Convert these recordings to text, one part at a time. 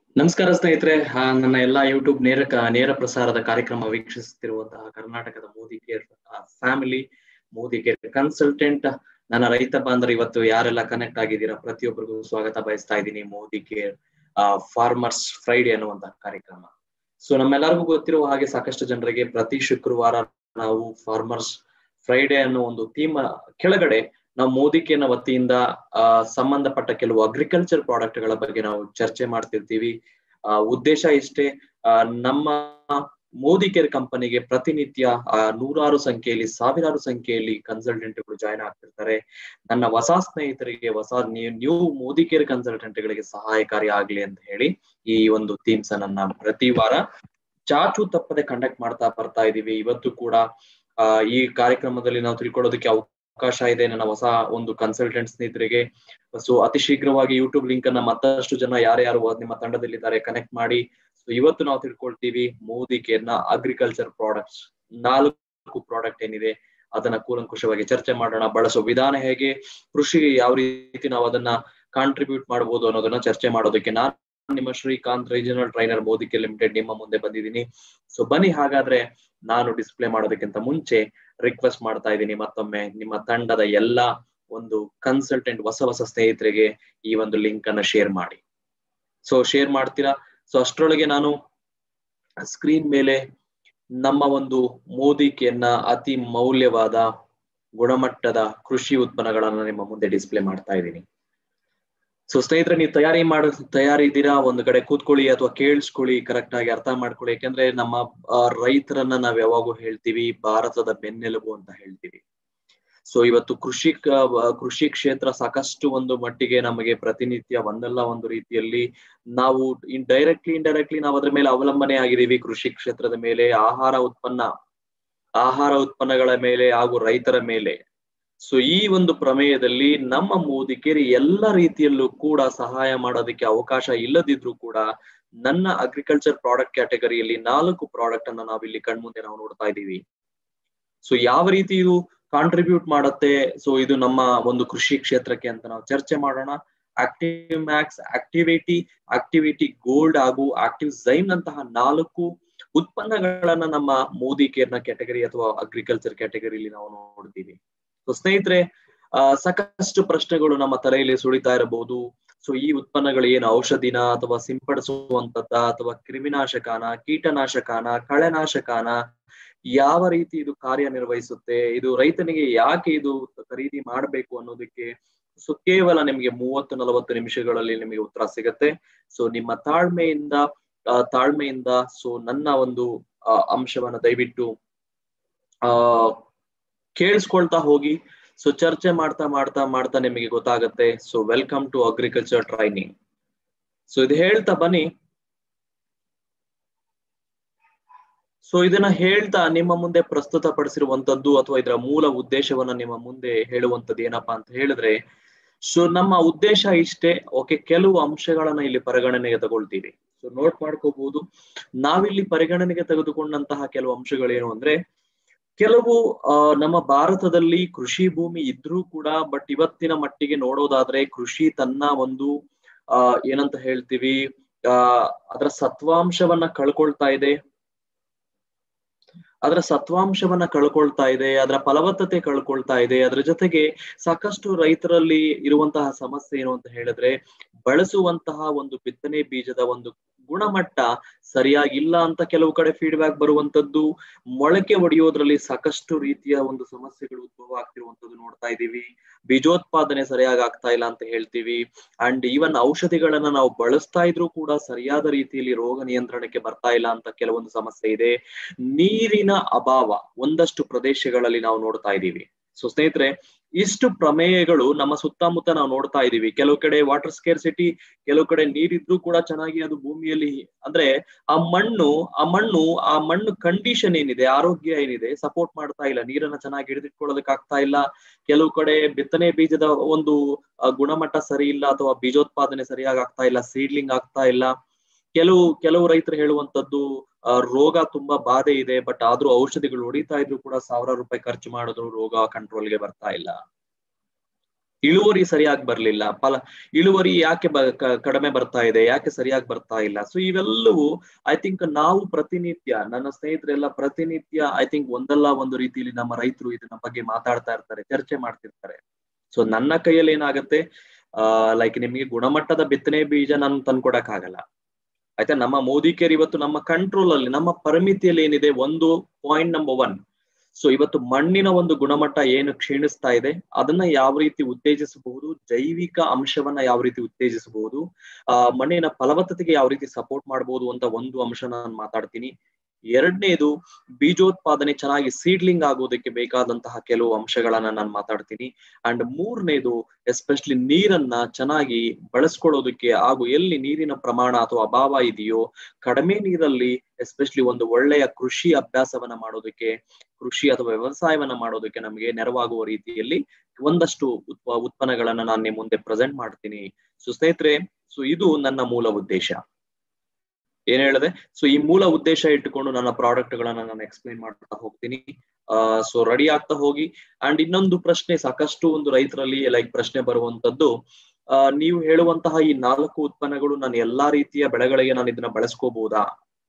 ನಮಸ್ಕಾರ ಸ್ನೇಹಿತರೆ ಆ, ನನ್ನ ಎಲ್ಲಾ ಯೂಟ್ಯೂಬ್ ನೇರ ಕ- ನೇರ ಪ್ರಸಾರದ ಕಾರ್ಯಕ್ರಮ ವೀಕ್ಷಿಸುತ್ತಿರುವಂತಹ ಕರ್ನಾಟಕದ Modi care family Modi care consultant ನನ್ನ ರೈತ ಬಾಂಧವರು ಇವತ್ತು ಯಾರೆಲ್ಲ ಕನೆಕ್ಟ್ ಆಗಿದ್ದೀರಾ ಪ್ರತಿಯೊಬ್ಬರಿಗೂ ಸ್ವಾಗತ ಬಯಸ್ತಾ ಇದ್ದೀನಿ ಮೋದಿ ಕೇರ್ ಫಾರ್ಮರ್ಸ್ ಫ್ರೈಡೆ ಅನ್ನುವಂತಹ ಕಾರ್ಯಕ್ರಮ ಸೊ ನಮ್ಮೆಲ್ಲರಿಗೂ ಗೊತ್ತಿರುವ ಹಾಗೆ ಸಾಕಷ್ಟು ಜನರಿಗೆ ಪ್ರತಿ ಶುಕ್ರವಾರ ನಾವು ಫಾರ್ಮರ್ಸ್ ಫ್ರೈಡೆ ಅನ್ನೋ ಒಂದು ಥೀಮ್ ಕೆಳಗಡೆ ನಾವು ಮೋದಿಕೆನ ವತಿಯಿಂದ ಆ ಸಂಬಂಧಪಟ್ಟ ಕೆಲವು ಅಗ್ರಿಕಲ್ಚರ್ ಪ್ರಾಡಕ್ಟ್ ಗಳ ಬಗ್ಗೆ ನಾವು ಚರ್ಚೆ ಮಾಡ್ತಿರ್ತೀವಿ ಆ ಉದ್ದೇಶ ಇಷ್ಟೇ ಆ ನಮ್ಮ ಮೋದಿ ಕೇರ್ ಕಂಪನಿಗೆ ಪ್ರತಿನಿತ್ಯ ಆ ನೂರಾರು ಸಂಖ್ಯೆಯಲ್ಲಿ ಸಾವಿರಾರು ಸಂಖ್ಯೆಯಲ್ಲಿ ಕನ್ಸಲ್ಟೆಂಟ್ಗಳು ಜಾಯ್ನ್ ಆಗ್ತಿರ್ತಾರೆ ನನ್ನ ಹೊಸ ಸ್ನೇಹಿತರಿಗೆ ಹೊಸ ನ್ಯೂ ಮೋದಿ ಕೇರ್ ಕನ್ಸಲ್ಟೆಂಟ್ ಗಳಿಗೆ ಸಹಾಯಕಾರಿ ಆಗ್ಲಿ ಅಂತ ಹೇಳಿ ಈ ಒಂದು ಥೀಮ್ಸ್ ನನ್ನ ಪ್ರತಿ ವಾರ ಚಾಚು ತಪ್ಪದೆ ಕಂಡಕ್ಟ್ ಮಾಡ್ತಾ ಬರ್ತಾ ಇದೀವಿ ಇವತ್ತು ಕೂಡ ಆ ಈ ಕಾರ್ಯಕ್ರಮದಲ್ಲಿ ನಾವು ತಿಳ್ಕೊಳ್ಳೋದಕ್ಕೆ ಅವಕಾಶ ಇದೆ ನನ್ನ ಹೊಸ ಒಂದು ಕನ್ಸಲ್ಟೆಂಟ್ ಸ್ನೇಹಿತರಿಗೆ ಸೊ ಅತಿ ಶೀಘ್ರವಾಗಿ ಯೂಟ್ಯೂಬ್ ಲಿಂಕ್ ಅನ್ನ ಮತ್ತಷ್ಟು ಜನ ಯಾರ್ಯಾರು ನಿಮ್ಮ ತಂಡದಲ್ಲಿದ್ದಾರೆ ಕನೆಕ್ಟ್ ಮಾಡಿ ಸೊ ಇವತ್ತು ನಾವು ತಿಳ್ಕೊಳ್ತೀವಿ ಮೋದಿ ಕೇರ್ನ ಅಗ್ರಿಕಲ್ಚರ್ ಪ್ರಾಡಕ್ಟ್ಸ್ ನಾಲ್ಕು ಪ್ರಾಡಕ್ಟ್ ಏನಿದೆ ಅದನ್ನ ಕೂಲಂಕುಷವಾಗಿ ಚರ್ಚೆ ಮಾಡೋಣ ಬಳಸೋ ವಿಧಾನ ಹೇಗೆ ಕೃಷಿಗೆ ಯಾವ ರೀತಿ ನಾವು ಅದನ್ನ ಕಾಂಟ್ರಿಬ್ಯೂಟ್ ಮಾಡಬಹುದು ಅನ್ನೋದನ್ನ ಚರ್ಚೆ ಮಾಡೋದಕ್ಕೆ ನಾನು ನಿಮ್ಮ Srikanth regional trainer Modi care limited ನಿಮ್ಮ ಮುಂದೆ ಬಂದಿದ್ದೀನಿ ಸೊ ಬನ್ನಿ ಹಾಗಾದ್ರೆ ನಾನು ಡಿಸ್ಪ್ಲೇ ಮಾಡೋದಕ್ಕಿಂತ ಮುಂಚೆ ರಿಕ್ವೆಸ್ಟ್ ಮಾಡ್ತಾ ಇದ್ದೀನಿ ಮತ್ತೊಮ್ಮೆ ನಿಮ್ಮ ತಂಡದ ಎಲ್ಲಾ ಒಂದು ಕನ್ಸಲ್ಟೆಂಟ್ ಹೊಸ ಹೊಸ ಸ್ನೇಹಿತರಿಗೆ ಈ ಒಂದು ಲಿಂಕ್ ಅನ್ನ ಶೇರ್ ಮಾಡಿ ಸೊ ಶೇರ್ ಮಾಡ್ತೀರಾ ಸೊ ಅಷ್ಟರೊಳಗೆ ನಾನು ಸ್ಕ್ರೀನ್ ಮೇಲೆ ನಮ್ಮ ಒಂದು ಮೋದಿಕೆಯನ್ನ ಅತಿ ಮೌಲ್ಯವಾದ ಗುಣಮಟ್ಟದ ಕೃಷಿ ಉತ್ಪನ್ನಗಳನ್ನ ನಿಮ್ಮ ಮುಂದೆ ಡಿಸ್ಪ್ಲೇ ಮಾಡ್ತಾ ಇದ್ದೀನಿ ಸೊ ಸ್ನೇಹಿತರೆ ನೀವು ತಯಾರಿ ಮಾಡ ತಯಾರಿ ಇದ್ದೀರಾ ಒಂದು ಕಡೆ ಕೂತ್ಕೊಳ್ಳಿ ಅಥವಾ ಕೇಳಿಸ್ಕೊಳ್ಳಿ ಕರೆಕ್ಟ್ ಆಗಿ ಅರ್ಥ ಮಾಡ್ಕೊಳ್ಳಿ ಯಾಕಂದ್ರೆ ನಮ್ಮ ಆ, ರೈತರನ್ನ ನಾವ್ ಯಾವಾಗೂ ಹೇಳ್ತೀವಿ ಭಾರತದ ಬೆನ್ನೆಲುಬು ಅಂತ ಹೇಳ್ತೀವಿ ಸೊ ಇವತ್ತು ಕೃಷಿ ಕ- ಕೃಷಿ ಕ್ಷೇತ್ರ ಸಾಕಷ್ಟು ಒಂದು ಮಟ್ಟಿಗೆ ನಮಗೆ ಪ್ರತಿನಿತ್ಯ ಒಂದಲ್ಲ ಒಂದು ರೀತಿಯಲ್ಲಿ ನಾವು ಇನ್ ಡೈರೆಕ್ಟ್ಲಿ ಇಂಡೈರೆಕ್ಟ್ಲಿ ನಾವು ಅದ್ರ ಮೇಲೆ ಅವಲಂಬನೆ ಆಗಿದ್ದೀವಿ ಕೃಷಿ ಕ್ಷೇತ್ರದ ಮೇಲೆ ಆಹಾರ ಉತ್ಪನ್ನ ಆಹಾರ ಉತ್ಪನ್ನಗಳ ಮೇಲೆ ಹಾಗೂ ರೈತರ ಮೇಲೆ ಸೊ ಈ ಒಂದು ಪ್ರಮೇಯದಲ್ಲಿ ನಮ್ಮ ಮೋದಿಕೇರಿ ಎಲ್ಲ ರೀತಿಯಲ್ಲೂ ಕೂಡ ಸಹಾಯ ಮಾಡೋದಕ್ಕೆ ಅವಕಾಶ ಇಲ್ಲದಿದ್ರು ಕೂಡ ನನ್ನ ಅಗ್ರಿಕಲ್ಚರ್ ಪ್ರಾಡಕ್ಟ್ ಕ್ಯಾಟಗರಿಯಲ್ಲಿ ನಾಲ್ಕು ಪ್ರಾಡಕ್ಟ್ ಅನ್ನ ನಾವಿಲ್ಲಿ ಕಣ್ಮುಂದೆ ನಾವು ನೋಡ್ತಾ ಇದ್ದೀವಿ ಸೊ ಯಾವ ರೀತಿ ಇದು ಕಾಂಟ್ರಿಬ್ಯೂಟ್ ಮಾಡುತ್ತೆ ಸೊ ಇದು ನಮ್ಮ ಒಂದು ಕೃಷಿ ಕ್ಷೇತ್ರಕ್ಕೆ ಅಂತ ನಾವು ಚರ್ಚೆ ಮಾಡೋಣ active max activity activity gold ಹಾಗೂ ಆಕ್ಟಿವ್ ಝೈನ್ ಅಂತಹ ನಾಲ್ಕು ಉತ್ಪನ್ನಗಳನ್ನ ನಮ್ಮ ಮೋದಿ ಕೇರ್ನ ಕ್ಯಾಟಗರಿ ಅಥವಾ ಅಗ್ರಿಕಲ್ಚರ್ ಕ್ಯಾಟಗರಿಲಿ ನಾವು ನೋಡ್ತೀವಿ ಸೊ ಸ್ನೇಹಿತರೆ ಆ ಸಾಕಷ್ಟು ಪ್ರಶ್ನೆಗಳು ನಮ್ಮ ತಲೆಯಲ್ಲಿ ಸುಳಿತಾ ಇರಬಹುದು ಸೊ ಈ ಉತ್ಪನ್ನಗಳು ಏನು ಔಷಧಿನ ಅಥವಾ ಸಿಂಪಡಿಸುವಂತದ್ದ ಅಥವಾ ಕ್ರಿಮಿನಾಶಕನ ಕೀಟನಾಶಕನ ಕಳೆನಾಶಕನ ಯಾವ ರೀತಿ ಇದು ಕಾರ್ಯನಿರ್ವಹಿಸುತ್ತೆ ಇದು ರೈತನಿಗೆ ಯಾಕೆ ಇದು ಖರೀದಿ ಮಾಡಬೇಕು ಅನ್ನೋದಕ್ಕೆ ಸೊ ಕೇವಲ ನಿಮಗೆ ಮೂವತ್ತು ನಲವತ್ತು ನಿಮಿಷಗಳಲ್ಲಿ ನಿಮಗೆ ಉತ್ತರ ಸಿಗತ್ತೆ ಸೊ ನಿಮ್ಮ ತಾಳ್ಮೆಯಿಂದ ಆ, ತಾಳ್ಮೆಯಿಂದ ಸೊ ನನ್ನ ಒಂದು ಆ, ಅಂಶವನ್ನ ದಯವಿಟ್ಟು ಆ ಕೇಳಿಸ್ಕೊಳ್ತಾ ಹೋಗಿ ಸೊ ಚರ್ಚೆ ಮಾಡ್ತಾ ಮಾಡ್ತಾ ಮಾಡ್ತಾ ನಿಮಗೆ ಗೊತ್ತಾಗತ್ತೆ so welcome to agriculture training so ಇದು ಹೇಳ್ತಾ ಬನ್ನಿ ಸೊ ಇದನ್ನ ಹೇಳ್ತಾ ನಿಮ್ಮ ಮುಂದೆ ಪ್ರಸ್ತುತ ಪಡಿಸಿರುವಂತದ್ದು ಅಥವಾ ಇದರ ಮೂಲ ಉದ್ದೇಶವನ್ನ ನಿಮ್ಮ ಮುಂದೆ ಹೇಳುವಂತದ್ದು ಏನಪ್ಪಾ ಅಂತ ಹೇಳಿದ್ರೆ ಸೊ ನಮ್ಮ ಉದ್ದೇಶ ಇಷ್ಟೇ ಓಕೆ ಕೆಲವು ಅಂಶಗಳನ್ನ ಇಲ್ಲಿ ಪರಿಗಣನೆಗೆ ತಗೊಳ್ತೀವಿ ಸೊ ನೋಟ್ ಮಾಡ್ಕೋಬಹುದು ನಾವಿಲ್ಲಿ ಪರಿಗಣನೆಗೆ ತೆಗೆದುಕೊಂಡಂತಹ ಕೆಲವು ಅಂಶಗಳೇನು ಅಂದ್ರೆ ಕೆಲವು ಆ ನಮ್ಮ ಭಾರತದಲ್ಲಿ ಕೃಷಿ ಭೂಮಿ ಇದ್ರೂ ಕೂಡ ಬಟ್ ಇವತ್ತಿನ ಮಟ್ಟಿಗೆ ನೋಡೋದಾದ್ರೆ ಕೃಷಿ ತನ್ನ ಒಂದು ಆ ಏನಂತ ಹೇಳ್ತೀವಿ ಆ ಅದರ ಸತ್ವಾಂಶವನ್ನ ಕಳ್ಕೊಳ್ತಾ ಇದೆ ಅದರ ಸತ್ವಾಂಶವನ್ನ ಕಳ್ಕೊಳ್ತಾ ಇದೆ ಅದರ ಫಲವತ್ತತೆ ಕಳ್ಕೊಳ್ತಾ ಇದೆ ಅದರ ಜೊತೆಗೆ ಸಾಕಷ್ಟು ರೈತರಲ್ಲಿ ಇರುವಂತಹ ಸಮಸ್ಯೆ ಏನು ಅಂತ ಹೇಳಿದ್ರೆ ಬಳಸುವಂತಹ ಒಂದು ಬಿತ್ತನೆ ಬೀಜದ ಒಂದು ಗುಣಮಟ್ಟ ಸರಿಯಾಗಿಲ್ಲ ಅಂತ ಕೆಲವು ಕಡೆ ಫೀಡ್ಬ್ಯಾಕ್ ಬರುವಂತದ್ದು ಮೊಳಕೆ ಒಡೆಯೋದ್ರಲ್ಲಿ ಸಾಕಷ್ಟು ರೀತಿಯ ಒಂದು ಸಮಸ್ಯೆಗಳು ಉದ್ಭವ ಆಗ್ತಿರುವಂತದ್ದು ನೋಡ್ತಾ ಇದೀವಿ ಬೀಜೋತ್ಪಾದನೆ ಸರಿಯಾಗಿ ಆಗ್ತಾ ಇಲ್ಲ ಅಂತ ಹೇಳ್ತೀವಿ ಅಂಡ್ ಈವನ್ ಔಷಧಿಗಳನ್ನ ನಾವು ಬಳಸ್ತಾ ಇದ್ರೂ ಕೂಡ ಸರಿಯಾದ ರೀತಿಯಲ್ಲಿ ರೋಗ ನಿಯಂತ್ರಣಕ್ಕೆ ಬರ್ತಾ ಇಲ್ಲ ಅಂತ ಕೆಲವೊಂದು ಸಮಸ್ಯೆ ಇದೆ ನೀರಿನ ಅಭಾವ ಒಂದಷ್ಟು ಪ್ರದೇಶಗಳಲ್ಲಿ ನಾವು ನೋಡ್ತಾ ಇದ್ದೀವಿ ಸೊ ಸ್ನೇಹಿತರೆ ಇಷ್ಟು ಪ್ರಮೇಯಗಳು ನಮ್ಮ ಸುತ್ತಮುತ್ತ ನಾವು ನೋಡ್ತಾ ಇದೀವಿ ಕೆಲವು ಕಡೆ ವಾಟರ್ ಸ್ಕೇರ್ ಸಿಟಿ ಕೆಲವು ಕಡೆ ನೀರಿದ್ರೂ ಕೂಡ ಚೆನ್ನಾಗಿ ಅದು ಭೂಮಿಯಲ್ಲಿ ಅಂದ್ರೆ ಆ ಮಣ್ಣು ಆ ಮಣ್ಣು ಆ ಮಣ್ಣು ಕಂಡೀಷನ್ ಏನಿದೆ ಆರೋಗ್ಯ ಏನಿದೆ ಸಪೋರ್ಟ್ ಮಾಡ್ತಾ ಇಲ್ಲ ನೀರನ್ನ ಚೆನ್ನಾಗಿ ಹಿಡಿದಿಟ್ಕೊಳ್ಳೋದಕ್ಕೆ ಆಗ್ತಾ ಇಲ್ಲ ಕೆಲವು ಕಡೆ ಬಿತ್ತನೆ ಬೀಜದ ಒಂದು ಆ, ಗುಣಮಟ್ಟ ಸರಿ ಇಲ್ಲ ಅಥವಾ ಬೀಜೋತ್ಪಾದನೆ ಸರಿಯಾಗಿ ಆಗ್ತಾ ಇಲ್ಲ ಸೀಡ್ಲಿಂಗ್ ಆಗ್ತಾ ಇಲ್ಲ ಕೆಲವು ಕೆಲವು ರೈತರು ಹೇಳುವಂತದ್ದು ಆ, ರೋಗ ತುಂಬಾ ಬಾಧೆ ಇದೆ ಬಟ್ ಆದ್ರೂ ಔಷಧಿಗಳು ಹೊಡಿತಾ ಇದ್ರು ಕೂಡ ಸಾವಿರಾರು ರೂಪಾಯಿ ಖರ್ಚು ಮಾಡಿದ್ರು ರೋಗ ಕಂಟ್ರೋಲ್ಗೆ ಬರ್ತಾ ಇಲ್ಲ ಇಳುವರಿ ಸರಿಯಾಗಿ ಬರ್ಲಿಲ್ಲ ಫಲ ಇಳುವರಿ ಯಾಕೆ ಕಡಿಮೆ ಬರ್ತಾ ಇದೆ ಯಾಕೆ ಸರಿಯಾಗಿ ಬರ್ತಾ ಇಲ್ಲ ಸೊ ಇವೆಲ್ಲವೂ ಐ ಥಿಂಕ್ ನಾವು ಪ್ರತಿನಿತ್ಯ ನನ್ನ ಸ್ನೇಹಿತರೆಲ್ಲ ಪ್ರತಿನಿತ್ಯ ಐ ಥಿಂಕ್ ಒಂದಲ್ಲ ಒಂದು ರೀತಿಯಲ್ಲಿ ನಮ್ಮ ರೈತರು ಇದನ್ನ ಬಗ್ಗೆ ಮಾತಾಡ್ತಾ ಇರ್ತಾರೆ ಚರ್ಚೆ ಮಾಡ್ತಿರ್ತಾರೆ ಸೊ ನನ್ನ ಕೈಯಲ್ಲಿ ಏನಾಗತ್ತೆ ಆ ಲೈಕ್ ನಿಮ್ಗೆ ಗುಣಮಟ್ಟದ ಬಿತ್ತನೆ ಬೀಜ ನಾನು ತಂದ್ಕೊಡಕ್ ಆಗಲ್ಲ ಆಯ್ತಾ ನಮ್ಮ ಮೋದಿ ಕೇರ್ ಇವತ್ತು ನಮ್ಮ ಕಂಟ್ರೋಲ್ ಅಲ್ಲಿ ನಮ್ಮ ಪರಿಮಿತಿಯಲ್ಲಿ ಏನಿದೆ ಒಂದು ಪಾಯಿಂಟ್ ನಂಬರ್ ಒನ್ ಸೊ ಇವತ್ತು ಮಣ್ಣಿನ ಒಂದು ಗುಣಮಟ್ಟ ಏನು ಕ್ಷೀಣಿಸ್ತಾ ಇದೆ ಅದನ್ನ ಯಾವ ರೀತಿ ಉತ್ತೇಜಿಸಬಹುದು ಜೈವಿಕ ಅಂಶವನ್ನ ಯಾವ ರೀತಿ ಉತ್ತೇಜಿಸಬಹುದು ಆ ಮಣ್ಣಿನ ಫಲವತ್ತತೆಗೆ ಯಾವ ರೀತಿ ಸಪೋರ್ಟ್ ಮಾಡಬಹುದು ಅಂತ ಒಂದು ಅಂಶ ನಾನು ಮಾತಾಡ್ತೀನಿ ಎರಡನೇದು ಬೀಜೋತ್ಪಾದನೆ ಚೆನ್ನಾಗಿ ಸೀಡ್ಲಿಂಗ್ ಆಗೋದಕ್ಕೆ ಬೇಕಾದಂತಹ ಕೆಲವು ಅಂಶಗಳನ್ನ ನಾನು ಮಾತಾಡ್ತೀನಿ ಅಂಡ್ ಮೂರನೇದು ಎಸ್ಪೆಷಲಿ ನೀರನ್ನ ಚೆನ್ನಾಗಿ ಬಳಸ್ಕೊಳ್ಳೋದಕ್ಕೆ ಹಾಗೂ ಎಲ್ಲಿ ನೀರಿನ ಪ್ರಮಾಣ ಅಥವಾ ಅಭಾವ ಇದೆಯೋ ಕಡಿಮೆ ನೀರಲ್ಲಿ ಎಸ್ಪೆಷಲಿ ಒಂದು ಒಳ್ಳೆಯ ಕೃಷಿ ಅಭ್ಯಾಸವನ್ನ ಮಾಡೋದಕ್ಕೆ ಕೃಷಿ ಅಥವಾ ವ್ಯವಸಾಯವನ್ನ ಮಾಡೋದಕ್ಕೆ ನಮಗೆ ನೆರವಾಗುವ ರೀತಿಯಲ್ಲಿ ಒಂದಷ್ಟು ಉತ್ಪ ಉತ್ಪನ್ನಗಳನ್ನ ನಾನು ನಿಮ್ಮ ಮುಂದೆ ಪ್ರೆಸೆಂಟ್ ಮಾಡ್ತೀನಿ ಸೊ ಸ್ನೇಹಿತರೆ ಸೊ ಇದು ನನ್ನ ಮೂಲ ಉದ್ದೇಶ ಏನ್ ಹೇಳಿದೆ ಸೊ ಈ ಮೂಲ ಉದ್ದೇಶ ಇಟ್ಟುಕೊಂಡು ನನ್ನ ಪ್ರಾಡಕ್ಟ್ ಗಳನ್ನ ನಾನು ಎಕ್ಸ್ಪ್ಲೈನ್ ಮಾಡ್ತಾ ಹೋಗ್ತೀನಿ ಸೊ ರೆಡಿ ಆಗ್ತಾ ಹೋಗಿ ಅಂಡ್ ಇನ್ನೊಂದು ಪ್ರಶ್ನೆ ಸಾಕಷ್ಟು ಒಂದು ರೈತರಲ್ಲಿ ಲೈಕ್ ಪ್ರಶ್ನೆ ಬರುವಂತದ್ದು ಆ ನೀವು ಹೇಳುವಂತಹ ಈ ನಾಲ್ಕು ಉತ್ಪನ್ನಗಳು ನಾನು ಎಲ್ಲಾ ರೀತಿಯ ಬೆಳೆಗಳಿಗೆ ನಾನು ಇದನ್ನ ಬಳಸ್ಕೋಬಹುದಾ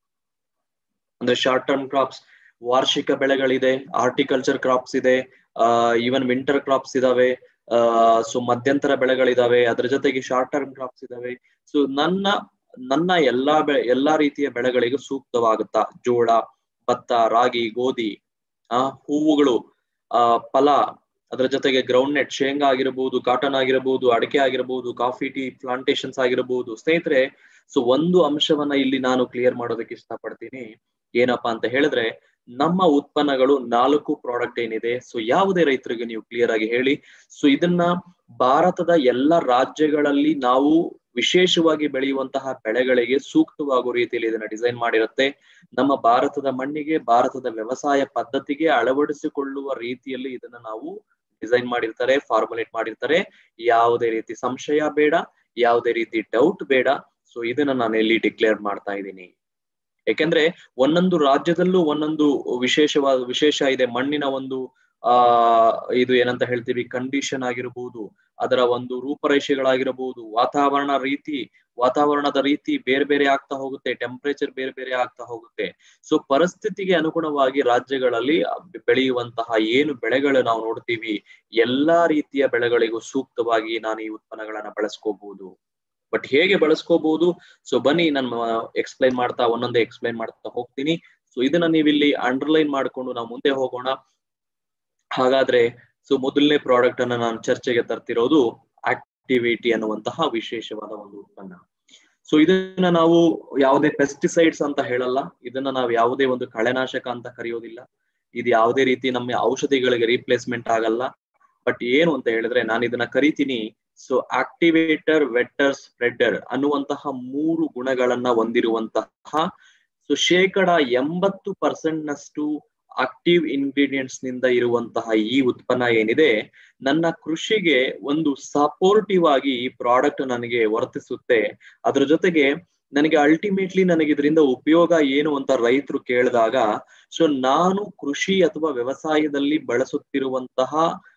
ಅಂದ್ರೆ ಶಾರ್ಟ್ ಟರ್ಮ್ ಕ್ರಾಪ್ಸ್ ವಾರ್ಷಿಕ ಬೆಳೆಗಳಿದೆ ಆರ್ಟಿಕಲ್ಚರ್ ಕ್ರಾಪ್ಸ್ ಇದೆ ಆ ಈವನ್ ವಿಂಟರ್ ಕ್ರಾಪ್ಸ್ ಇದಾವೆ ಆ ಸೊ ಮಧ್ಯಂತರ ಬೆಳೆಗಳಿದಾವೆ ಅದ್ರ ಜೊತೆಗೆ ಶಾರ್ಟ್ ಟರ್ಮ್ ಕ್ರಾಪ್ಸ್ ಇದಾವೆ ಸೊ ನನ್ನ ನನ್ನ ಎಲ್ಲಾ ಬೆ ಎಲ್ಲಾ ರೀತಿಯ ಬೆಳೆಗಳಿಗೂ ಸೂಕ್ತವಾಗುತ್ತಾ ಜೋಳ ಭತ್ತ ರಾಗಿ ಗೋಧಿ ಆ ಹೂವುಗಳು ಆ ಫಲ ಅದರ ಜೊತೆಗೆ ಗ್ರೌಂಡ್ ನೆಟ್ ಶೇಂಗಾ ಆಗಿರಬಹುದು ಕಾಟನ್ ಆಗಿರಬಹುದು ಅಡಿಕೆ ಆಗಿರಬಹುದು ಕಾಫಿ ಟೀ ಪ್ಲಾಂಟೇಶನ್ಸ್ ಆಗಿರಬಹುದು ಸ್ನೇಹಿತರೆ ಸೊ ಒಂದು ಅಂಶವನ್ನ ಇಲ್ಲಿ ನಾನು ಕ್ಲಿಯರ್ ಮಾಡೋದಕ್ಕೆ ಇಷ್ಟಪಡ್ತೀನಿ ಏನಪ್ಪಾ ಅಂತ ಹೇಳಿದ್ರೆ ನಮ್ಮ ಉತ್ಪನ್ನಗಳು ನಾಲ್ಕು ಪ್ರಾಡಕ್ಟ್ ಏನಿದೆ ಸೊ ಯಾವುದೇ ರೈತರಿಗೆ ನೀವು ಕ್ಲಿಯರ್ ಆಗಿ ಹೇಳಿ ಸೊ ಇದನ್ನ ಭಾರತದ ಎಲ್ಲ ರಾಜ್ಯಗಳಲ್ಲಿ ನಾವು ವಿಶೇಷವಾಗಿ ಬೆಳೆಯುವಂತಹ ಬೆಳೆಗಳಿಗೆ ಸೂಕ್ತವಾಗುವ ರೀತಿಯಲ್ಲಿ ಇದನ್ನ ಡಿಸೈನ್ ಮಾಡಿರುತ್ತೆ ನಮ್ಮ ಭಾರತದ ಮಣ್ಣಿಗೆ ಭಾರತದ ವ್ಯವಸಾಯ ಪದ್ಧತಿಗೆ ಅಳವಡಿಸಿಕೊಳ್ಳುವ ರೀತಿಯಲ್ಲಿ ಇದನ್ನ ನಾವು ಡಿಸೈನ್ ಮಾಡಿರ್ತಾರೆ ಫಾರ್ಮುಲೇಟ್ ಮಾಡಿರ್ತಾರೆ ಯಾವುದೇ ರೀತಿ ಸಂಶಯ ಬೇಡ ಯಾವುದೇ ರೀತಿ ಡೌಟ್ ಬೇಡ ಸೊ ಇದನ್ನ ನಾನು ಇಲ್ಲಿ ಡಿಕ್ಲೇರ್ ಮಾಡ್ತಾ ಇದ್ದೀನಿ ಯಾಕೆಂದ್ರೆ ಒಂದೊಂದು ರಾಜ್ಯದಲ್ಲೂ ಒಂದೊಂದು ವಿಶೇಷವಾದ ವಿಶೇಷ ಇದೆ ಮಣ್ಣಿನ ಒಂದು ಆ ಇದು ಏನಂತ ಹೇಳ್ತೀವಿ ಕಂಡೀಷನ್ ಆಗಿರಬಹುದು ಅದರ ಒಂದು ರೂಪರೇಷೆಗಳಾಗಿರಬಹುದು ವಾತಾವರಣ ರೀತಿ ವಾತಾವರಣದ ರೀತಿ ಬೇರೆ ಬೇರೆ ಆಗ್ತಾ ಹೋಗುತ್ತೆ ಟೆಂಪರೇಚರ್ ಬೇರೆ ಬೇರೆ ಆಗ್ತಾ ಹೋಗುತ್ತೆ ಸೊ ಪರಿಸ್ಥಿತಿಗೆ ಅನುಗುಣವಾಗಿ ರಾಜ್ಯಗಳಲ್ಲಿ ಬೆಳೆಯುವಂತಹ ಏನು ಬೆಳೆಗಳು ನಾವು ನೋಡ್ತೀವಿ ಎಲ್ಲಾ ರೀತಿಯ ಬೆಳೆಗಳಿಗೂ ಸೂಕ್ತವಾಗಿ ನಾನು ಈ ಉತ್ಪನ್ನಗಳನ್ನ ಬಳಸ್ಕೋಬಹುದು ಬಟ್ ಹೇಗೆ ಬಳಸ್ಕೋಬಹುದು ಸೊ ಬನ್ನಿ ನಾನು ಎಕ್ಸ್ಪ್ಲೈನ್ ಮಾಡ್ತಾ ಒಂದೊಂದೇ ಎಕ್ಸ್ಪ್ಲೈನ್ ಮಾಡ್ತಾ ಹೋಗ್ತೀನಿ ಸೊ ಇದನ್ನ ನೀವಿಲ್ಲಿ ಅಂಡರ್ಲೈನ್ ಮಾಡ್ಕೊಂಡು ನಾವು ಮುಂದೆ ಹೋಗೋಣ ಹಾಗಾದ್ರೆ ಸೊ ಮೊದಲನೇ ಪ್ರಾಡಕ್ಟ್ ಅನ್ನ ನಾನು ಚರ್ಚೆಗೆ ತರ್ತಿರೋದು ಆಕ್ಟಿವಿಟಿ ಅನ್ನುವಂತಹ ವಿಶೇಷವಾದ ಒಂದು ಉತ್ಪನ್ನ ಸೊ ಇದನ್ನ ನಾವು ಯಾವುದೇ ಪೆಸ್ಟಿಸೈಡ್ಸ್ ಅಂತ ಹೇಳಲ್ಲ ಇದನ್ನ ನಾವು ಯಾವುದೇ ಒಂದು ಕಳೆನಾಶಕ ಅಂತ ಕರೆಯೋದಿಲ್ಲ ಇದು ಯಾವುದೇ ರೀತಿ ನಮ್ಮ ಔಷಧಿಗಳಿಗೆ ರೀಪ್ಲೇಸ್ಮೆಂಟ್ ಆಗಲ್ಲ ಬಟ್ ಏನು ಅಂತ ಹೇಳಿದ್ರೆ ನಾನು ಇದನ್ನ ಕರಿತೀನಿ ಸೊ ಆಕ್ಟಿವೇಟರ್ ವೆಟ್ಟರ್ ಸ್ಪ್ರೆಡರ್ ಅನ್ನುವಂತಹ ಮೂರು ಗುಣಗಳನ್ನ ಹೊಂದಿರುವಂತಹ ಸೊ ಶೇಕಡ ಎಂಬತ್ತು ಪರ್ಸೆಂಟ್ ನಷ್ಟು ಆಕ್ಟಿವ್ ಇಂಗ್ರೀಡಿಯೆಂಟ್ಸ್ ನಿಂದ ಇರುವಂತಹ ಈ ಉತ್ಪನ್ನ ಏನಿದೆ ನನ್ನ ಕೃಷಿಗೆ ಒಂದು ಸಪೋರ್ಟಿವ್ ಆಗಿ ಈ ಪ್ರಾಡಕ್ಟ್ ನನಗೆ ವರ್ತಿಸುತ್ತೆ ಅದ್ರ ಜೊತೆಗೆ ನನಗೆ ಅಲ್ಟಿಮೇಟ್ಲಿ ನನಗೆ ಇದರಿಂದ ಉಪಯೋಗ ಏನು ಅಂತ ರೈತರು ಕೇಳಿದಾಗ ಸೊ ನಾನು ಕೃಷಿ ಅಥವಾ ವ್ಯವಸಾಯದಲ್ಲಿ ಬಳಸುತ್ತಿರುವಂತಹ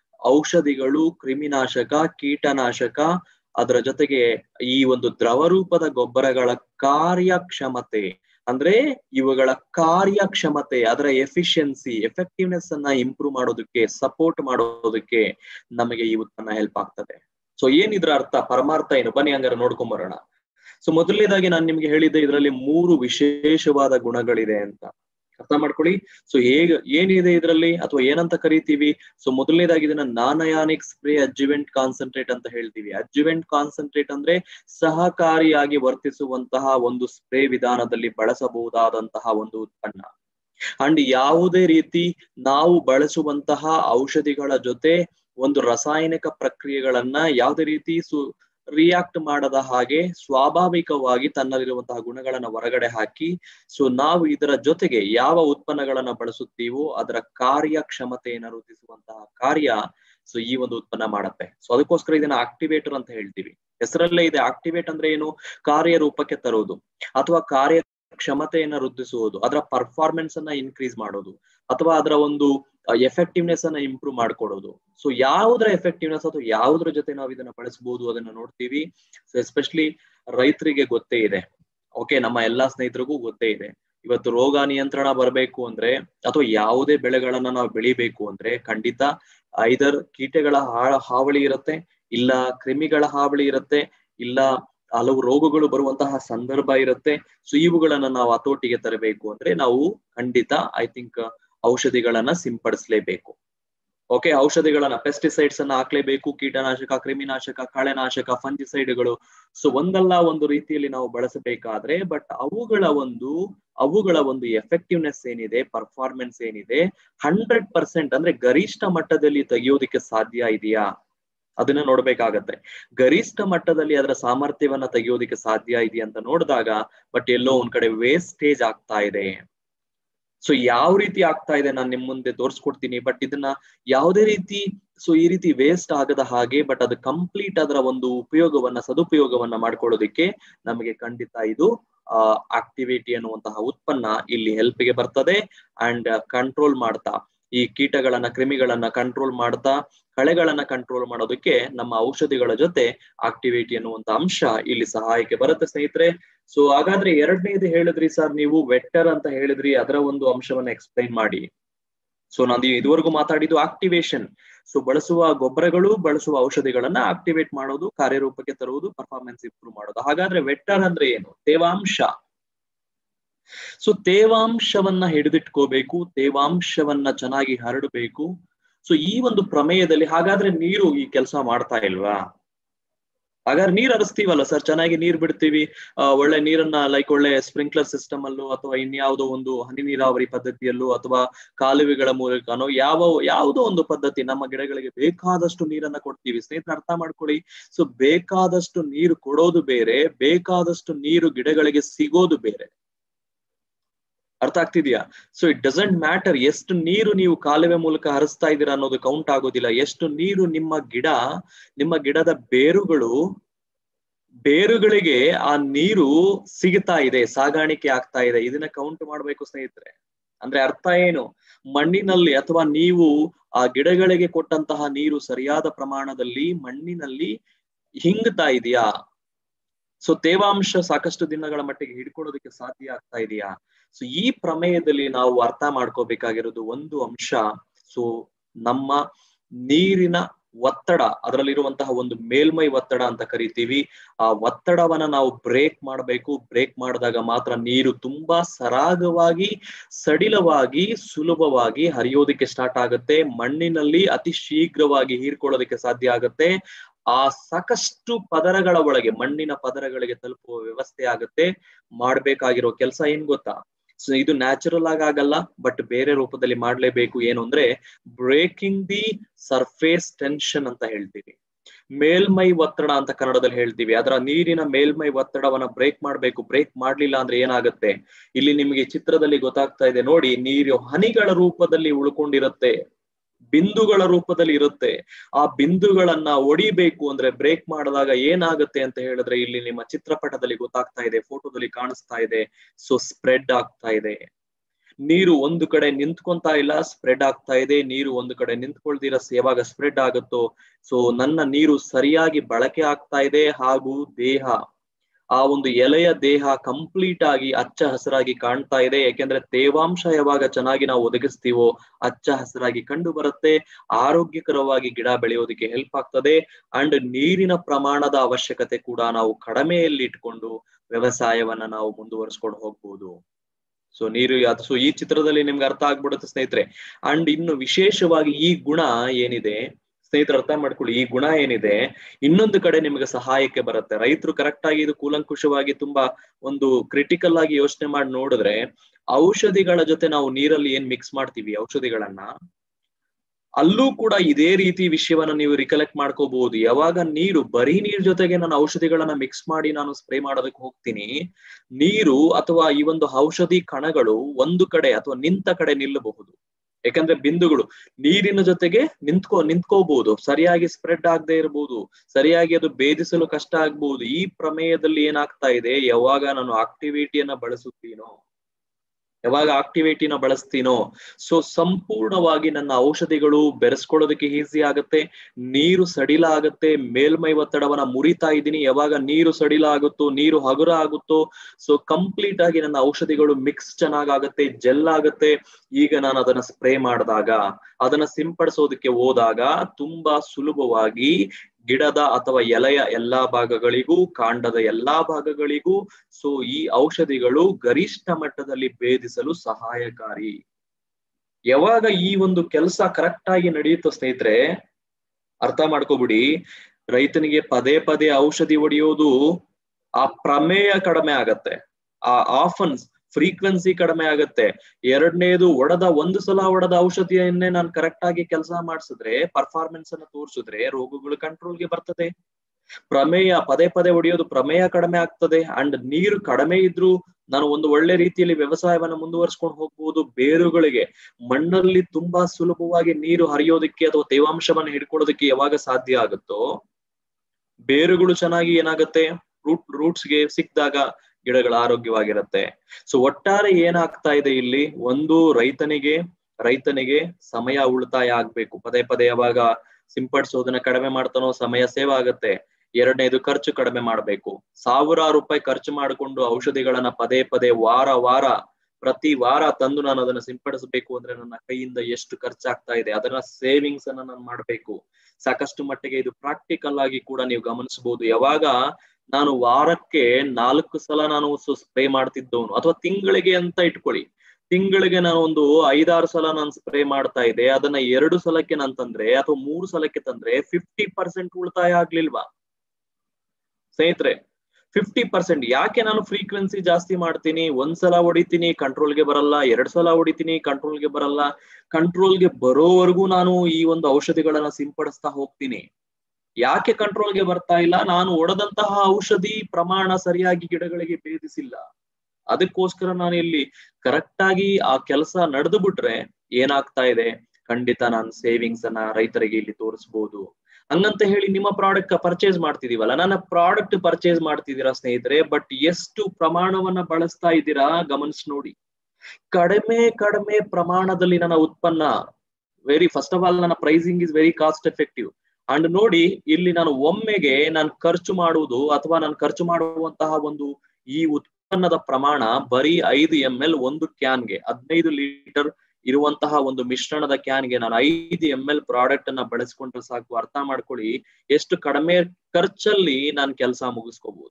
ಔಷಧಿಗಳು ಕ್ರಿಮಿನಾಶಕ ಕೀಟನಾಶಕ ಅದರ ಜೊತೆಗೆ ಈ ಒಂದು ದ್ರವ ರೂಪದ ಗೊಬ್ಬರಗಳ ಕಾರ್ಯಕ್ಷಮತೆ ಅಂದ್ರೆ ಇವುಗಳ ಕಾರ್ಯಕ್ಷಮತೆ ಅದರ ಎಫಿಷಿಯನ್ಸಿ ಎಫೆಕ್ಟಿವ್ನೆಸ್ ಅನ್ನ ಇಂಪ್ರೂವ್ ಮಾಡೋದಕ್ಕೆ ಸಪೋರ್ಟ್ ಮಾಡೋದಕ್ಕೆ ನಮಗೆ ಈ ಉತ್ಪನ್ನ ಹೆಲ್ಪ್ ಆಗ್ತದೆ ಸೊ ಏನಿದ್ರ ಅರ್ಥ ಪರಮಾರ್ಥ ಏನು ಬನ್ನಿ ಹಂಗಾರೆ ನೋಡ್ಕೊಂಡ್ ಬರೋಣ ಸೊ ಮೊದಲನೇದಾಗಿ ನಾನು ನಿಮ್ಗೆ ಹೇಳಿದ್ದೆ ಇದರಲ್ಲಿ ಮೂರು ವಿಶೇಷವಾದ ಗುಣಗಳಿದೆ ಅಂತ ಅರ್ಥ ಮಾಡ್ಕೊಳ್ಳಿ ಸೊ ಹೇಗ ಏನಿದೆ ಇದರಲ್ಲಿ ಅಥವಾ ಏನಂತ ಕರಿತೀವಿ ಸೊ ಮೊದಲನೇದಾಗಿ ಇದನ್ನ ನಾನಯಾನಿಕ್ ಸ್ಪ್ರೇ ಅಜ್ಯುವೆಂಟ್ ಕಾನ್ಸಂಟ್ರೇಟ್ ಅಂತ ಹೇಳ್ತೀವಿ ಅಜ್ಯುವೆಂಟ್ ಕಾನ್ಸಂಟ್ರೇಟ್ ಅಂದ್ರೆ ಸಹಕಾರಿಯಾಗಿ ವರ್ತಿಸುವಂತಹ ಒಂದು ಸ್ಪ್ರೇ ವಿಧಾನದಲ್ಲಿ ಬಳಸಬಹುದಾದಂತಹ ಒಂದು ಉತ್ಪನ್ನ ಅಂಡ್ ಯಾವುದೇ ರೀತಿ ನಾವು ಬಳಸುವಂತಹ ಔಷಧಿಗಳ ಜೊತೆ ಒಂದು ರಾಸಾಯನಿಕ ಪ್ರಕ್ರಿಯೆಗಳನ್ನ ಯಾವುದೇ ರೀತಿ ಸು ರಿಯಾಕ್ಟ್ ಮಾಡದ ಹಾಗೆ ಸ್ವಾಭಾವಿಕವಾಗಿ ತನ್ನಲ್ಲಿರುವಂತಹ ಗುಣಗಳನ್ನ ಹೊರಗಡೆ ಹಾಕಿ ಸೊ ನಾವು ಇದರ ಜೊತೆಗೆ ಯಾವ ಉತ್ಪನ್ನಗಳನ್ನ ಬಳಸುತ್ತೀವೋ ಅದರ ಕಾರ್ಯಕ್ಷಮತೆಯನ್ನು ವೃದ್ಧಿಸುವಂತಹ ಕಾರ್ಯ ಸೊ ಈ ಒಂದು ಉತ್ಪನ್ನ ಮಾಡತ್ತೆ ಸೊ ಅದಕ್ಕೋಸ್ಕರ ಇದನ್ನ ಆಕ್ಟಿವೇಟರ್ ಅಂತ ಹೇಳ್ತೀವಿ ಹೆಸರಲ್ಲೇ ಇದೆ ಆಕ್ಟಿವೇಟ್ ಅಂದ್ರೆ ಏನು ಕಾರ್ಯರೂಪಕ್ಕೆ ತರೋದು ಅಥವಾ ಕಾರ್ಯ ಕ್ಷಮತೆಯನ್ನ ವೃದ್ಧಿಸುವುದು ಅದರ ಪರ್ಫಾರ್ಮೆನ್ಸ್ ಅನ್ನ ಇನ್ಕ್ರೀಸ್ ಮಾಡೋದು ಅಥವಾ ಅದರ ಒಂದು ಎಫೆಕ್ಟಿವ್ನೆಸ್ ಅನ್ನ ಇಂಪ್ರೂವ್ ಮಾಡ್ಕೊಡೋದು ಸೊ ಯಾವುದರ ಎಫೆಕ್ಟಿವ್ನೆಸ್ ಅಥವಾ ಯಾವುದ್ರ ಜೊತೆ ನಾವು ಇದನ್ನ ಬಳಸಬಹುದು ಅದನ್ನ ನೋಡ್ತೀವಿ ಸೊ ಎಸ್ಪೆಷಲಿ ರೈತರಿಗೆ ಗೊತ್ತೇ ಇದೆ ಓಕೆ ನಮ್ಮ ಎಲ್ಲಾ ಸ್ನೇಹಿತರಿಗೂ ಗೊತ್ತೇ ಇದೆ ಇವತ್ತು ರೋಗ ನಿಯಂತ್ರಣ ಬರಬೇಕು ಅಂದ್ರೆ ಅಥವಾ ಯಾವುದೇ ಬೆಳೆಗಳನ್ನ ನಾವು ಬೆಳಿಬೇಕು ಅಂದ್ರೆ ಖಂಡಿತ ಐದರ್ ಕೀಟಗಳ ಹಾವಳಿ ಇರುತ್ತೆ ಇಲ್ಲ ಕ್ರಿಮಿಗಳ ಹಾವಳಿ ಇರುತ್ತೆ ಇಲ್ಲ ಹಲವು ರೋಗಗಳು ಬರುವಂತಹ ಸಂದರ್ಭ ಇರುತ್ತೆ ಸೊ ಇವುಗಳನ್ನ ನಾವು ಹತೋಟಿಗೆ ತರಬೇಕು ಅಂದ್ರೆ ನಾವು ಖಂಡಿತ ಐ ಥಿಂಕ್ ಔಷಧಿಗಳನ್ನ ಸಿಂಪಡಿಸಲೇಬೇಕು ಓಕೆ ಔಷಧಿಗಳನ್ನ ಪೆಸ್ಟಿಸೈಡ್ಸ್ ಅನ್ನ ಹಾಕ್ಲೇಬೇಕು ಕೀಟನಾಶಕ ಕ್ರಿಮಿನಾಶಕ ಕಳೆನಾಶಕ ಫಂಜಿಸೈಡ್ಗಳು ಸೊ ಒಂದಲ್ಲ ಒಂದು ರೀತಿಯಲ್ಲಿ ನಾವು ಬಳಸಬೇಕಾದ್ರೆ ಬಟ್ ಅವುಗಳ ಒಂದು ಅವುಗಳ ಒಂದು ಎಫೆಕ್ಟಿವ್ನೆಸ್ ಏನಿದೆ ಪರ್ಫಾರ್ಮೆನ್ಸ್ ಏನಿದೆ ಹಂಡ್ರೆಡ್ ಪರ್ಸೆಂಟ್ ಅಂದ್ರೆ ಗರಿಷ್ಠ ಮಟ್ಟದಲ್ಲಿ ತೆಗೆಯೋದಿಕ್ಕೆ ಸಾಧ್ಯ ಇದೆಯಾ ಅದನ್ನ ನೋಡ್ಬೇಕಾಗತ್ತೆ ಗರಿಷ್ಠ ಮಟ್ಟದಲ್ಲಿ ಅದರ ಸಾಮರ್ಥ್ಯವನ್ನ ತೆಗೆಯೋದಿಕ್ಕೆ ಸಾಧ್ಯ ಇದೆಯಾ ಅಂತ ನೋಡಿದಾಗ ಬಟ್ ಎಲ್ಲೋ ಒಂದ್ ಕಡೆ ವೇಸ್ಟೇಜ್ ಆಗ್ತಾ ಇದೆ ಸೊ ಯಾವ ರೀತಿ ಆಗ್ತಾ ಇದೆ ನಾನು ನಿಮ್ ಮುಂದೆ ತೋರಿಸ್ಕೊಡ್ತೀನಿ ಬಟ್ ಇದನ್ನ ಯಾವುದೇ ರೀತಿ ಸೊ ಈ ರೀತಿ ವೇಸ್ಟ್ ಆಗದ ಹಾಗೆ ಬಟ್ ಅದು ಕಂಪ್ಲೀಟ್ ಅದರ ಒಂದು ಉಪಯೋಗವನ್ನ ಸದುಪಯೋಗವನ್ನ ಮಾಡ್ಕೊಳ್ಳೋದಿಕ್ಕೆ ನಮಗೆ ಖಂಡಿತ ಇದು ಆ ಆಕ್ಟಿವಿಟಿ ಅನ್ನುವಂತಹ ಉತ್ಪನ್ನ ಇಲ್ಲಿ ಹೆಲ್ಪ್ಗೆ ಬರ್ತದೆ ಅಂಡ್ ಕಂಟ್ರೋಲ್ ಮಾಡ್ತಾ ಈ ಕೀಟಗಳನ್ನ ಕ್ರಿಮಿಗಳನ್ನ ಕಂಟ್ರೋಲ್ ಮಾಡ್ತಾ ಕಳೆಗಳನ್ನ ಕಂಟ್ರೋಲ್ ಮಾಡೋದಕ್ಕೆ ನಮ್ಮ ಔಷಧಿಗಳ ಜೊತೆ ಆಕ್ಟಿವಿಟಿ ಅನ್ನುವಂತ ಅಂಶ ಇಲ್ಲಿ ಸಹಾಯಕ್ಕೆ ಬರುತ್ತೆ ಸ್ನೇಹಿತರೆ ಸೊ ಹಾಗಾದ್ರೆ ಎರಡನೇದು ಹೇಳಿದ್ರಿ ಸರ್ ನೀವು ವೆಟ್ಟರ್ ಅಂತ ಹೇಳಿದ್ರಿ ಅದರ ಒಂದು ಅಂಶವನ್ನ ಎಕ್ಸ್ಪ್ಲೈನ್ ಮಾಡಿ ಸೊ ನಾನು ಇದುವರೆಗೂ ಮಾತಾಡಿದ್ದು ಆಕ್ಟಿವೇಶನ್ ಸೊ ಬಳಸುವ ಗೊಬ್ಬರಗಳು ಬಳಸುವ ಔಷಧಿಗಳನ್ನ ಆಕ್ಟಿವೇಟ್ ಮಾಡೋದು ಕಾರ್ಯರೂಪಕ್ಕೆ ತರುವುದು ಪರ್ಫಾರ್ಮೆನ್ಸ್ ಇಂಪ್ರೂವ್ ಮಾಡೋದು ಹಾಗಾದ್ರೆ ವೆಟ್ಟರ್ ಅಂದ್ರೆ ಏನು ತೇವಾಂಶ ಸೊ ತೇವಾಂಶವನ್ನ ಹಿಡಿದಿಟ್ಕೋಬೇಕು ತೇವಾಂಶವನ್ನ ಚೆನ್ನಾಗಿ ಹರಡಬೇಕು ಸೊ ಈ ಒಂದು ಪ್ರಮೇಯದಲ್ಲಿ ಹಾಗಾದ್ರೆ ನೀರು ಈ ಕೆಲಸ ಮಾಡ್ತಾ ಇಲ್ವಾ ಹಾಗಾದ್ರೆ ನೀರ್ ಹರಿಸ್ತೀವಲ್ಲ ಸರ್ ಚೆನ್ನಾಗಿ ನೀರ್ ಬಿಡ್ತೀವಿ ಒಳ್ಳೆ ನೀರನ್ನ ಲೈಕ್ ಒಳ್ಳೆ ಸ್ಪ್ರಿಂಕ್ಲರ್ ಸಿಸ್ಟಮ್ ಅಲ್ಲೂ ಅಥವಾ ಇನ್ಯಾವುದೋ ಒಂದು ಹನಿ ನೀರಾವರಿ ಪದ್ಧತಿಯಲ್ಲೂ ಅಥವಾ ಕಾಲುವೆಗಳ ಮೂಲಕನೋ ಯಾವ ಯಾವುದೋ ಒಂದು ಪದ್ಧತಿ ನಮ್ಮ ಗಿಡಗಳಿಗೆ ಬೇಕಾದಷ್ಟು ನೀರನ್ನ ಕೊಡ್ತೀವಿ ಸ್ನೇಹಿತರೆ ಅರ್ಥ ಮಾಡ್ಕೊಳ್ಳಿ ಸೊ ಬೇಕಾದಷ್ಟು ನೀರು ಕೊಡೋದು ಬೇರೆ ಬೇಕಾದಷ್ಟು ನೀರು ಗಿಡಗಳಿಗೆ ಸಿಗೋದು ಬೇರೆ ಅರ್ಥ ಆಗ್ತಿದ್ಯಾ ಸೊ ಇಟ್ ಡಸಂಟ್ ಮ್ಯಾಟರ್ ಎಷ್ಟು ನೀರು ನೀವು ಕಾಲುವೆ ಮೂಲಕ ಹರಿಸ್ತಾ ಇದ್ದೀರಾ ಅನ್ನೋದು ಕೌಂಟ್ ಆಗೋದಿಲ್ಲ ಎಷ್ಟು ನೀರು ನಿಮ್ಮ ಗಿಡ ನಿಮ್ಮ ಗಿಡದ ಬೇರುಗಳು ಬೇರುಗಳಿಗೆ ಆ ನೀರು ಸಿಗ್ತಾ ಇದೆ ಸಾಗಾಣಿಕೆ ಆಗ್ತಾ ಇದೆ ಇದನ್ನ ಕೌಂಟ್ ಮಾಡ್ಬೇಕು ಸ್ನೇಹಿತರೆ ಅಂದ್ರೆ ಅರ್ಥ ಏನು ಮಣ್ಣಿನಲ್ಲಿ ಅಥವಾ ನೀವು ಆ ಗಿಡಗಳಿಗೆ ಕೊಟ್ಟಂತಹ ನೀರು ಸರಿಯಾದ ಪ್ರಮಾಣದಲ್ಲಿ ಮಣ್ಣಿನಲ್ಲಿ ಹಿಂಗ್ತಾ ಇದೆಯಾ ಸೊ ತೇವಾಂಶ ಸಾಕಷ್ಟು ದಿನಗಳ ಮಟ್ಟಿಗೆ ಹಿಡ್ಕೊಳ್ಳೋದಕ್ಕೆ ಸಾಧ್ಯ ಆಗ್ತಾ ಇದೆಯಾ ಸೊ ಈ ಪ್ರಮೇಯದಲ್ಲಿ ನಾವು ಅರ್ಥ ಮಾಡ್ಕೋಬೇಕಾಗಿರೋದು ಒಂದು ಅಂಶ ಸೊ ನಮ್ಮ ನೀರಿನ ಒತ್ತಡ ಅದರಲ್ಲಿರುವಂತಹ ಒಂದು ಮೇಲ್ಮೈ ಒತ್ತಡ ಅಂತ ಕರಿತೀವಿ ಆ ಒತ್ತಡವನ್ನ ನಾವು ಬ್ರೇಕ್ ಮಾಡಬೇಕು ಬ್ರೇಕ್ ಮಾಡಿದಾಗ ಮಾತ್ರ ನೀರು ತುಂಬಾ ಸರಾಗವಾಗಿ ಸಡಿಲವಾಗಿ ಸುಲಭವಾಗಿ ಹರಿಯೋದಕ್ಕೆ ಸ್ಟಾರ್ಟ್ ಆಗುತ್ತೆ ಮಣ್ಣಿನಲ್ಲಿ ಅತಿ ಶೀಘ್ರವಾಗಿ ಹೀರ್ಕೊಳ್ಳೋದಕ್ಕೆ ಸಾಧ್ಯ ಆಗುತ್ತೆ ಆ ಸಾಕಷ್ಟು ಪದರಗಳ ಒಳಗೆ ಮಣ್ಣಿನ ಪದರಗಳಿಗೆ ತಲುಪುವ ವ್ಯವಸ್ಥೆ ಆಗುತ್ತೆ ಮಾಡ್ಬೇಕಾಗಿರೋ ಕೆಲಸ ಏನ್ ಗೊತ್ತಾ ಸೊ ಇದು ನ್ಯಾಚುರಲ್ ಆಗಿ ಆಗಲ್ಲ ಬಟ್ ಬೇರೆ ರೂಪದಲ್ಲಿ ಮಾಡ್ಲೇಬೇಕು ಏನು ಅಂದ್ರೆ ಬ್ರೇಕಿಂಗ್ ದಿ ಸರ್ಫೇಸ್ ಟೆನ್ಷನ್ ಅಂತ ಹೇಳ್ತೀವಿ ಮೇಲ್ಮೈ ಒತ್ತಡ ಅಂತ ಕನ್ನಡದಲ್ಲಿ ಹೇಳ್ತೀವಿ ಅದರ ನೀರಿನ ಮೇಲ್ಮೈ ಒತ್ತಡವನ್ನ ಬ್ರೇಕ್ ಮಾಡ್ಬೇಕು ಬ್ರೇಕ್ ಮಾಡ್ಲಿಲ್ಲ ಅಂದ್ರೆ ಏನಾಗುತ್ತೆ ಇಲ್ಲಿ ನಿಮಗೆ ಚಿತ್ರದಲ್ಲಿ ಗೊತ್ತಾಗ್ತಾ ಇದೆ ನೋಡಿ ನೀರು ಹನಿಗಳ ರೂಪದಲ್ಲಿ ಉಳ್ಕೊಂಡಿರುತ್ತೆ ಬಿಂದುಗಳ ರೂಪದಲ್ಲಿ ಇರುತ್ತೆ ಆ ಬಿಂದುಗಳನ್ನ ಒಡಿಬೇಕು ಅಂದ್ರೆ ಬ್ರೇಕ್ ಮಾಡಿದಾಗ ಏನಾಗುತ್ತೆ ಅಂತ ಹೇಳಿದ್ರೆ ಇಲ್ಲಿ ನಿಮ್ಮ ಚಿತ್ರಪಟದಲ್ಲಿ ಗೊತ್ತಾಗ್ತಾ ಇದೆ ಫೋಟೋದಲ್ಲಿ ಕಾಣಿಸ್ತಾ ಇದೆ ಸೊ ಸ್ಪ್ರೆಡ್ ಆಗ್ತಾ ಇದೆ ನೀರು ಒಂದು ಕಡೆ ನಿಂತ್ಕೊಂತಾ ಇಲ್ಲ ಸ್ಪ್ರೆಡ್ ಆಗ್ತಾ ಇದೆ ನೀರು ಒಂದು ಕಡೆ ನಿಂತ್ಕೊಳ್ದಿರ ಯಾವಾಗ ಸ್ಪ್ರೆಡ್ ಆಗುತ್ತೋ ಸೊ ನನ್ನ ನೀರು ಸರಿಯಾಗಿ ಬಳಕೆ ಆಗ್ತಾ ಇದೆ ಹಾಗೂ ದೇಹ ಆ ಒಂದು ಎಲೆಯ ದೇಹ ಕಂಪ್ಲೀಟ್ ಆಗಿ ಹಚ್ಚ ಹಸಿರಾಗಿ ಕಾಣ್ತಾ ಇದೆ ಯಾಕೆಂದ್ರೆ ತೇವಾಂಶ ಯಾವಾಗ ಚೆನ್ನಾಗಿ ನಾವು ಒದಗಿಸ್ತೀವೋ ಹಚ್ಚ ಹಸಿರಾಗಿ ಕಂಡು ಬರುತ್ತೆ ಆರೋಗ್ಯಕರವಾಗಿ ಗಿಡ ಬೆಳೆಯೋದಕ್ಕೆ ಹೆಲ್ಪ್ ಆಗ್ತದೆ ಅಂಡ್ ನೀರಿನ ಪ್ರಮಾಣದ ಅವಶ್ಯಕತೆ ಕೂಡ ನಾವು ಕಡಿಮೆಯಲ್ಲಿ ಇಟ್ಕೊಂಡು ವ್ಯವಸಾಯವನ್ನ ನಾವು ಮುಂದುವರಿಸ್ಕೊಂಡು ಹೋಗ್ಬೋದು ಸೊ ನೀರು ಅದು ಸೊ ಈ ಚಿತ್ರದಲ್ಲಿ ನಿಮ್ಗೆ ಅರ್ಥ ಆಗ್ಬಿಡುತ್ತೆ ಸ್ನೇಹಿತರೆ ಅಂಡ್ ಇನ್ನು ವಿಶೇಷವಾಗಿ ಈ ಗುಣ ಏನಿದೆ ಸ್ನೇಹಿತರು ಅರ್ಥ ಮಾಡ್ಕೊಳ್ಳಿ ಈ ಗುಣ ಏನಿದೆ ಇನ್ನೊಂದು ಕಡೆ ನಿಮಗೆ ಸಹಾಯಕ್ಕೆ ಬರುತ್ತೆ ರೈತರು ಕರೆಕ್ಟ್ ಆಗಿ ಇದು ಕೂಲಂಕುಷವಾಗಿ ತುಂಬಾ ಒಂದು ಕ್ರಿಟಿಕಲ್ ಆಗಿ ಯೋಚನೆ ಮಾಡಿ ನೋಡಿದ್ರೆ ಔಷಧಿಗಳ ಜೊತೆ ನಾವು ನೀರಲ್ಲಿ ಏನ್ ಮಿಕ್ಸ್ ಮಾಡ್ತೀವಿ ಔಷಧಿಗಳನ್ನ ಅಲ್ಲೂ ಕೂಡ ಇದೇ ರೀತಿ ವಿಷಯವನ್ನ ನೀವು ರಿಕಲೆಕ್ಟ್ ಮಾಡ್ಕೋಬಹುದು ಯಾವಾಗ ನೀರು ಬರೀ ನೀರ್ ಜೊತೆಗೆ ನಾನು ಔಷಧಿಗಳನ್ನ ಮಿಕ್ಸ್ ಮಾಡಿ ನಾನು ಸ್ಪ್ರೇ ಮಾಡೋದಕ್ಕೆ ಹೋಗ್ತೀನಿ ನೀರು ಅಥವಾ ಈ ಒಂದು ಔಷಧಿ ಕಣಗಳು ಒಂದು ಕಡೆ ಅಥವಾ ನಿಂತ ಕಡೆ ನಿಲ್ಲಬಹುದು ಯಾಕಂದ್ರೆ ಬಿಂದುಗಳು ನೀರಿನ ಜೊತೆಗೆ ನಿಂತ್ಕೋ ನಿಂತ್ಕೋಬಹುದು ಸರಿಯಾಗಿ ಸ್ಪ್ರೆಡ್ ಆಗದೆ ಇರಬಹುದು ಸರಿಯಾಗಿ ಅದು ಭೇದಿಸಲು ಕಷ್ಟ ಆಗ್ಬಹುದು ಈ ಪ್ರಮೇಯದಲ್ಲಿ ಏನಾಗ್ತಾ ಇದೆ ಯಾವಾಗ ನಾನು ಆಕ್ಟಿವಿಟಿಯನ್ನ ಬಳಸುತ್ತೀನೋ ಯಾವಾಗ ಆಕ್ಟಿವೇಟಿನ ಬಳಸ್ತೀನೋ ಸೊ ಸಂಪೂರ್ಣವಾಗಿ ನನ್ನ ಔಷಧಿಗಳು ಬೆರೆಸ್ಕೊಳ್ಳೋದಕ್ಕೆ ಈಸಿ ಆಗುತ್ತೆ ನೀರು ಸಡಿಲ ಆಗುತ್ತೆ ಮೇಲ್ಮೈ ಒತ್ತಡವನ್ನ ಮುರಿತಾ ಇದ್ದೀನಿ ಯಾವಾಗ ನೀರು ಸಡಿಲ ಆಗುತ್ತೋ ನೀರು ಹಗುರ ಆಗುತ್ತೋ ಸೊ ಕಂಪ್ಲೀಟ್ ಆಗಿ ನನ್ನ ಔಷಧಿಗಳು ಮಿಕ್ಸ್ ಚೆನ್ನಾಗಾಗುತ್ತೆ ಜೆಲ್ ಆಗುತ್ತೆ ಈಗ ನಾನು ಅದನ್ನ ಸ್ಪ್ರೇ ಮಾಡಿದಾಗ ಅದನ್ನ ಸಿಂಪಡಿಸೋದಕ್ಕೆ ಹೋದಾಗ ತುಂಬಾ ಸುಲಭವಾಗಿ ಗಿಡದ ಅಥವಾ ಎಲೆಯ ಎಲ್ಲಾ ಭಾಗಗಳಿಗೂ ಕಾಂಡದ ಎಲ್ಲಾ ಭಾಗಗಳಿಗೂ ಸೊ ಈ ಔಷಧಿಗಳು ಗರಿಷ್ಠ ಮಟ್ಟದಲ್ಲಿ ಭೇದಿಸಲು ಸಹಾಯಕಾರಿ ಯಾವಾಗ ಈ ಒಂದು ಕೆಲಸ ಕರೆಕ್ಟ್ ಆಗಿ ನಡೆಯುತ್ತೋ ಸ್ನೇಹಿತರೆ ಅರ್ಥ ಮಾಡ್ಕೋಬಿಡಿ ರೈತನಿಗೆ ಪದೇ ಪದೇ ಔಷಧಿ ಹೊಡೆಯೋದು ಆ ಪ್ರಮೇಯ ಕಡಿಮೆ ಆಗತ್ತೆ ಆ ಆಫನ್ ಫ್ರೀಕ್ವೆನ್ಸಿ ಕಡಿಮೆ ಆಗತ್ತೆ ಎರಡನೇದು ಒಡೆದ ಒಂದು ಸಲ ಒಡೆದ ಔಷಧಿಯನ್ನೇ ನಾನು ಕರೆಕ್ಟ್ ಆಗಿ ಕೆಲಸ ಮಾಡಿಸಿದ್ರೆ ಪರ್ಫಾರ್ಮೆನ್ಸ್ ಅನ್ನ ತೋರಿಸಿದ್ರೆ ರೋಗಗಳು ಕಂಟ್ರೋಲ್ಗೆ ಬರ್ತದೆ ಪ್ರಮೇಯ ಪದೇ ಪದೇ ಹೊಡೆಯೋದು ಪ್ರಮೇಯ ಕಡಿಮೆ ಆಗ್ತದೆ ಅಂಡ್ ನೀರು ಕಡಿಮೆ ಇದ್ರೂ ನಾನು ಒಂದು ಒಳ್ಳೆ ರೀತಿಯಲ್ಲಿ ವ್ಯವಸಾಯವನ್ನ ಮುಂದುವರ್ಸ್ಕೊಂಡು ಹೋಗ್ಬೋದು ಬೇರುಗಳಿಗೆ ಮಣ್ಣಲ್ಲಿ ತುಂಬಾ ಸುಲಭವಾಗಿ ನೀರು ಹರಿಯೋದಕ್ಕೆ ಅಥವಾ ತೇವಾಂಶವನ್ನ ಹಿಡ್ಕೊಳ್ಳೋದಕ್ಕೆ ಯಾವಾಗ ಸಾಧ್ಯ ಆಗುತ್ತೋ ಬೇರುಗಳು ಚೆನ್ನಾಗಿ ಏನಾಗುತ್ತೆ ರೂಟ್ ರೂಟ್ಸ್ಗೆ ಸಿಕ್ಕಿದಾಗ ಗಿಡಗಳ ಆರೋಗ್ಯವಾಗಿರುತ್ತೆ ಸೊ ಒಟ್ಟಾರೆ ಏನಾಗ್ತಾ ಇದೆ ಇಲ್ಲಿ ಒಂದು ರೈತನಿಗೆ ರೈತನಿಗೆ ಸಮಯ ಉಳಿತಾಯ ಆಗ್ಬೇಕು ಪದೇ ಪದೇ ಯಾವಾಗ ಸಿಂಪಡಿಸೋದನ್ನ ಕಡಿಮೆ ಮಾಡ್ತಾನೋ ಸಮಯ ಸೇವ್ ಆಗುತ್ತೆ ಎರಡನೇದು ಖರ್ಚು ಕಡಿಮೆ ಮಾಡ್ಬೇಕು ಸಾವಿರಾರು ರೂಪಾಯಿ ಖರ್ಚು ಮಾಡಿಕೊಂಡು ಔಷಧಿಗಳನ್ನ ಪದೇ ಪದೇ ವಾರ ವಾರ ಪ್ರತಿ ವಾರ ತಂದು ನಾನು ಅದನ್ನ ಸಿಂಪಡಿಸಬೇಕು ಅಂದ್ರೆ ನನ್ನ ಕೈಯಿಂದ ಎಷ್ಟು ಖರ್ಚಾಗ್ತಾ ಇದೆ ಅದನ್ನ ಸೇವಿಂಗ್ಸ್ ಅನ್ನ ನಾನು ಮಾಡ್ಬೇಕು ಸಾಕಷ್ಟು ಮಟ್ಟಿಗೆ ಇದು ಪ್ರಾಕ್ಟಿಕಲ್ ಆಗಿ ಕೂಡ ನೀವು ಗಮನಿಸಬಹುದು ಯಾವಾಗ ನಾನು ವಾರಕ್ಕೆ ನಾಲ್ಕು ಸಲ ನಾನು ಸ್ಪ್ರೇ ಮಾಡ್ತಿದ್ದವನು ಅಥವಾ ತಿಂಗಳಿಗೆ ಅಂತ ಇಟ್ಕೊಳ್ಳಿ ತಿಂಗಳಿಗೆ ನಾನು ಒಂದು ಐದಾರು ಸಲ ನಾನು ಸ್ಪ್ರೇ ಮಾಡ್ತಾ ಇದ್ದೆ ಅದನ್ನ ಎರಡು ಸಲಕ್ಕೆ ನಾನು ತಂದ್ರೆ ಅಥವಾ ಮೂರು ಸಲಕ್ಕೆ ತಂದ್ರೆ ಫಿಫ್ಟಿ ಪರ್ಸೆಂಟ್ ಉಳಿತಾಯ ಆಗ್ಲಿಲ್ವಾ ಸ್ನೇಹಿತರೆ ಫಿಫ್ಟಿ ಪರ್ಸೆಂಟ್ ಯಾಕೆ ನಾನು ಫ್ರೀಕ್ವೆನ್ಸಿ ಜಾಸ್ತಿ ಮಾಡ್ತೀನಿ ಒಂದ್ಸಲ ಹೊಡಿತೀನಿ ಕಂಟ್ರೋಲ್ಗೆ ಬರಲ್ಲ ಎರಡ್ ಸಲ ಹೊಡಿತೀನಿ ಕಂಟ್ರೋಲ್ಗೆ ಬರಲ್ಲ ಕಂಟ್ರೋಲ್ಗೆ ಬರೋವರೆಗೂ ನಾನು ಈ ಒಂದು ಔಷಧಿಗಳನ್ನ ಸಿಂಪಡಿಸ್ತಾ ಹೋಗ್ತೀನಿ ಯಾಕೆ ಕಂಟ್ರೋಲ್ಗೆ ಬರ್ತಾ ಇಲ್ಲ ನಾನು ಹೊಡೆದಂತಹ ಔಷಧಿ ಪ್ರಮಾಣ ಸರಿಯಾಗಿ ಗಿಡಗಳಿಗೆ ಭೇದಿಸಿಲ್ಲ ಅದಕ್ಕೋಸ್ಕರ ನಾನು ಇಲ್ಲಿ ಕರೆಕ್ಟ್ ಆಗಿ ಆ ಕೆಲಸ ನಡೆದು ಬಿಟ್ರೆ ಏನಾಗ್ತಾ ಇದೆ ಖಂಡಿತ ನಾನು ಸೇವಿಂಗ್ಸ್ ಅನ್ನ ರೈತರಿಗೆ ಇಲ್ಲಿ ತೋರಿಸಬಹುದು ಹಂಗಂತ ಹೇಳಿ ನಿಮ್ಮ ಪ್ರಾಡಕ್ಟ್ ಪರ್ಚೇಸ್ ಮಾಡ್ತಿದೀವಲ್ಲ ನನ್ನ ಪ್ರಾಡಕ್ಟ್ ಪರ್ಚೇಸ್ ಮಾಡ್ತಿದ್ದೀರಾ ಸ್ನೇಹಿತರೆ ಬಟ್ ಎಷ್ಟು ಪ್ರಮಾಣವನ್ನ ಬಳಸ್ತಾ ಇದ್ದೀರಾ ಗಮನಿಸ್ ನೋಡಿ ಕಡಿಮೆ ಕಡಿಮೆ ಪ್ರಮಾಣದಲ್ಲಿ ನನ್ನ ಉತ್ಪನ್ನ ವೆರಿ ಫಸ್ಟ್ ಆಫ್ ಆಲ್ ನನ್ನ pricing is very cost effective and ನೋಡಿ ಇಲ್ಲಿ ನಾನು ಒಮ್ಮೆಗೆ ನಾನು ಖರ್ಚು ಮಾಡುವುದು ಅಥವಾ ನಾನು ಖರ್ಚು ಮಾಡುವಂತಹ ಒಂದು ಈ ಉತ್ಪನ್ನದ ಪ್ರಮಾಣ ಬರೀ ಐದು ಎಂ ಎಲ್ ಒಂದು ಕ್ಯಾನ್ಗೆ ಹದಿನೈದು ಲೀಟರ್ ಇರುವಂತಹ ಒಂದು ಮಿಶ್ರಣದ ಕ್ಯಾನ್ಗೆ ನಾನು ಐದು ಎಂ ಎಲ್ ಪ್ರಾಡಕ್ಟ್ ಅನ್ನ ಬಳಸ್ಕೊಂಡ್ರೆ ಸಾಕು ಅರ್ಥ ಮಾಡ್ಕೊಳ್ಳಿ ಎಷ್ಟು ಕಡಿಮೆ ಖರ್ಚಲ್ಲಿ ನಾನು ಕೆಲಸ ಮುಗಿಸ್ಕೋಬಹುದು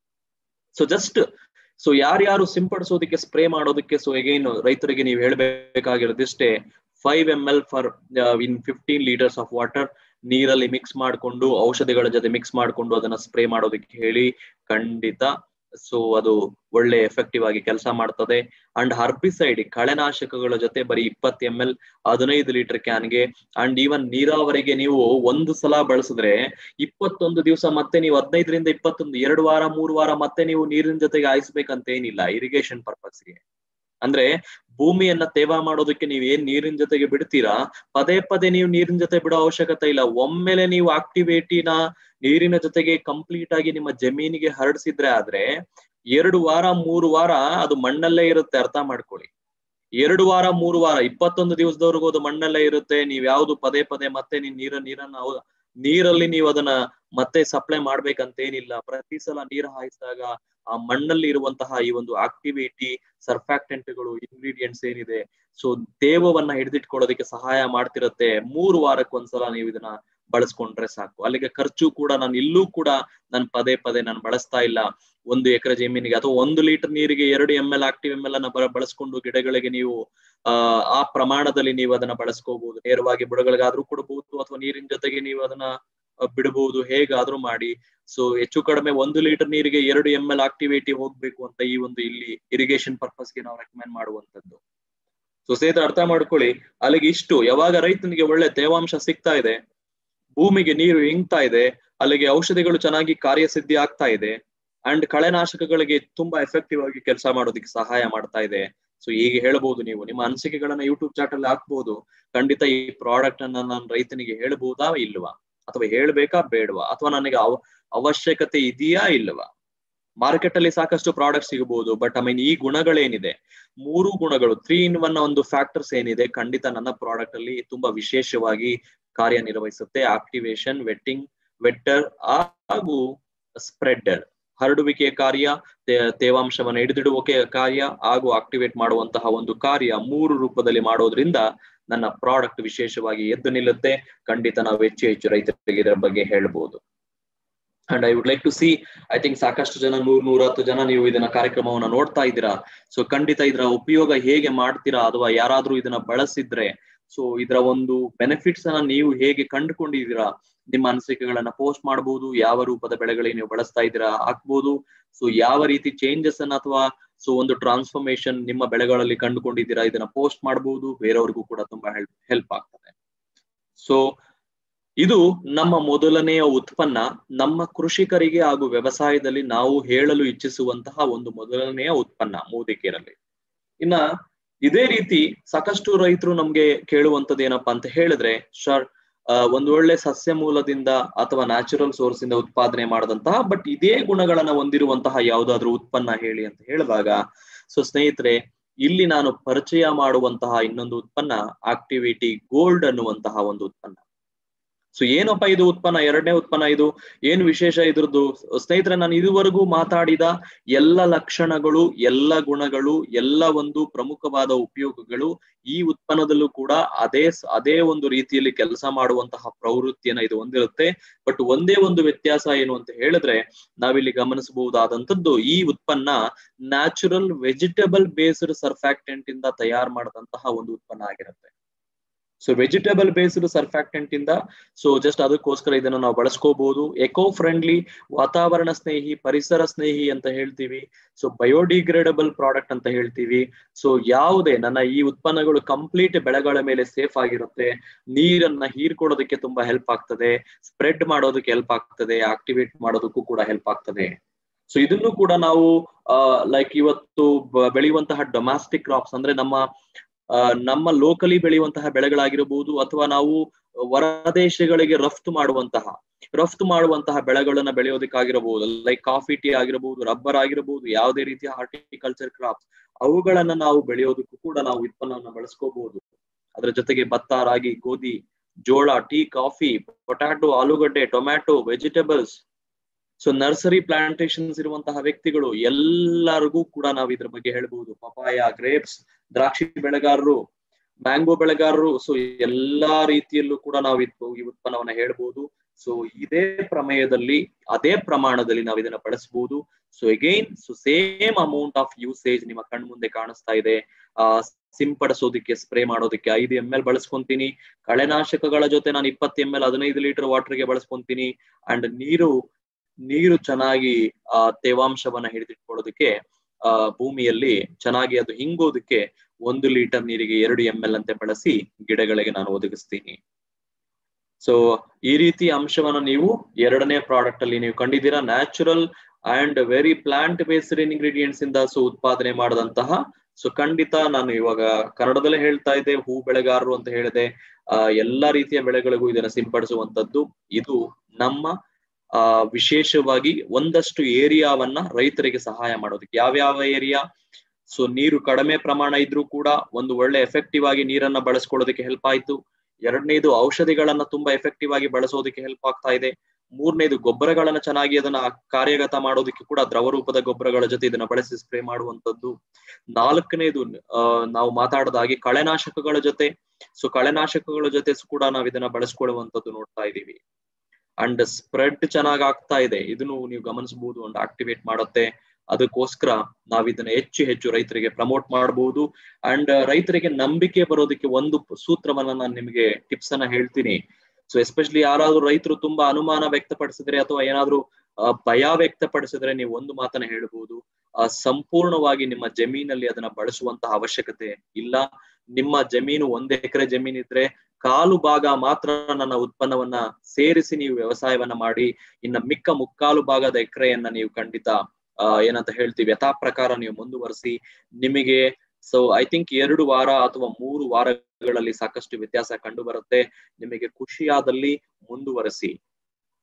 ಸೊ ಜಸ್ಟ್ ಸೊ ಯಾರ್ಯಾರು ಸಿಂಪಡಿಸೋದಕ್ಕೆ ಸ್ಪ್ರೇ ಮಾಡೋದಕ್ಕೆ ಸೊ ಎಗೈನ್ ರೈತರಿಗೆ ನೀವು ಹೇಳ್ಬೇಕಾಗಿರೋದಿಷ್ಟೇ five M L for in fifteen litres of water ನೀರಲ್ಲಿ ಮಿಕ್ಸ್ ಮಾಡಿಕೊಂಡು ಔಷಧಿಗಳ ಜೊತೆ ಮಿಕ್ಸ್ ಮಾಡಿಕೊಂಡು ಅದನ್ನ ಸ್ಪ್ರೇ ಮಾಡೋದಕ್ಕೆ ಹೇಳಿ ಖಂಡಿತ ಸೊ ಅದು ಒಳ್ಳೆ ಎಫೆಕ್ಟಿವ್ ಆಗಿ ಕೆಲಸ ಮಾಡ್ತದೆ ಅಂಡ್ ಹರ್ಬಿಸೈಡ್ ಕಳೆನಾಶಕಗಳ ಜೊತೆ ಬರೀ ಇಪ್ಪತ್ತು ಎಂ ಎಲ್ ಹದಿನೈದು ಲೀಟರ್ ಕ್ಯಾನ್ಗೆ ಅಂಡ್ ಈವನ್ ನೀರಾವರಿಗೆ ನೀವು ಒಂದು ಸಲ ಬಳಸಿದ್ರೆ ಇಪ್ಪತ್ತೊಂದು ದಿವಸ ಮತ್ತೆ ನೀವು ಹದಿನೈದರಿಂದ ಇಪ್ಪತ್ತೊಂದು ಎರಡು ವಾರ ಮೂರು ವಾರ ಮತ್ತೆ ನೀವು ನೀರಿನ ಜೊತೆಗೆ ಆಯಿಸ್ಬೇಕಂತ ಏನಿಲ್ಲ ಇರಿಗೇಷನ್ ಪರ್ಪಸ್ಗೆ ಅಂದ್ರೆ ಭೂಮಿಯನ್ನ ತೇವ ಮಾಡೋದಕ್ಕೆ ನೀವ್ ಏನ್ ನೀರಿನ ಜೊತೆಗೆ ಬಿಡ್ತೀರಾ ಪದೇ ಪದೇ ನೀವು ನೀರಿನ ಜೊತೆ ಬಿಡೋ ಅವಶ್ಯಕತೆ ಇಲ್ಲ ಒಮ್ಮೆಲೆ ನೀವು ಆಕ್ಟಿವೇಟಿನ ನೀರಿನ ಜೊತೆಗೆ ಕಂಪ್ಲೀಟ್ ಆಗಿ ನಿಮ್ಮ ಜಮೀನಿಗೆ ಹರಡಿಸಿದ್ರೆ ಆದ್ರೆ ಎರಡು ವಾರ ಮೂರು ವಾರ ಅದು ಮಣ್ಣಲ್ಲೇ ಇರುತ್ತೆ ಅರ್ಥ ಮಾಡ್ಕೊಳ್ಳಿ ಎರಡು ವಾರ ಮೂರು ವಾರ ಇಪ್ಪತ್ತೊಂದು ದಿವಸದವರೆಗೂ ಅದು ಮಣ್ಣಲ್ಲೇ ಇರುತ್ತೆ ನೀವ್ ಯಾವ್ದು ಪದೇ ಪದೇ ಮತ್ತೆ ನೀನ್ ನೀರ ನೀರನ್ನ ನೀರಲ್ಲಿ ನೀವು ಅದನ್ನ ಮತ್ತೆ ಸಪ್ಲೈ ಮಾಡ್ಬೇಕಂತ ಏನಿಲ್ಲ ಪ್ರತಿ ಸಲ ನೀರು ಹಾಯಿಸಿದಾಗ ಆ ಮಣ್ಣಲ್ಲಿ ಇರುವಂತಹ ಈ ಒಂದು ಆಕ್ಟಿವಿಟಿ ಸರ್ಫ್ಯಾಕ್ಟೆಂಟ್ಗಳು ಇಂಗ್ರೀಡಿಯೆಂಟ್ಸ್ ಏನಿದೆ ಸೊ ತೇವವನ್ನ ಹಿಡಿದಿಟ್ಕೊಳ್ಳೋದಕ್ಕೆ ಸಹಾಯ ಮಾಡ್ತಿರತ್ತೆ ಮೂರು ವಾರಕ್ಕೊಂದ್ಸಲ ನೀವು ಇದನ್ನ ಬಳಸ್ಕೊಂಡ್ರೆ ಸಾಕು ಅಲ್ಲಿಗೆ ಖರ್ಚು ಕೂಡ ನಾನು ಇಲ್ಲೂ ಕೂಡ ನಾನು ಪದೇ ಪದೇ ನಾನು ಬಳಸ್ತಾ ಇಲ್ಲ ಒಂದು ಎಕರೆ ಜಮೀನಿಗೆ ಅಥವಾ ಒಂದು ಲೀಟರ್ ನೀರಿಗೆ ಎರಡು M L active M L ಅನ್ನ ಬಳಸ್ಕೊಂಡು ಗಿಡಗಳಿಗೆ ನೀವು ಆ ಆ ಪ್ರಮಾಣದಲ್ಲಿ ನೀವು ಅದನ್ನ ಬಳಸ್ಕೋಬಹುದು ನೇರವಾಗಿ ಬುಡಗಳಿಗಾದ್ರೂ ಕೊಡಬಹುದು ಅಥವಾ ನೀರಿನ ಜೊತೆಗೆ ನೀವು ಅದನ್ನ ಬಿಡಬಹುದು ಹೇಗಾದ್ರೂ ಮಾಡಿ ಸೊ ಹೆಚ್ಚು ಕಡಿಮೆ ಒಂದು ಲೀಟರ್ ನೀರಿಗೆ ಎರಡು ಎಂ ಎಲ್ ಆಕ್ಟಿವಿಟಿ ಹೋಗ್ಬೇಕು ಅಂತ ಈ ಒಂದು ಇಲ್ಲಿ ಇರಿಗೇಷನ್ ಪರ್ಪಸ್ಗೆ ನಾವು ರೆಕಮೆಂಡ್ ಮಾಡುವಂತದ್ದು ಸೊ ಸ್ನೇಹಿತರೆ ಅರ್ಥ ಮಾಡ್ಕೊಳ್ಳಿ ಅಲ್ಲಿಗೆ ಇಷ್ಟು ಯಾವಾಗ ರೈತನಿಗೆ ಒಳ್ಳೆ ತೇವಾಂಶ ಸಿಗ್ತಾ ಇದೆ ಭೂಮಿಗೆ ನೀರು ಇಂಗ್ತಾ ಇದೆ ಅಲ್ಲಿಗೆ ಔಷಧಿಗಳು ಚೆನ್ನಾಗಿ ಕಾರ್ಯಸಿದ್ಧಿ ಆಗ್ತಾ ಇದೆ ಅಂಡ್ ಕಳೆನಾಶಕಗಳಿಗೆ ತುಂಬಾ ಎಫೆಕ್ಟಿವ್ ಆಗಿ ಕೆಲಸ ಮಾಡೋದಕ್ಕೆ ಸಹಾಯ ಮಾಡ್ತಾ ಇದೆ ಸೊ ಈಗ ಹೇಳ್ಬಹುದು ನೀವು ನಿಮ್ಮ ಅನಿಸಿಕೆಗಳನ್ನ ಯೂಟ್ಯೂಬ್ ಚಾಟ್ ಅಲ್ಲಿ ಹಾಕ್ಬಹುದು ಖಂಡಿತ ಈ ಪ್ರಾಡಕ್ಟ್ ಅನ್ನ ನಾನು ರೈತನಿಗೆ ಹೇಳ್ಬಹುದಾ ಇಲ್ವಾ ಅಥವಾ ಹೇಳ್ಬೇಕಾ ಬೇಡವಾ ಅಥವಾ ನನಗೆ ಅವ ಅವಶ್ಯಕತೆ ಇದೆಯಾ ಇಲ್ವಾ ಮಾರ್ಕೆಟ್ ಅಲ್ಲಿ ಸಾಕಷ್ಟು ಪ್ರಾಡಕ್ಟ್ ಸಿಗಬಹುದು ಬಟ್ ಐ ಮೀನ್ ಈ ಗುಣಗಳೇನಿದೆ ಮೂರು ಗುಣಗಳು ತ್ರೀ ಇನ್ ಒನ್ ಒಂದು ಫ್ಯಾಕ್ಟರ್ಸ್ ಏನಿದೆ ಖಂಡಿತ ನನ್ನ ಪ್ರಾಡಕ್ಟ್ ಅಲ್ಲಿ ತುಂಬಾ ವಿಶೇಷವಾಗಿ ಕಾರ್ಯನಿರ್ವಹಿಸುತ್ತೆ ಆಕ್ಟಿವೇಶನ್ ವೆಟ್ಟಿಂಗ್ ವೆಟ್ಟರ್ ಹಾಗೂ ಸ್ಪ್ರೆಡರ್ ಹರಡುವಿಕೆಯ ಕಾರ್ಯ ತೇವಾಂಶವನ್ನು ಹಿಡಿದಿಡುವಿಕೆ ಕಾರ್ಯ ಹಾಗೂ ಆಕ್ಟಿವೇಟ್ ಮಾಡುವಂತಹ ಒಂದು ಕಾರ್ಯ ಮೂರು ರೂಪದಲ್ಲಿ ಮಾಡೋದ್ರಿಂದ ನನ್ನ ಪ್ರಾಡಕ್ಟ್ ವಿಶೇಷವಾಗಿ ಎದ್ದು ನಿಲ್ಲುತ್ತೆ ಖಂಡಿತ ನಾವು ಹೆಚ್ಚು ಹೆಚ್ಚು ರೈತರಿಗೆ ಇದರ ಬಗ್ಗೆ ಹೇಳ್ಬೋದು and I would like to see I think ಸಾಕಷ್ಟು ಜನ ನೂರ್ ನೂರ ಹತ್ತು ಜನ ನೀವು ಇದನ್ನ ಕಾರ್ಯಕ್ರಮವನ್ನ ನೋಡ್ತಾ ಇದ್ದೀರಾ ಸೊ ಖಂಡಿತ ಇದರ ಉಪಯೋಗ ಹೇಗೆ ಮಾಡ್ತೀರಾ ಅಥವಾ ಯಾರಾದ್ರೂ ಇದನ್ನ ಬಳಸಿದ್ರೆ ಸೊ ಇದರ ಒಂದು ಬೆನಿಫಿಟ್ಸ್ ಅನ್ನ ನೀವು ಹೇಗೆ ಕಂಡುಕೊಂಡಿದ್ದೀರಾ ನಿಮ್ಮ ಅನಿಸಿಕೆಗಳನ್ನ ಪೋಸ್ಟ್ ಮಾಡಬಹುದು ಯಾವ ರೂಪದ ಬೆಳೆಗಳಿಗೆ ನೀವು ಬಳಸ್ತಾ ಇದ್ದೀರಾ ಹಾಕ್ಬೋದು ಸೊ ಯಾವ ರೀತಿ ಚೇಂಜಸ್ ಅನ್ನ ಅಥವಾ ಸೊ ಒಂದು ಟ್ರಾನ್ಸ್ಫಾರ್ಮೇಶನ್ ನಿಮ್ಮ ಬೆಳೆಗಳಲ್ಲಿ ಕಂಡುಕೊಂಡಿದ್ದೀರಾ ಇದನ್ನ ಪೋಸ್ಟ್ ಮಾಡಬಹುದು ಬೇರೆಯವ್ರಿಗೂ ಕೂಡ ತುಂಬಾ ಹೆಲ್ಪ್ ಹೆಲ್ಪ್ ಆಗ್ತದೆ ಸೊ ಇದು ನಮ್ಮ ಮೊದಲನೆಯ ಉತ್ಪನ್ನ ನಮ್ಮ ಕೃಷಿಕರಿಗೆ ಹಾಗೂ ವ್ಯವಸಾಯದಲ್ಲಿ ನಾವು ಹೇಳಲು ಇಚ್ಛಿಸುವಂತಹ ಒಂದು ಮೊದಲನೆಯ ಉತ್ಪನ್ನ ಮೂದಿಕೆರಲ್ಲಿ ಇನ್ನ ಇದೇ ರೀತಿ ಸಾಕಷ್ಟು ರೈತರು ನಮ್ಗೆ ಕೇಳುವಂತದ್ದು ಏನಪ್ಪಾ ಅಂತ ಹೇಳಿದ್ರೆ ಸರ್ ಒಂದು ಒಳ್ಳೆ ಸಸ್ಯ ಮೂಲದಿಂದ ಅಥವಾ ನ್ಯಾಚುರಲ್ ಸೋರ್ಸ್ ಇಂದ ಉತ್ಪಾದನೆ ಮಾಡದಂತಹ ಬಟ್ ಇದೇ ಗುಣಗಳನ್ನ ಹೊಂದಿರುವಂತಹ ಯಾವ್ದಾದ್ರು ಉತ್ಪನ್ನ ಹೇಳಿ ಅಂತ ಹೇಳಿದಾಗ ಸೊ ಸ್ನೇಹಿತರೆ ಇಲ್ಲಿ ನಾನು ಪರಿಚಯ ಮಾಡುವಂತಹ ಇನ್ನೊಂದು ಉತ್ಪನ್ನ ಆಕ್ಟಿವಿಟಿ ಗೋಲ್ಡ್ ಅನ್ನುವಂತಹ ಒಂದು ಉತ್ಪನ್ನ ಸೊ ಏನಪ್ಪ ಇದು ಉತ್ಪನ್ನ ಎರಡನೇ ಉತ್ಪನ್ನ ಇದು ಏನು ವಿಶೇಷ ಇದ್ರದ್ದು ಸ್ನೇಹಿತರೆ ನಾನು ಇದುವರೆಗೂ ಮಾತಾಡಿದ ಎಲ್ಲ ಲಕ್ಷಣಗಳು ಎಲ್ಲ ಗುಣಗಳು ಎಲ್ಲ ಒಂದು ಪ್ರಮುಖವಾದ ಉಪಯೋಗಗಳು ಈ ಉತ್ಪನ್ನದಲ್ಲೂ ಕೂಡ ಅದೇ ಅದೇ ಒಂದು ರೀತಿಯಲ್ಲಿ ಕೆಲಸ ಮಾಡುವಂತಹ ಪ್ರವೃತ್ತಿಯನ್ನ ಇದು ಹೊಂದಿರುತ್ತೆ ಬಟ್ ಒಂದೇ ಒಂದು ವ್ಯತ್ಯಾಸ ಏನು ಅಂತ ಹೇಳಿದ್ರೆ ನಾವಿಲ್ಲಿ ಗಮನಿಸಬಹುದಾದಂತದ್ದು ಈ ಉತ್ಪನ್ನ ನ್ಯಾಚುರಲ್ ವೆಜಿಟೇಬಲ್ ಬೇಸ್ಡ್ ಸರ್ಫ್ಯಾಕ್ಟೆಂಟ್ ಇಂದ ತಯಾರು ಮಾಡಿದಂತಹ ಒಂದು ಉತ್ಪನ್ನ ಆಗಿರುತ್ತೆ ಸೊ ವೆಜಿಟೇಬಲ್ ಬೇಸ್ಡ್ ಸರ್ಫ್ಯಾಕ್ಟೆಂಟ್ ಇಂದ ಸೊ ಜಸ್ಟ್ ಅದಕ್ಕೋಸ್ಕರ ಇದನ್ನು ನಾವು ಬಳಸ್ಕೋಬಹುದು ಎಕೋ ಫ್ರೆಂಡ್ಲಿ ವಾತಾವರಣ ಸ್ನೇಹಿ ಪರಿಸರ ಸ್ನೇಹಿ ಅಂತ ಹೇಳ್ತೀವಿ ಸೊ ಬಯೋಡಿಗ್ರೇಡಬಲ್ ಪ್ರಾಡಕ್ಟ್ ಅಂತ ಹೇಳ್ತೀವಿ ಸೊ ಯಾವುದೇ ನನ್ನ ಈ ಉತ್ಪನ್ನಗಳು ಕಂಪ್ಲೀಟ್ ಬೆಳೆಗಳ ಮೇಲೆ ಸೇಫ್ ಆಗಿರುತ್ತೆ ನೀರನ್ನ ಹೀರ್ಕೊಡೋದಕ್ಕೆ ತುಂಬಾ ಹೆಲ್ಪ್ ಆಗ್ತದೆ ಸ್ಪ್ರೆಡ್ ಮಾಡೋದಕ್ಕೆ ಹೆಲ್ಪ್ ಆಗ್ತದೆ ಆಕ್ಟಿವೇಟ್ ಮಾಡೋದಕ್ಕೂ ಕೂಡ ಹೆಲ್ಪ್ ಆಗ್ತದೆ ಸೊ ಇದನ್ನು ಕೂಡ ನಾವು ಲೈಕ್ ಇವತ್ತು ಬೆಳೆಯುವಂತಹ ಡೊಮ್ಯಾಸ್ಟಿಕ್ ಕ್ರಾಪ್ಸ್ ಅಂದ್ರೆ ನಮ್ಮ ನಮ್ಮ ಲೋಕಲಿ ಬೆಳೆಯುವಂತಹ ಬೆಳೆಗಳಾಗಿರಬಹುದು ಅಥವಾ ನಾವು ಹೊರದೇಶಗಳಿಗೆ ರಫ್ತು ಮಾಡುವಂತಹ ರಫ್ತು ಮಾಡುವಂತಹ ಬೆಳೆಗಳನ್ನ ಬೆಳೆಯೋದಕ್ಕಾಗಿರಬಹುದು ಲೈಕ್ ಕಾಫಿ ಟೀ ಆಗಿರಬಹುದು ರಬ್ಬರ್ ಆಗಿರಬಹುದು ಯಾವುದೇ ರೀತಿಯ ಹಾರ್ಟಿಕಲ್ಚರ್ ಕ್ರಾಪ್ಸ್ ಅವುಗಳನ್ನ ನಾವು ಬೆಳೆಯೋದಕ್ಕೂ ಕೂಡ ನಾವು ಉತ್ಪನ್ನವನ್ನ ಬಳಸ್ಕೋಬಹುದು ಅದರ ಜೊತೆಗೆ ಭತ್ತ ರಾಗಿ ಗೋಧಿ ಜೋಳ ಟೀ ಕಾಫಿ ಪೊಟ್ಯಾಟೊ ಆಲೂಗಡ್ಡೆ tomato vegetables so nursery plantations ಇರುವಂತಹ ವ್ಯಕ್ತಿಗಳು ಎಲ್ಲರಿಗೂ ಕೂಡ ನಾವು ಇದ್ರ ಬಗ್ಗೆ ಹೇಳ್ಬಹುದು ಪಪಾಯ ಗ್ರೇಪ್ಸ್ ದ್ರಾಕ್ಷಿ ಬೆಳೆಗಾರರು ಮ್ಯಾಂಗೋ ಬೆಳೆಗಾರರು ಸೊ ಎಲ್ಲಾ ರೀತಿಯಲ್ಲೂ ಕೂಡ ನಾವು ಈ ಉತ್ಪನ್ನವನ್ನ ಹೇಳ್ಬಹುದು ಸೊ ಇದೇ ಪ್ರಮೇಯದಲ್ಲಿ ಅದೇ ಪ್ರಮಾಣದಲ್ಲಿ ನಾವು ಇದನ್ನ ಬಳಸಬಹುದು so again so same amount of usage ನಿಮ್ಮ ಕಣ್ ಮುಂದೆ ಕಾಣಿಸ್ತಾ ಇದೆ ಆ ಸಿಂಪಡಿಸೋದಕ್ಕೆ ಸ್ಪ್ರೇ ಮಾಡೋದಕ್ಕೆ ಐದು ಎಂ ಎಲ್ ಬಳಸ್ಕೊಂತೀನಿ ಕಳೆನಾಶಕಗಳ ಜೊತೆ ನಾನು ಇಪ್ಪತ್ತು ಎಂ ಎಲ್ ಹದಿನೈದು ಲೀಟರ್ ವಾಟರ್ಗೆ ಬಳಸ್ಕೊಂತೀನಿ ಅಂಡ್ ನೀರು ನೀರು ಚೆನ್ನಾಗಿ ಆ ತೇವಾಂಶವನ್ನ ಹಿಡಿದಿಟ್ಕೊಳ್ಳೋದಕ್ಕೆ ಆ ಭೂಮಿಯಲ್ಲಿ ಚೆನ್ನಾಗಿ ಅದು ಹಿಂಗೋದಕ್ಕೆ ಒಂದು ಲೀಟರ್ ನೀರಿಗೆ ಎರಡು ಎಂ ಎಲ್ ಅಂತೆ ಬಳಸಿ ಗಿಡಗಳಿಗೆ ನಾನು ಒದಗಿಸ್ತೀನಿ ಸೊ ಈ ರೀತಿ ಅಂಶವನ್ನ ನೀವು ಎರಡನೇ ಪ್ರಾಡಕ್ಟ್ ಅಲ್ಲಿ ನೀವು ಕಂಡಿದ್ದೀರಾ natural and very plant based ingredients ಇಂದ ಸೊ ಉತ್ಪಾದನೆ ಮಾಡದಂತಹ ಸೊ ಖಂಡಿತ ನಾನು ಇವಾಗ ಕನ್ನಡದಲ್ಲೇ ಹೇಳ್ತಾ ಇದ್ದೆ ಹೂ ಬೆಳೆಗಾರರು ಅಂತ ಹೇಳಿದೆ ಆ ಎಲ್ಲಾ ರೀತಿಯ ಬೆಳೆಗಳಿಗೂ ಇದನ್ನ ಸಿಂಪಡಿಸುವಂತದ್ದು ಇದು ನಮ್ಮ ಆ ವಿಶೇಷವಾಗಿ ಒಂದಷ್ಟು ಏರಿಯಾವನ್ನ ರೈತರಿಗೆ ಸಹಾಯ ಮಾಡೋದಕ್ಕೆ ಯಾವ್ಯಾವ ಏರಿಯಾ ಸೊ ನೀರು ಕಡಿಮೆ ಪ್ರಮಾಣ ಇದ್ರೂ ಕೂಡ ಒಂದು ಒಳ್ಳೆ ಎಫೆಕ್ಟಿವ್ ಆಗಿ ನೀರನ್ನ ಬಳಸ್ಕೊಳ್ಳೋದಕ್ಕೆ ಹೆಲ್ಪ್ ಆಯ್ತು ಎರಡನೇದು ಔಷಧಿಗಳನ್ನ ತುಂಬಾ ಎಫೆಕ್ಟಿವ್ ಆಗಿ ಬಳಸೋದಕ್ಕೆ ಹೆಲ್ಪ್ ಆಗ್ತಾ ಇದೆ ಮೂರನೇದು ಗೊಬ್ಬರಗಳನ್ನ ಚೆನ್ನಾಗಿ ಅದನ್ನ ಕಾರ್ಯಗತ ಮಾಡೋದಕ್ಕೆ ಕೂಡ ದ್ರವ ರೂಪದ ಗೊಬ್ಬರಗಳ ಜೊತೆ ಇದನ್ನ ಬಳಸಿ ಸ್ಪ್ರೇ ಮಾಡುವಂತದ್ದು ನಾಲ್ಕನೇದು ಅಹ್ ನಾವು ಮಾತಾಡದ ಹಾಗೆ ಕಳೆನಾಶಕಗಳ ಜೊತೆ ಸೊ ಕಳೆನಾಶಕಗಳ ಜೊತೆ ಕೂಡ ನಾವ್ ಇದನ್ನ ಬಳಸ್ಕೊಳ್ಳುವಂತದ್ದು ನೋಡ್ತಾ ಇದೀವಿ ಅಂಡ್ ಸ್ಪ್ರೆಡ್ ಚೆನ್ನಾಗ್ ಆಗ್ತಾ ಇದೆ ಇದನ್ನು ನೀವು ಗಮನಿಸಬಹುದು ಅಂಡ್ ಆಕ್ಟಿವೇಟ್ ಮಾಡುತ್ತೆ ಅದಕ್ಕೋಸ್ಕರ ನಾವ್ ಇದನ್ನ ಹೆಚ್ಚು ಹೆಚ್ಚು ರೈತರಿಗೆ ಪ್ರಮೋಟ್ ಮಾಡಬಹುದು ಅಂಡ್ ರೈತರಿಗೆ ನಂಬಿಕೆ ಬರೋದಕ್ಕೆ ಒಂದು ಸೂತ್ರವನ್ನ ನಾನು ನಿಮಗೆ ಟಿಪ್ಸ್ ಅನ್ನ ಹೇಳ್ತೀನಿ ಸೊ ಎಸ್ಪೆಷಲಿ ಯಾರಾದ್ರೂ ರೈತರು ತುಂಬಾ ಅನುಮಾನ ವ್ಯಕ್ತಪಡಿಸಿದ್ರೆ ಅಥವಾ ಏನಾದ್ರೂ ಭಯ ವ್ಯಕ್ತಪಡಿಸಿದ್ರೆ ನೀವು ಒಂದು ಮಾತನ್ನ ಹೇಳ್ಬಹುದು ಆ ಸಂಪೂರ್ಣವಾಗಿ ನಿಮ್ಮ ಜಮೀನಲ್ಲಿ ಅದನ್ನ ಬಳಸುವಂತಹ ಅವಶ್ಯಕತೆ ಇಲ್ಲ ನಿಮ್ಮ ಜಮೀನು ಒಂದ್ ಎಕರೆ ಜಮೀನ್ ಇದ್ರೆ ಕಾಲು ಭಾಗ ಮಾತ್ರ ನನ್ನ ಉತ್ಪನ್ನವನ್ನ ಸೇರಿಸಿ ನೀವು ವ್ಯವಸಾಯವನ್ನ ಮಾಡಿ ಇನ್ನ ಮಿಕ್ಕ ಮುಕ್ಕಾಲು ಭಾಗದ ಎಕರೆಯನ್ನ ನೀವು ಖಂಡಿತ ಅಹ್ ಏನಂತ ಹೇಳ್ತೀವಿ ಯಥಾ ಪ್ರಕಾರ ನೀವು ಮುಂದುವರಿಸಿ ನಿಮಗೆ ಸೊ ಐ ಥಿಂಕ್ ಎರಡು ವಾರ ಅಥವಾ ಮೂರು ವಾರಗಳಲ್ಲಿ ಸಾಕಷ್ಟು ವ್ಯತ್ಯಾಸ ಕಂಡು ಬರುತ್ತೆ ನಿಮಗೆ ಖುಷಿಯಾದಲ್ಲಿ ಮುಂದುವರೆಸಿ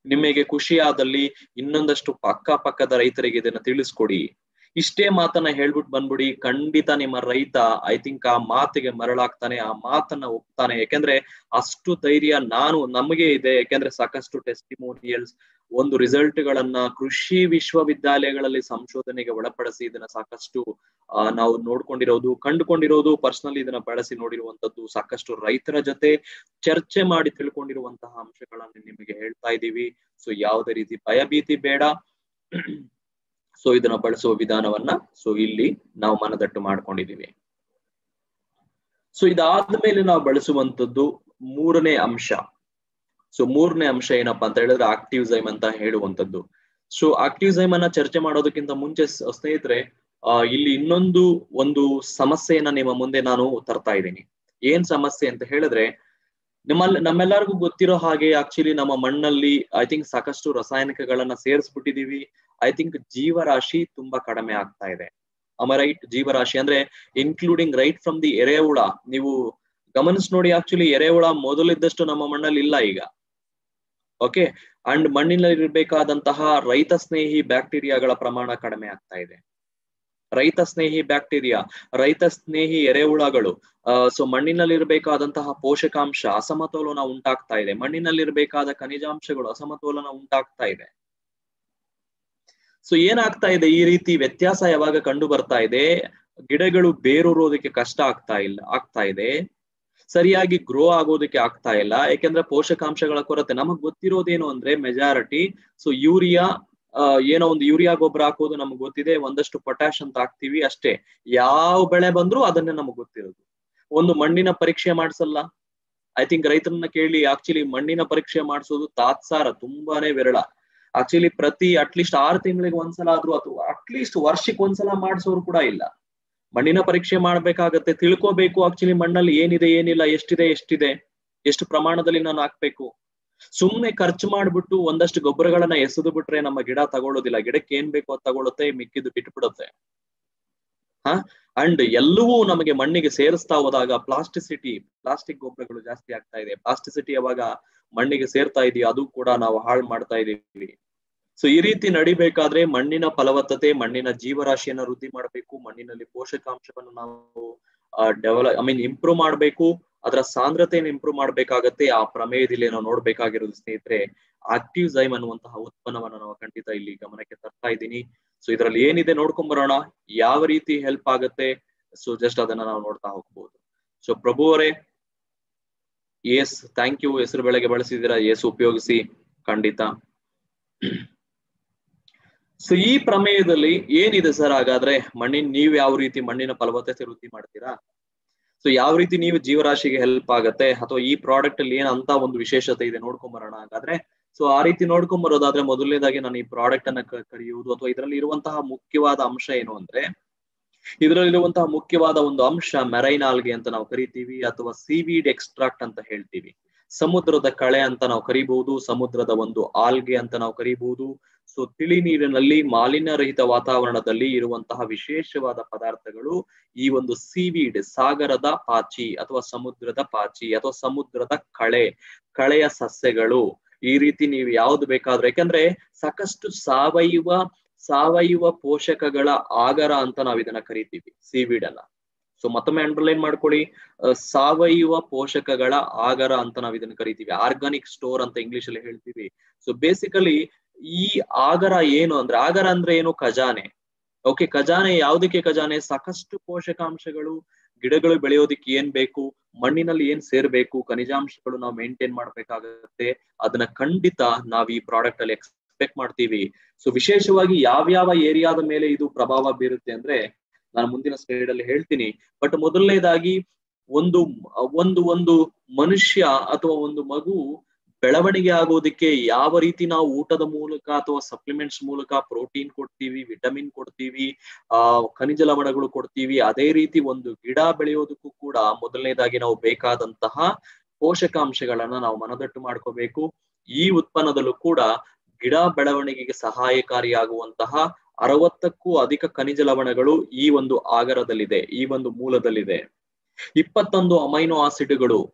ನಿಮಗೆ ಖುಷಿಯಾದಲ್ಲಿ ಇನ್ನೊಂದಷ್ಟು ಪಕ್ಕ ಪಕ್ಕದ ರೈತರಿಗೆ ಇದನ್ನ ತಿಳಿಸ್ಕೊಡಿ ಇಷ್ಟೇ ಮಾತನ್ನ ಹೇಳ್ಬಿಟ್ಟು ಬಂದ್ಬಿಡಿ ಖಂಡಿತ ನಿಮ್ಮ ರೈತ ಐ ಥಿಂಕ್ ಆ ಮಾತಿಗೆ ಮರಳಾಗ್ತಾನೆ ಆ ಮಾತನ್ನ ಒಪ್ತಾನೆ ಯಾಕೆಂದ್ರೆ ಅಷ್ಟು ಧೈರ್ಯ ನಾನು ನಮಗೆ ಇದೆ ಯಾಕೆಂದ್ರೆ ಸಾಕಷ್ಟು ಟೆಸ್ಟಿಮೋನಿಯಲ್ಸ್ ಒಂದು ರಿಸಲ್ಟ್ ಗಳನ್ನ ಕೃಷಿ ವಿಶ್ವವಿದ್ಯಾಲಯಗಳಲ್ಲಿ ಸಂಶೋಧನೆಗೆ ಒಳಪಡಿಸಿ ಇದನ್ನ ಸಾಕಷ್ಟು ಆ ನಾವು ನೋಡ್ಕೊಂಡಿರೋದು ಕಂಡುಕೊಂಡಿರೋದು ಪರ್ಸನಲಿ ಇದನ್ನ ಬಳಸಿ ನೋಡಿರುವಂತದ್ದು ಸಾಕಷ್ಟು ರೈತರ ಜೊತೆ ಚರ್ಚೆ ಮಾಡಿ ತಿಳ್ಕೊಂಡಿರುವಂತಹ ಅಂಶಗಳನ್ನ ನಿಮಗೆ ಹೇಳ್ತಾ ಇದ್ದೀವಿ ಸೊ ಯಾವುದೇ ರೀತಿ ಭಯಭೀತಿ ಬೇಡ ಸೊ ಇದನ್ನ ಬಳಸುವ ವಿಧಾನವನ್ನ ಸೊ ಇಲ್ಲಿ ನಾವು ಮನದಟ್ಟು ಮಾಡ್ಕೊಂಡಿದೀವಿ ಸೊ ಇದಾದ್ಮೇಲೆ ನಾವು ಬಳಸುವಂತದ್ದು ಮೂರನೇ ಅಂಶ ಸೊ ಮೂರನೇ ಅಂಶ ಏನಪ್ಪಾ ಅಂತ ಹೇಳಿದ್ರೆ ಆಕ್ಟಿವ್ ಝೈಮ್ ಅಂತ ಹೇಳುವಂತದ್ದು ಸೊ ಆಕ್ಟಿವ್ ಝೈಮ್ ಅನ್ನ ಚರ್ಚೆ ಮಾಡೋದಕ್ಕಿಂತ ಮುಂಚೆ ಸ್ನೇಹಿತರೆ ಆ ಇಲ್ಲಿ ಇನ್ನೊಂದು ಒಂದು ಸಮಸ್ಯೆಯನ್ನ ನಿಮ್ಮ ಮುಂದೆ ನಾನು ತರ್ತಾ ಇದ್ದೀನಿ ಏನ್ ಸಮಸ್ಯೆ ಅಂತ ಹೇಳಿದ್ರೆ ನಿಮ್ಮಲ್ಲಿ ನಮ್ಮೆಲ್ಲರಿಗೂ ಗೊತ್ತಿರೋ ಹಾಗೆ ಆಕ್ಚುಲಿ ನಮ್ಮ ಮಣ್ಣಲ್ಲಿ ಐ ಥಿಂಕ್ ಸಾಕಷ್ಟು ರಾಸಾಯನಿಕಗಳನ್ನ ಸೇರಿಸ್ಬಿಟ್ಟಿದೀವಿ ಐ ಥಿಂಕ್ ಜೀವರಾಶಿ ತುಂಬಾ ಕಡಿಮೆ ಆಗ್ತಾ ಇದೆ ಅಮ ರೈಟ್ ಜೀವರಾಶಿ ಅಂದ್ರೆ ಇನ್ಕ್ಲೂಡಿಂಗ್ ರೈಟ್ ಫ್ರಮ್ ದಿ ಎರೆಹುಳ ನೀವು ಗಮನಿಸ್ ನೋಡಿ ಆಕ್ಚುಲಿ ಎರೆಹುಳ ಮೊದಲಿದ್ದಷ್ಟು ನಮ್ಮ ಮಣ್ಣಲ್ಲಿ ಇಲ್ಲ ಈಗ ಓಕೆ ಅಂಡ್ ಮಣ್ಣಿನಲ್ಲಿ ಇರಬೇಕಾದಂತಹ ರೈತ ಸ್ನೇಹಿ ಬ್ಯಾಕ್ಟೀರಿಯಾಗಳ ಪ್ರಮಾಣ ಕಡಿಮೆ ಆಗ್ತಾ ಇದೆ ರೈತ ಸ್ನೇಹಿ ಬ್ಯಾಕ್ಟೀರಿಯಾ ರೈತ ಸ್ನೇಹಿ ಎರೆಹುಳಗಳು ಸೊ ಮಣ್ಣಿನಲ್ಲಿ ಇರಬೇಕಾದಂತಹ ಪೋಷಕಾಂಶ ಅಸಮತೋಲನ ಉಂಟಾಗ್ತಾ ಇದೆ ಮಣ್ಣಿನಲ್ಲಿ ಇರಬೇಕಾದ ಖನಿಜಾಂಶಗಳು ಅಸಮತೋಲನ ಉಂಟಾಗ್ತಾ ಇದೆ ಸೊ ಏನಾಗ್ತಾ ಇದೆ ಈ ರೀತಿ ವ್ಯತ್ಯಾಸ ಯಾವಾಗ ಕಂಡು ಬರ್ತಾ ಇದೆ ಗಿಡಗಳು ಬೇರೂರೋದಕ್ಕೆ ಕಷ್ಟ ಆಗ್ತಾ ಇಲ್ಲ ಆಗ್ತಾ ಇದೆ ಸರಿಯಾಗಿ ಗ್ರೋ ಆಗೋದಕ್ಕೆ ಆಗ್ತಾ ಇಲ್ಲ ಯಾಕೆಂದ್ರೆ ಪೋಷಕಾಂಶಗಳ ಕೊರತೆ ನಮಗ್ ಗೊತ್ತಿರೋದೇನು ಅಂದ್ರೆ ಮೆಜಾರಿಟಿ ಸೊ ಯೂರಿಯಾ ಏನೋ ಒಂದು ಯೂರಿಯಾ ಗೊಬ್ಬರ ಹಾಕೋದು ನಮ್ಗೆ ಗೊತ್ತಿದೆ ಒಂದಷ್ಟು ಪೊಟ್ಯಾಶ್ ಅಂತ ಹಾಕ್ತಿವಿ ಅಷ್ಟೇ ಯಾವ ಬೆಳೆ ಬಂದ್ರು ಅದನ್ನೇ ನಮಗ್ ಗೊತ್ತಿರೋದು ಒಂದು ಮಣ್ಣಿನ ಪರೀಕ್ಷೆ ಮಾಡ್ಸಲ್ಲ ಐ ಥಿಂಕ್ ರೈತರನ್ನ ಕೇಳಿ ಆಕ್ಚುಲಿ ಮಣ್ಣಿನ ಪರೀಕ್ಷೆ ಮಾಡಿಸೋದು ತಾತ್ಸಾರ ತುಂಬಾನೇ ವಿರಳ ಆಕ್ಚುಲಿ ಪ್ರತಿ ಅಟ್ಲೀಸ್ಟ್ ಆರು ತಿಂಗಳಿಗೆ ಒಂದ್ಸಲ ಆದ್ರೂ ಅಥವಾ ಅಟ್ಲೀಸ್ಟ್ ವರ್ಷಕ್ಕೆ ಒಂದ್ಸಲ ಮಾಡಿಸೋರು ಕೂಡ ಇಲ್ಲ ಮಣ್ಣಿನ ಪರೀಕ್ಷೆ ಮಾಡ್ಬೇಕಾಗತ್ತೆ ತಿಳ್ಕೋಬೇಕು ಆಕ್ಚುಲಿ ಮಣ್ಣಲ್ಲಿ ಏನಿದೆ ಏನಿಲ್ಲ ಎಷ್ಟಿದೆ ಎಷ್ಟಿದೆ ಎಷ್ಟು ಪ್ರಮಾಣದಲ್ಲಿ ನಾನು ಹಾಕ್ಬೇಕು ಸುಮ್ನೆ ಖರ್ಚು ಮಾಡ್ಬಿಟ್ಟು ಒಂದಷ್ಟು ಗೊಬ್ಬರಗಳನ್ನ ಎಸೆದು ಬಿಟ್ರೆ ನಮ್ಮ ಗಿಡ ತಗೊಳ್ಳೋದಿಲ್ಲ ಗಿಡಕ್ಕೆ ಏನ್ ಬೇಕೋ ಅದು ತಗೊಳುತ್ತೆ ಮಿಕ್ಕಿದ್ದು ಬಿಟ್ಬಿಡುತ್ತೆ ಹ ಅಂಡ್ ಎಲ್ಲವೂ ನಮಗೆ ಮಣ್ಣಿಗೆ ಸೇರಿಸ್ತಾ ಹೋದಾಗ ಪ್ಲಾಸ್ಟಿಸಿಟಿ ಪ್ಲಾಸ್ಟಿಕ್ ಗೊಬ್ಬರಗಳು ಜಾಸ್ತಿ ಆಗ್ತಾ ಇದೆ ಪ್ಲಾಸ್ಟಿಸಿಟಿ ಯಾವಾಗ ಮಣ್ಣಿಗೆ ಸೇರ್ತಾ ಇದೆಯೋ ಅದು ಕೂಡ ನಾವು ಹಾಳು ಮಾಡ್ತಾ ಇದೀವಿ ಸೊ ಈ ರೀತಿ ನಡಿಬೇಕಾದ್ರೆ ಮಣ್ಣಿನ ಫಲವತ್ತತೆ ಮಣ್ಣಿನ ಜೀವರಾಶಿಯನ್ನ ವೃದ್ಧಿ ಮಾಡಬೇಕು ಮಣ್ಣಿನಲ್ಲಿ ಪೋಷಕಾಂಶವನ್ನು ನಾವು ಡೆವಲಪ್ ಐ ಮೀನ್ ಇಂಪ್ರೂವ್ ಮಾಡಬೇಕು ಅದರ ಸಾಂದ್ರತೆಯನ್ನು ಇಂಪ್ರೂವ್ ಮಾಡ್ಬೇಕಾಗತ್ತೆ ಆ ಪ್ರಮೇಯದಲ್ಲಿ ನಾವು ನೋಡ್ಬೇಕಾಗಿರೋದು ಸ್ನೇಹಿತರೆ ಆಕ್ಟಿವ್ ಝೈಮ್ ಅನ್ನುವಂತಹ ಉತ್ಪನ್ನವನ್ನ ನಾವು ಖಂಡಿತ ಇಲ್ಲಿ ಗಮನಕ್ಕೆ ತರ್ತಾ ಇದ್ದೀನಿ ಸೊ ಇದರಲ್ಲಿ ಏನಿದೆ ನೋಡ್ಕೊಂಡ್ ಬರೋಣ ಯಾವ ರೀತಿ ಹೆಲ್ಪ್ ಆಗತ್ತೆ ಸೊ ಜಸ್ಟ್ ಅದನ್ನ ನಾವು ನೋಡ್ತಾ ಹೋಗ್ಬೋದು ಸೊ ಪ್ರಭು ಅವರೇ ಎಸ್ ಥ್ಯಾಂಕ್ ಯು ಹೆಸರು ಬೆಳೆಗೆ ಬಳಸಿದ್ದೀರಾ ಎಸ್ ಉಪಯೋಗಿಸಿ ಖಂಡಿತ ಸೊ ಈ ಪ್ರಮೇಯದಲ್ಲಿ ಏನಿದೆ ಸರ್ ಹಾಗಾದ್ರೆ ಮಣ್ಣಿನ ನೀವ್ ಯಾವ ರೀತಿ ಮಣ್ಣಿನ ಫಲವತ್ತತೆ ವೃದ್ಧಿ ಮಾಡ್ತೀರಾ ಸೊ ಯಾವ ರೀತಿ ನೀವು ಜೀವರಾಶಿಗೆ ಹೆಲ್ಪ್ ಆಗತ್ತೆ ಅಥವಾ ಈ ಪ್ರಾಡಕ್ಟ್ ಅಲ್ಲಿ ಏನ್ ಅಂತ ಒಂದು ವಿಶೇಷತೆ ಇದೆ ನೋಡ್ಕೊಂಡ್ ಬರೋಣ ಹಾಗಾದ್ರೆ ಸೊ ಆ ರೀತಿ ನೋಡ್ಕೊಂಡ್ ಬರೋದಾದ್ರೆ ಮೊದಲನೇದಾಗಿ ನಾನು ಈ ಪ್ರಾಡಕ್ಟ್ ಅನ್ನ ಕರೆಯುವುದು ಅಥವಾ ಇದರಲ್ಲಿ ಇರುವಂತಹ ಮುಖ್ಯವಾದ ಅಂಶ ಏನು ಅಂದ್ರೆ ಇದರಲ್ಲಿರುವಂತಹ ಮುಖ್ಯವಾದ ಒಂದು ಅಂಶ ಮೆರೈನ್ ಆಲ್ಗೆ ಅಂತ ನಾವು ಕರಿತೀವಿ ಅಥವಾ ಸಿವಿಡ್ ಎಕ್ಸ್ಟ್ರಾಕ್ಟ್ ಅಂತ ಹೇಳ್ತೀವಿ ಸಮುದ್ರದ ಕಳೆ ಅಂತ ನಾವು ಕರಿಬಹುದು ಸಮುದ್ರದ ಒಂದು ಆಲ್ಗೆ ಅಂತ ನಾವು ಕರಿಬಹುದು ಸೊ ತಿಳಿ ನೀರಿನಲ್ಲಿ ಮಾಲಿನ್ಯ ರಹಿತ ವಾತಾವರಣದಲ್ಲಿ ಇರುವಂತಹ ವಿಶೇಷವಾದ ಪದಾರ್ಥಗಳು ಈ ಒಂದು ಸೀವೀಡ್ ಸಾಗರದ ಪಾಚಿ ಅಥವಾ ಸಮುದ್ರದ ಪಾಚಿ ಅಥವಾ ಸಮುದ್ರದ ಕಳೆ ಕಳೆಯ ಸಸ್ಯಗಳು ಈ ರೀತಿ ನೀವು ಯಾವ್ದು ಬೇಕಾದ್ರೂ ಯಾಕಂದ್ರೆ ಸಾಕಷ್ಟು ಸಾವಯವ ಸಾವಯವ ಪೋಷಕಗಳ ಆಗರ ಅಂತ ನಾವ್ ಇದನ್ನ ಕರಿತೀವಿ ಸೀವೀಡ್ ಅನ್ನ ಸೊ ಮತ್ತೊಮ್ಮೆ ಅಂಡರ್ಲೈನ್ ಮಾಡ್ಕೊಳ್ಳಿ ಸಾವಯವ ಪೋಷಕಗಳ ಆಗರ ಅಂತ ನಾವ್ ಇದನ್ನ ಕರಿತೀವಿ ಆರ್ಗಾನಿಕ್ ಸ್ಟೋರ್ ಅಂತ ಇಂಗ್ಲಿಷ್ ಅಲ್ಲಿ ಹೇಳ್ತೀವಿ ಸೊ ಬೇಸಿಕಲಿ ಈ ಆಗರ ಏನು ಅಂದ್ರೆ ಆಗರ ಅಂದ್ರೆ ಏನು ಖಜಾನೆ ಓಕೆ ಖಜಾನೆ ಯಾವ್ದಕ್ಕೆ ಖಜಾನೆ ಸಾಕಷ್ಟು ಪೋಷಕಾಂಶಗಳು ಗಿಡಗಳು ಬೆಳೆಯೋದಿಕ್ಕೆ ಏನ್ ಬೇಕು ಮಣ್ಣಿನಲ್ಲಿ ಏನ್ ಸೇರ್ಬೇಕು ಖನಿಜಾಂಶಗಳು ನಾವು ಮೇಂಟೈನ್ ಮಾಡ್ಬೇಕಾಗತ್ತೆ ಅದನ್ನ ಖಂಡಿತ ನಾವ್ ಈ ಪ್ರಾಡಕ್ಟ್ ಅಲ್ಲಿ ಎಕ್ಸ್ಪೆಕ್ಟ್ ಮಾಡ್ತೀವಿ ಸೊ ವಿಶೇಷವಾಗಿ ಯಾವ್ಯಾವ ಏರಿಯಾದ ಮೇಲೆ ಇದು ಪ್ರಭಾವ ಬೀರುತ್ತೆ ಅಂದ್ರೆ ನಾನು ಮುಂದಿನ ಸ್ಲೈಡ್ ಅಲ್ಲಿ ಹೇಳ್ತೀನಿ ಬಟ್ ಮೊದಲನೇದಾಗಿ ಒಂದು ಒಂದು ಒಂದು ಮನುಷ್ಯ ಅಥವಾ ಒಂದು ಮಗು ಬೆಳವಣಿಗೆ ಆಗೋದಕ್ಕೆ ಯಾವ ರೀತಿ ನಾವು ಊಟದ ಮೂಲಕ ಅಥವಾ ಸಪ್ಲಿಮೆಂಟ್ಸ್ ಮೂಲಕ ಪ್ರೋಟೀನ್ ಕೊಡ್ತೀವಿ ವಿಟಮಿನ್ ಕೊಡ್ತೀವಿ ಆ ಖನಿಜ ಲವಣಗಳು ಕೊಡ್ತೀವಿ ಅದೇ ರೀತಿ ಒಂದು ಗಿಡ ಬೆಳೆಯೋದಕ್ಕೂ ಕೂಡ ಮೊದಲನೇದಾಗಿ ನಾವು ಬೇಕಾದಂತಹ ಪೋಷಕಾಂಶಗಳನ್ನ ನಾವು ಮನದಟ್ಟು ಮಾಡ್ಕೋಬೇಕು ಈ ಉತ್ಪನ್ನದಲ್ಲೂ ಕೂಡ ಗಿಡ ಬೆಳವಣಿಗೆಗೆ ಸಹಾಯಕಾರಿಯಾಗುವಂತಹ ಅರವತ್ತಕ್ಕೂ ಅಧಿಕ ಖನಿಜ ಲವಣಗಳು ಈ ಒಂದು ಆಗರದಲ್ಲಿದೆ ಈ ಒಂದು ಮೂಲದಲ್ಲಿದೆ ಇಪ್ಪತ್ತೊಂದು ಅಮೈನೋ ಆಸಿಡ್ಗಳು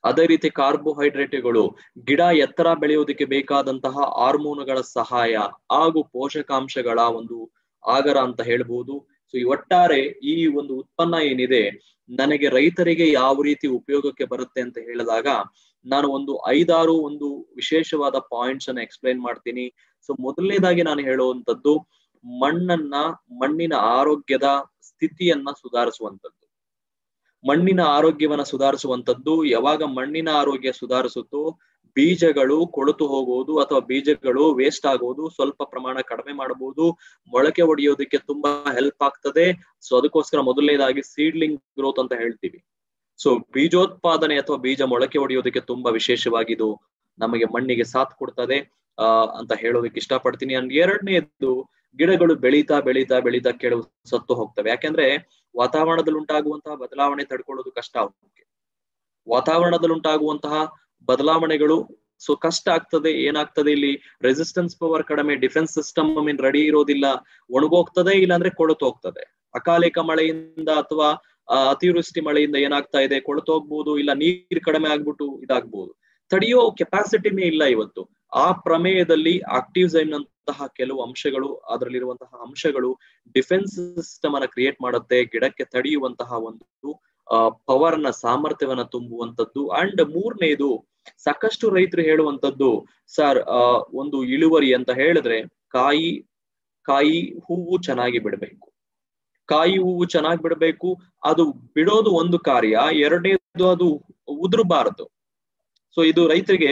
ಅದೇ ರೀತಿ ಕಾರ್ಬೋಹೈಡ್ರೇಟ್ಗಳು ಗಿಡ ಎತ್ತರ ಬೆಳೆಯೋದಕ್ಕೆ ಬೇಕಾದಂತಹ ಹಾರ್ಮೋನುಗಳ ಸಹಾಯ ಹಾಗೂ ಪೋಷಕಾಂಶಗಳ ಒಂದು ಆಗರ ಅಂತ ಹೇಳ್ಬೋದು ಸೊ ಈ ಒಟ್ಟಾರೆ ಈ ಒಂದು ಉತ್ಪನ್ನ ಏನಿದೆ ನನಗೆ ರೈತರಿಗೆ ಯಾವ ರೀತಿ ಉಪಯೋಗಕ್ಕೆ ಬರುತ್ತೆ ಅಂತ ಹೇಳಿದಾಗ ನಾನು ಒಂದು ಐದಾರು ಒಂದು ವಿಶೇಷವಾದ ಪಾಯಿಂಟ್ಸ್ ಅನ್ನ ಎಕ್ಸ್ಪ್ಲೈನ್ ಮಾಡ್ತೀನಿ ಸೊ ಮೊದಲನೇದಾಗಿ ನಾನು ಹೇಳುವಂತದ್ದು ಮಣ್ಣನ್ನ ಮಣ್ಣಿನ ಆರೋಗ್ಯದ ಸ್ಥಿತಿಯನ್ನ ಸುಧಾರಿಸುವಂತದ್ದು ಮಣ್ಣಿನ ಆರೋಗ್ಯವನ್ನ ಸುಧಾರಿಸುವಂತದ್ದು ಯಾವಾಗ ಮಣ್ಣಿನ ಆರೋಗ್ಯ ಸುಧಾರಿಸುತ್ತೋ ಬೀಜಗಳು ಕೊಳೆತು ಹೋಗುವುದು ಅಥವಾ ಬೀಜಗಳು ವೇಸ್ಟ್ ಆಗುವುದು ಸ್ವಲ್ಪ ಪ್ರಮಾಣ ಕಡಿಮೆ ಮಾಡಬಹುದು ಮೊಳಕೆ ಹೊಡೆಯೋದಕ್ಕೆ ತುಂಬಾ ಹೆಲ್ಪ್ ಆಗ್ತದೆ ಸೊ ಅದಕ್ಕೋಸ್ಕರ ಮೊದಲನೇದಾಗಿ ಸೀಡ್ಲಿಂಗ್ ಗ್ರೋತ್ ಅಂತ ಹೇಳ್ತೀವಿ ಸೊ ಬೀಜೋತ್ಪಾದನೆ ಅಥವಾ ಬೀಜ ಮೊಳಕೆ ಹೊಡೆಯೋದಕ್ಕೆ ತುಂಬಾ ವಿಶೇಷವಾಗಿ ಇದು ನಮಗೆ ಮಣ್ಣಿಗೆ ಸಾಥ್ ಕೊಡ್ತದೆ ಆ ಅಂತ ಹೇಳೋದಕ್ಕೆ ಇಷ್ಟಪಡ್ತೀನಿ ಅಂಡ್ ಎರಡನೇದು ಗಿಡಗಳು ಬೆಳೀತಾ ಬೆಳೀತಾ ಬೆಳೀತಾ ಕೆಳವು ಸತ್ತು ಹೋಗ್ತವೆ ಯಾಕೆಂದ್ರೆ ವಾತಾವರಣದಲ್ಲಿ ಉಂಟಾಗುವಂತಹ ಬದಲಾವಣೆ ತಡ್ಕೊಳ್ಳೋದು ಕಷ್ಟ ಅವಕ್ಕೆ ವಾತಾವರಣದಲ್ಲಿ ಉಂಟಾಗುವಂತಹ ಬದಲಾವಣೆಗಳು ಸೊ ಕಷ್ಟ ಆಗ್ತದೆ ಏನಾಗ್ತದೆ ಇಲ್ಲಿ ರೆಸಿಸ್ಟೆನ್ಸ್ ಪವರ್ ಕಡಿಮೆ ಡಿಫೆನ್ಸ್ ಸಿಸ್ಟಮ್ ಮೀನ್ ರೆಡಿ ಇರೋದಿಲ್ಲ ಒಣಗೋಗ್ತದೆ ಇಲ್ಲಾಂದ್ರೆ ಕೊಳತು ಹೋಗ್ತದೆ ಅಕಾಲಿಕ ಮಳೆಯಿಂದ ಅಥವಾ ಅತಿವೃಷ್ಟಿ ಮಳೆಯಿಂದ ಏನಾಗ್ತಾ ಇದೆ ಕೊಳತು ಹೋಗ್ಬೋದು ಇಲ್ಲ ನೀರ್ ಕಡಿಮೆ ಆಗ್ಬಿಟ್ಟು ಇದಾಗ್ಬೋದು ತಡೆಯೋ ಕೆಪಾಸಿಟಿನೇ ಇಲ್ಲ ಇವತ್ತು ಆ ಪ್ರಮೇಯದಲ್ಲಿ ಆಕ್ಟಿವ್ ನಂತಹ ಕೆಲವು ಅಂಶಗಳು ಅದರಲ್ಲಿರುವಂತಹ ಅಂಶಗಳು ಡಿಫೆನ್ಸ್ ಸಿಸ್ಟಮ್ ಅನ್ನ ಕ್ರಿಯೇಟ್ ಮಾಡುತ್ತೆ ಗಿಡಕ್ಕೆ ತಡೆಯುವಂತಹ ಒಂದು ಪವರ್ ನ ಸಾಮರ್ಥ್ಯವನ್ನ ತುಂಬುವಂತದ್ದು ಅಂಡ್ ಮೂರನೇದು ಸಾಕಷ್ಟು ರೈತರು ಹೇಳುವಂತದ್ದು ಸರ್ ಒಂದು ಇಳುವರಿ ಅಂತ ಹೇಳಿದ್ರೆ ಕಾಯಿ ಕಾಯಿ ಹೂವು ಚೆನ್ನಾಗಿ ಬಿಡಬೇಕು ಕಾಯಿ ಹೂವು ಚೆನ್ನಾಗಿ ಬಿಡಬೇಕು ಅದು ಬಿಡೋದು ಒಂದು ಕಾರ್ಯ ಎರಡನೇದು ಅದು ಉದುರಬಾರದು ಸೊ ಇದು ರೈತರಿಗೆ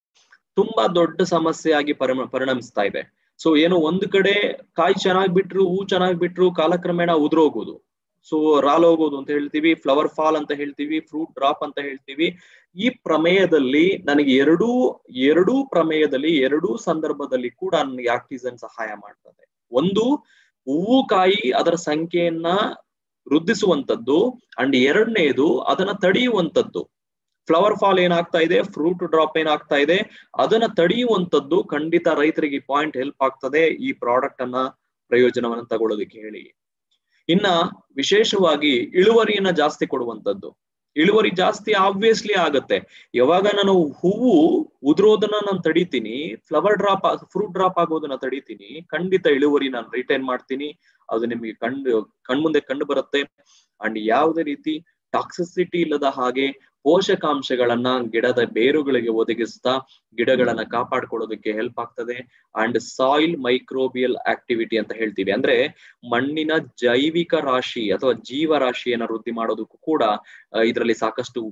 ತುಂಬಾ ದೊಡ್ಡ ಸಮಸ್ಯೆ ಆಗಿ ಪರಿಮ ಪರಿಣಮಿಸ್ತಾ ಇದೆ ಸೊ ಏನು ಒಂದು ಕಡೆ ಕಾಯಿ ಚೆನ್ನಾಗಿ ಬಿಟ್ರು ಹೂ ಚೆನ್ನಾಗಿ ಬಿಟ್ರು ಕಾಲಕ್ರಮೇಣ ಉದುರೋಗೋದು ಸೊ ರಾಲ್ ಹೋಗೋದು ಅಂತ ಹೇಳ್ತೀವಿ ಫ್ಲವರ್ ಫಾಲ್ ಅಂತ ಹೇಳ್ತೀವಿ ಫ್ರೂಟ್ ಡ್ರಾಪ್ ಅಂತ ಹೇಳ್ತೀವಿ ಈ ಪ್ರಮೇಯದಲ್ಲಿ ನನಗೆ ಎರಡೂ ಎರಡೂ ಪ್ರಮೇಯದಲ್ಲಿ ಎರಡೂ ಸಂದರ್ಭದಲ್ಲಿ ಕೂಡ ನನಗೆ ಆಕ್ಟಿಸನ್ ಸಹಾಯ ಮಾಡ್ತದೆ ಒಂದು ಹೂವು ಕಾಯಿ ಅದರ ಸಂಖ್ಯೆಯನ್ನ ವೃದ್ಧಿಸುವಂತದ್ದು ಅಂಡ್ ಎರಡನೇದು ಅದನ್ನ ತಡೆಯುವಂತದ್ದು ಫ್ಲವರ್ ಫಾಲ್ ಏನಾಗ್ತಾ ಇದೆ ಫ್ರೂಟ್ ಡ್ರಾಪ್ ಏನಾಗ್ತಾ ಇದೆ ಅದನ್ನ ತಡೆಯುವಂತದ್ದು ಖಂಡಿತ ರೈತರಿಗೆ ಪಾಯಿಂಟ್ ಹೆಲ್ಪ್ ಆಗ್ತದೆ ಈ ಪ್ರಾಡಕ್ಟ್ ಅನ್ನ ಪ್ರಯೋಜನವನ್ನ ತಗೊಳ್ಳೋದಕ್ಕೆ ಹೇಳಿ ಇನ್ನ ವಿಶೇಷವಾಗಿ ಇಳುವರಿಯನ್ನ ಜಾಸ್ತಿ ಕೊಡುವಂತದ್ದು ಇಳುವರಿ ಜಾಸ್ತಿ ಆಬ್ವಿಯಸ್ಲಿ ಆಗತ್ತೆ ಯಾವಾಗ ನಾನು ಹೂವು ಉದುರೋದನ್ನ ನಾನು ತಡಿತೀನಿ ಫ್ಲವರ್ ಡ್ರಾಪ್ ಫ್ರೂಟ್ ಡ್ರಾಪ್ ಆಗೋದನ್ನ ತಡಿತೀನಿ ಖಂಡಿತ ಇಳುವರಿ ನಾನು ರಿಟೈನ್ ಮಾಡ್ತೀನಿ ಅದು ನಿಮಗೆ ಕಂಡು ಕಣ್ಮುಂದೆ ಕಂಡು ಬರುತ್ತೆ ಅಂಡ್ ಯಾವುದೇ ರೀತಿ ಟಾಕ್ಸಿಸಿಟಿ ಇಲ್ಲದ ಹಾಗೆ ಪೋಷಕಾಂಶಗಳನ್ನ ಗಿಡದ ಬೇರುಗಳಿಗೆ ಒದಗಿಸ್ತಾ ಗಿಡಗಳನ್ನ ಕಾಪಾಡ್ಕೊಳ್ಳೋದಕ್ಕೆ ಹೆಲ್ಪ್ ಆಗ್ತದೆ ಅಂಡ್ ಸಾಯಿಲ್ ಮೈಕ್ರೋಬಿಯಲ್ ಆಕ್ಟಿವಿಟಿ ಅಂತ ಹೇಳ್ತೀವಿ ಅಂದ್ರೆ ಮಣ್ಣಿನ ಜೈವಿಕ ರಾಶಿ ಅಥವಾ ಜೀವರಾಶಿಯನ್ನ ವೃದ್ಧಿ ಮಾಡೋದಕ್ಕೂ ಕೂಡ ಇದರಲ್ಲಿ ಸಾಕಷ್ಟು